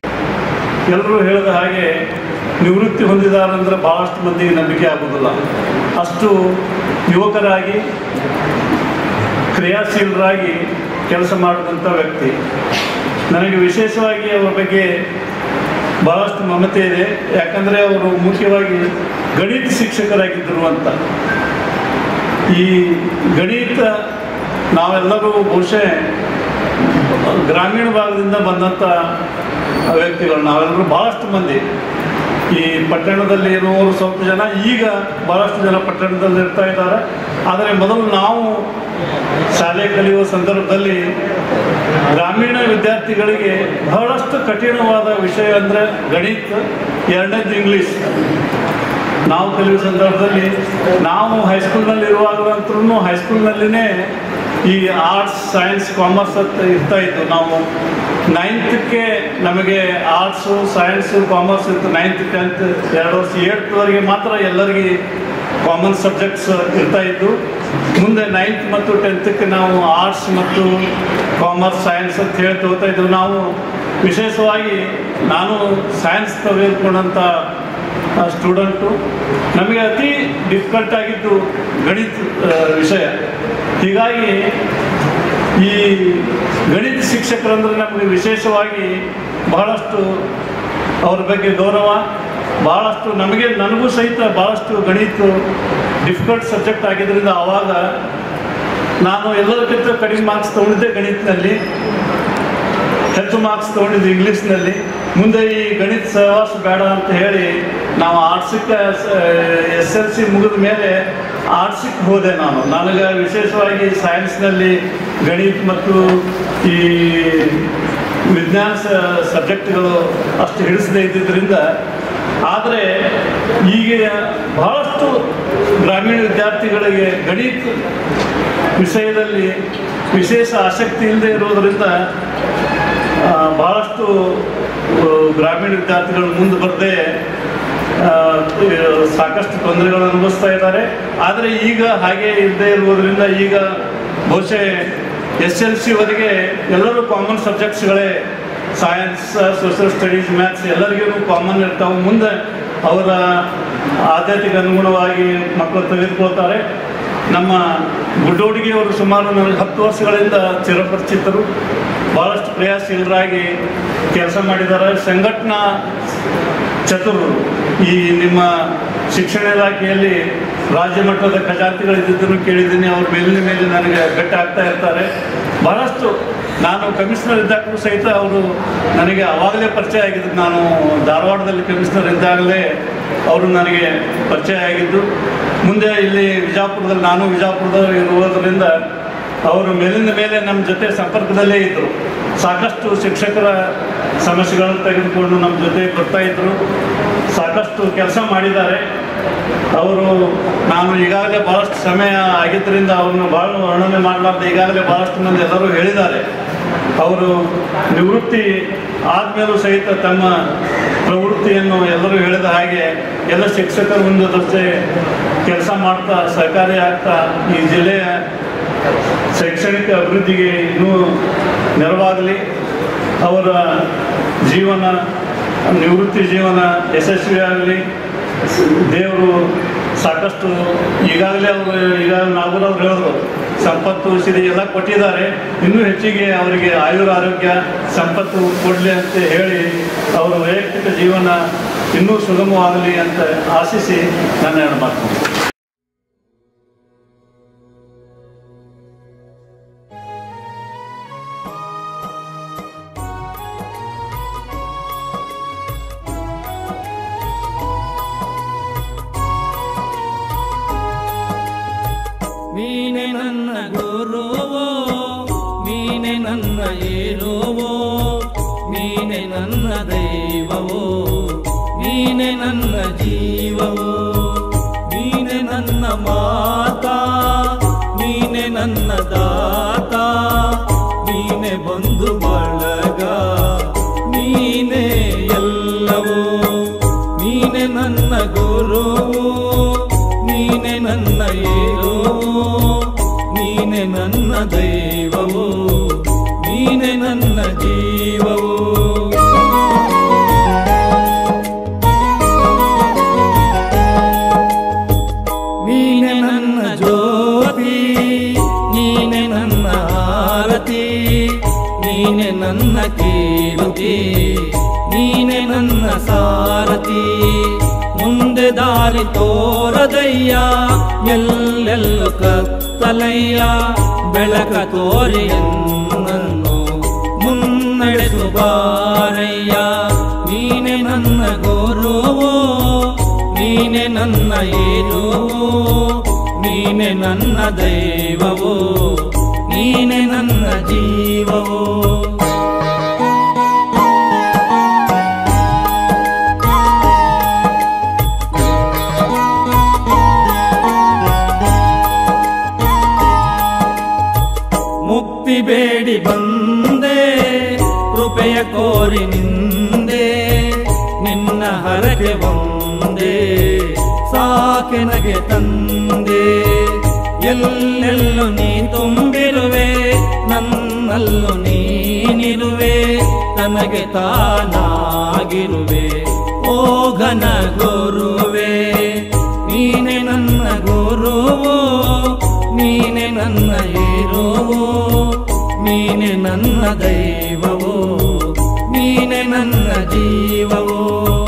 ಎಲ್ಲರೂ ಹೇಳಿದ ಹಾಗೆ ನಿವೃತ್ತಿ ಹೊಂದಿದಾರಂದ್ರೆ ಭಾಳಷ್ಟು ಮಂದಿಗೆ ನಂಬಿಕೆ ಆಗೋದಿಲ್ಲ ಅಷ್ಟು ಯುವಕರಾಗಿ ಕ್ರಿಯಾಶೀಲರಾಗಿ ಕೆಲಸ ಮಾಡಿದಂಥ ವ್ಯಕ್ತಿ ನನಗೆ ವಿಶೇಷವಾಗಿ ಅವರ ಬಗ್ಗೆ ಬಹಳಷ್ಟು ಮಮತೆ ಇದೆ ಯಾಕಂದರೆ ಅವರು ಮುಖ್ಯವಾಗಿ ಗಣಿತ ಶಿಕ್ಷಕರಾಗಿದ್ದರು ಅಂತ ಈ ಗಣಿತ ನಾವೆಲ್ಲರೂ ಬಹುಶಃ ಗ್ರಾಮೀಣ ಭಾಗದಿಂದ ಬಂದಂಥ ವ್ಯಕ್ತಿಗಳು ನಾವೆಲ್ಲರೂ ಭಾಳಷ್ಟು ಮಂದಿ ಈ ಪಟ್ಟಣದಲ್ಲಿ ಇರುವವರು ಸ್ವಲ್ಪ ಜನ ಈಗ ಭಾಳಷ್ಟು ಜನ ಪಟ್ಟಣದಲ್ಲಿ ಇರ್ತಾ ಇದ್ದಾರೆ ಆದರೆ ಮೊದಲು ನಾವು ಶಾಲೆ ಕಲಿಯುವ ಸಂದರ್ಭದಲ್ಲಿ ಗ್ರಾಮೀಣ ವಿದ್ಯಾರ್ಥಿಗಳಿಗೆ ಬಹಳಷ್ಟು ಕಠಿಣವಾದ ವಿಷಯ ಅಂದರೆ ಗಣಿತ ಎರಡನೇದು ಇಂಗ್ಲೀಷ್ ನಾವು ಕಲಿಯುವ ಸಂದರ್ಭದಲ್ಲಿ ನಾವು ಹೈಸ್ಕೂಲ್ನಲ್ಲಿ ಇರುವಾಗಲಂತರೂ ಹೈಸ್ಕೂಲ್ನಲ್ಲಿನೇ ಈ ಆರ್ಟ್ಸ್ ಸೈನ್ಸ್ ಕಾಮರ್ಸ್ ಅಂತ ಇರ್ತಾ ಇತ್ತು ನಾವು ನೈನ್ತ್ಗೆ ನಮಗೆ ಆರ್ಟ್ಸು ಸೈನ್ಸು ಕಾಮರ್ಸ್ ಇತ್ತು ನೈನ್ತ್ ಟೆಂತ್ ಎರಡು ವರ್ಷ ಏಳ್ತ್ವರೆಗೆ ಮಾತ್ರ ಎಲ್ಲರಿಗೆ ಕಾಮನ್ ಸಬ್ಜೆಕ್ಟ್ಸ್ ಇರ್ತಾ ಇದ್ದು ಮುಂದೆ ನೈನ್ತ್ ಮತ್ತು ಟೆಂತ್ಗೆ ನಾವು ಆರ್ಟ್ಸ್ ಮತ್ತು ಕಾಮರ್ಸ್ ಸೈನ್ಸ್ ಅಂತ ಹೇಳಿ ತಗೋತಾ ಇದ್ವು ನಾವು ವಿಶೇಷವಾಗಿ ನಾನು ಸೈನ್ಸ್ ತೆಗೆದುಕೊಂಡಂಥ ಸ್ಟೂಡೆಂಟು ನಮಗೆ ಅತಿ ಡಿಫಿಕಲ್ಟ್ ಆಗಿದ್ದು ಗಣಿತ ಆ, ವಿಷಯ ಹೀಗಾಗಿ ಈ ಗಣಿತ ಶಿಕ್ಷಕರಂದ್ರೆ ನಮಗೆ ವಿಶೇಷವಾಗಿ ಬಹಳಷ್ಟು ಅವ್ರ ಬಗ್ಗೆ ಗೌರವ ಭಾಳಷ್ಟು ನಮಗೆ ನನಗೂ ಸಹಿತ ಭಾಳಷ್ಟು ಗಣಿತ ಡಿಫಿಕಲ್ಟ್ ಸಬ್ಜೆಕ್ಟ್ ಆಗಿದ್ದರಿಂದ ಆವಾಗ ನಾನು ಎಲ್ಲದಕ್ಕಿಂತ ಕಡಿಮೆ ಮಾರ್ಕ್ಸ್ ತೊಗೊಂಡಿದ್ದೆ ಗಣಿತದಲ್ಲಿ ಹೆಚ್ಚು ಮಾರ್ಕ್ಸ್ ತೊಗೊಂಡಿದ್ದು ಇಂಗ್ಲೀಷ್ನಲ್ಲಿ ಮುಂದೆ ಈ ಗಣಿತ ಸಹವಾಸ ಬೇಡ ಅಂತ ಹೇಳಿ ನಾವು ಆರ್ಟ್ಸಿಗೆ ಎಸ್ ಎಲ್ ಸಿ ಮುಗಿದ ಮೇಲೆ ಆರ್ಟ್ಸಿಗೆ ಹೋದೆ ನಾನು ನನಗೆ ವಿಶೇಷವಾಗಿ ಸೈನ್ಸ್ನಲ್ಲಿ ಗಣಿತ ಮತ್ತು ಈ ವಿಜ್ಞಾನ ಸಬ್ಜೆಕ್ಟ್ಗಳು ಅಷ್ಟು ಹಿಡಿಸದೇ ಇದ್ದಿದ್ದರಿಂದ ಆದರೆ ಈಗ ಬಹಳಷ್ಟು ಗ್ರಾಮೀಣ ವಿದ್ಯಾರ್ಥಿಗಳಿಗೆ ಗಣಿತ ವಿಷಯದಲ್ಲಿ ವಿಶೇಷ ಆಸಕ್ತಿ ಇಲ್ಲದೆ ಇರೋದರಿಂದ ಆ, ಬಹಳಷ್ಟು ಆ, ಗ್ರಾಮೀಣ ವಿದ್ಯಾರ್ಥಿಗಳು ಮುಂದೆ ಬರದೆ ಸಾಕಷ್ಟು ತೊಂದರೆಗಳು ಅನುಭವಿಸ್ತಾ ಇದ್ದಾರೆ ಆದರೆ ಈಗ ಹಾಗೆ ಇಲ್ಲದೆ ಇರುವುದರಿಂದ ಈಗ ಬಹುಶಃ ಎಸ್ ಎಲ್ ಸಿವರೆಗೆ ಎಲ್ಲರೂ ಕಾಮನ್ ಸಬ್ಜೆಕ್ಟ್ಸ್ಗಳೇ ಸೈನ್ಸ್ ಸೋಷಿಯಲ್ ಸ್ಟಡೀಸ್ ಮ್ಯಾಥ್ಸ್ ಎಲ್ಲರಿಗೂ ಕಾಮನ್ ಇರ್ತಾವೆ ಮುಂದೆ ಅವರ ಆದ್ಯತೆಗೆ ಅನುಗುಣವಾಗಿ ಮಕ್ಕಳು ತೆಗೆದುಕೊಳ್ತಾರೆ ನಮ್ಮ ಗುಡ್ಡೋಡಿಗೆ ಅವರು ಸುಮಾರು ನನಗೆ ಹತ್ತು ವರ್ಷಗಳಿಂದ ಚಿರಪರಿಚಿತರು ಭಾಳಷ್ಟು ಕ್ರಿಯಾಶೀಲರಾಗಿ ಕೆಲಸ ಮಾಡಿದ್ದಾರೆ ಸಂಘಟನಾ ಚತುರರು ಈ ನಿಮ್ಮ ಶಿಕ್ಷಣ ಇಲಾಖೆಯಲ್ಲಿ ರಾಜ್ಯ ಮಟ್ಟದ ಖಜಾಂಚಿಗಳಿದ್ದನ್ನು ಕೇಳಿದ್ದೀನಿ ಅವ್ರ ಮೇಲಿನ ಮೇಲೆ ನನಗೆ ಭೇಟಿ ಆಗ್ತಾ ಇರ್ತಾರೆ ಬಹಳಷ್ಟು ನಾನು ಕಮಿಷನರ್ ಇದ್ದಾಗಲೂ ಸಹಿತ ಅವರು ನನಗೆ ಆವಾಗಲೇ ಪರಿಚಯ ಆಗಿದ್ದು ನಾನು ಧಾರವಾಡದಲ್ಲಿ ಕಮಿಷನರ್ ಇದ್ದಾಗಲೇ ಅವರು ನನಗೆ ಪರಿಚಯ ಆಗಿದ್ದು ಮುಂದೆ ಇಲ್ಲಿ ವಿಜಾಪುರದಲ್ಲಿ ನಾನು ವಿಜಾಪುರದ ಇರುವುದರಿಂದ ಅವರು ಮೇಲಿಂದ ಮೇಲೆ ನಮ್ಮ ಜೊತೆ ಸಂಪರ್ಕದಲ್ಲೇ ಇದ್ದರು ಸಾಕಷ್ಟು ಶಿಕ್ಷಕರ ಸಮಸ್ಯೆಗಳನ್ನು ತೆಗೆದುಕೊಂಡು ನಮ್ಮ ಜೊತೆ ಬರ್ತಾ ಇದ್ದರು ಸಾಕಷ್ಟು ಕೆಲಸ ಮಾಡಿದ್ದಾರೆ ಅವರು ನಾನು ಈಗಾಗಲೇ ಭಾಳಷ್ಟು ಸಮಯ ಆಗಿದ್ದರಿಂದ ಅವ್ರನ್ನ ಭಾಳ ವರ್ಣನೆ ಮಾಡಲಾರ್ದೆ ಈಗಾಗಲೇ ಭಾಳಷ್ಟು ಮಂದಿ ಎಲ್ಲರೂ ಹೇಳಿದ್ದಾರೆ ಅವರು ನಿವೃತ್ತಿ ಆದಮೇಲೂ ಸಹಿತ ತಮ್ಮ ಪ್ರವೃತ್ತಿಯನ್ನು ಎಲ್ಲರೂ ಹೇಳಿದ ಹಾಗೆ ಎಲ್ಲ ಶಿಕ್ಷಕರ ಒಂದು ದರ್ಜೆ ಕೆಲಸ ಮಾಡ್ತಾ ಸಹಕಾರಿ ಆಗ್ತಾ ಈ ಜಿಲ್ಲೆಯ ಶೈಕ್ಷಣಿಕ ಅಭಿವೃದ್ಧಿಗೆ ಇನ್ನೂ ನೆರವಾಗಲಿ ಅವರ ಜೀವನ ನಿವೃತ್ತಿ ಜೀವನ ಯಶಸ್ವಿಯಾಗಲಿ ದೇವರು ಸಾಕಷ್ಟು ಈಗಾಗಲೇ ಅವರು ಈಗ ನಾಗೂರವ್ರು ಹೇಳಿದ್ರು ಸಂಪತ್ತು ಸಿರಿ ಎಲ್ಲ ಕೊಟ್ಟಿದ್ದಾರೆ ಇನ್ನೂ ಹೆಚ್ಚಿಗೆ ಅವರಿಗೆ ಆಯುರ ಆರೋಗ್ಯ ಸಂಪತ್ತು ಕೊಡಲಿ ಅಂತ ಹೇಳಿ ಅವರ ವೈಯಕ್ತಿಕ ಜೀವನ ಇನ್ನೂ ಸುಗಮವಾಗಲಿ ಅಂತ ಆಶಿಸಿ ನನ್ನ ಎರಡು ಮಾತು ನೀನೆ ನನ್ನ ಗುರುವೋ ನೀನೆ ನನ್ನ ಏರುವೋ ನೀನೆ ನನ್ನ ದೈವವೋ ನೀನೆ ನನ್ನ ಜೀವವೋ ನೀನೆ ನನ್ನ ಮಾತಾ ನೀನೆ ನನ್ನ ದಾತ ನೀನೆ ಬಂಧು ಬಳಗ ನೀನೆ ಎಲ್ಲವೋ ನೀನೆ ನನ್ನ ಗುರುವು ನೀನೆ ನನ್ನ ಏರೋ ನೀನೆ ನನ್ನ ದೈವವು ನೀನೆ ನನ್ನ ಜೀವವು ನೀನೆ ನನ್ನ ಜ್ಯೋತಿ ನೀನೆ ನನ್ನ ಆರತಿ ನೀನೆ ನನ್ನ ಕೀರುತಿ ನೀನೆ ನನ್ನ ಸಾರಥಿ ಮುಂದೆ ದಾರಿ ತೋರದಯ್ಯ ಎಲ್ಲೆಲ್ಲೂ ಕತ್ತಲಯ್ಯ ಬೆಳಕ ತೋರಿಯನ್ನು ಮುನ್ನಡೆಸು ಬಾರಯ್ಯ ನೀನೆ ನನ್ನ ಗುರುವೋ ನೀನೆ ನನ್ನ ಏರುವೋ ನೀನೆ ನನ್ನ ದೈವವೋ ನೀನೆ ನನ್ನ ಜೀವವೋ ಮುಕ್ತಿ ಬೇಡಿ ಬಂದೆ ಕೃಪೆಯ ಕೋರಿ ನಿಂದೆ ನಿನ್ನ ಹರಕೆ ಒಂದೇ ಸಾಕೆನಗೆ ತಂದೆ ಎಲ್ಲೆಲ್ಲೂ ನೀ ತುಂಬಿರುವೆ ನನ್ನಲ್ಲೂ ನೀನಿರುವೆ ತನಗೆ ತಾನಾಗಿರುವೆ ಓ ಘನ ಗುರುವೆ ನೀನೆ ನನ್ನ ಗುರುವೋ ನೀನೆ ನನ್ನ ಏರುವೋ ನೀನೆ ನನ್ನ ದೈವವೋ ನೀನೆ ನನ್ನ ಜೀವವೋ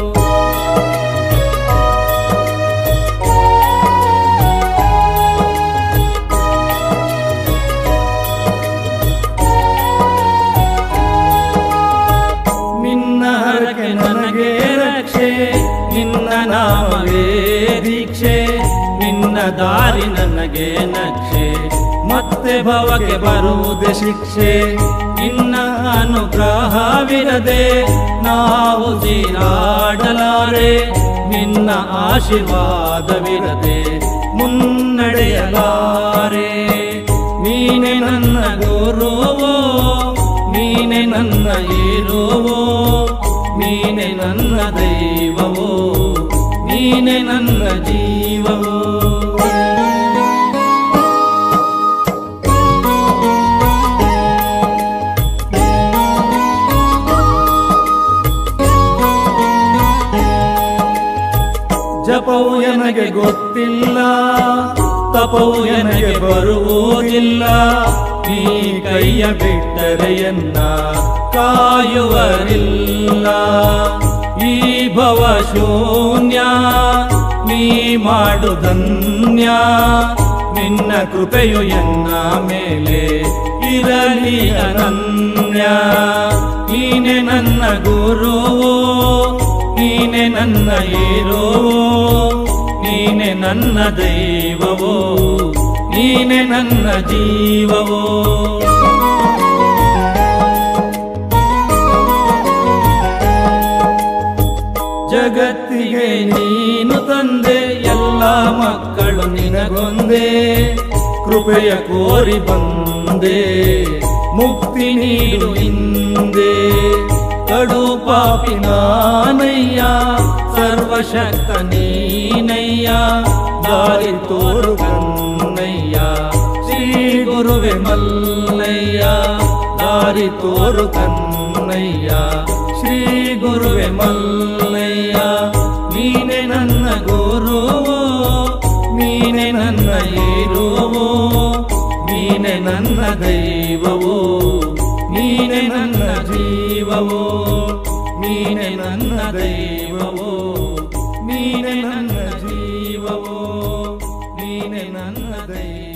ನಿನ್ನ ಹರಕೆ ನನಗೆ ರಕ್ಷೆ ನಿನ್ನ ನಾಮವೇ ದೀಕ್ಷೆ ನಿನ್ನ ದಾರಿ ನನಗೆ ನಕ್ಷೆ ಮತ್ತೆ ಭವಕ್ಕೆ ಬರುವುದೇ ಶಿಕ್ಷೆ ನಿನ್ನ ಅನುಗ್ರಹವಿರದೆ ನಾವು ತೀರಾಡಲಾರೆ ನಿನ್ನ ಆಶೀರ್ವಾದವಿರದೆ ಮುನ್ನಡೆಯಲಾರೆ ನೀನೆ ನನ್ನ ಗುರುವೋ ನೀನೆ ನನ್ನ ಏರುವೋ ನೀನೆ ನನ್ನ ದೈವವೋ ನೀನೆ ನನ್ನ ಜೀವವೋ ಜಪವು ನನಗೆ ಗೊತ್ತಿಲ್ಲ ತಪವು ನನಗೆ ಬರುವುದಿಲ್ಲ ನೀ ಕೈಯ ಬಿಟ್ಟರೆ ಎನ್ನ ಕಾಯುವರಿಲ್ಲ ಈ ಭವ ಶೂನ್ಯ ನೀ ಮಾಡುದನ್ಯ ನಿನ್ನ ಕೃಪೆಯು ಎನ್ನ ಮೇಲೆ ಇರಲಿ ಅನನ್ಯ ನೀನೆ ನನ್ನ ಗುರುವು ನೀನೆ ನನ್ನ ಏರುವು ನೀನೆ ನನ್ನ ದೈವವು ನೀನೆ ನನ್ನ ಜೀವವು ಜಗತ್ತಿಗೆ ನೀನು ತಂದೆ ಎಲ್ಲ ಮಕ್ಕಳು ನಿನಗೊಂದೇ ಕೃಪೆಯ ಕೋರಿ ಬಂದೆ ಮುಕ್ತಿ ನೀಡು ಹಿಂದೆ ಕಡು ಪಾಪಿ ನಾನಯ್ಯ ಸರ್ವಶಕ್ತ ನೀನಯ್ಯ ದಾರಿ ತೋರು ಕನ್ನಯ್ಯ ಶ್ರೀ ಗುರುವೆ ಮಲ್ಲಯ್ಯ ದಾರಿ ತೋರು ಕನ್ನಯ್ಯ ಶ್ರೀ ಗುರುವೆ ಮಲ್ಲಯ್ಯ ನೀನೆ ನನ್ನ ಗುರುವು ನೀನೆ ನನ್ನ ಏರುವು ನೀನೆ ನನ್ನ ದೈವವು ನೀನೆ ನನ್ನ ಜೀವವು ನೀನೆ ನನ್ನ ದೈವವು ನೀನೆ ನನ್ನ ಜೀವವು ನೀನೆ ನನ್ನ ದೈವ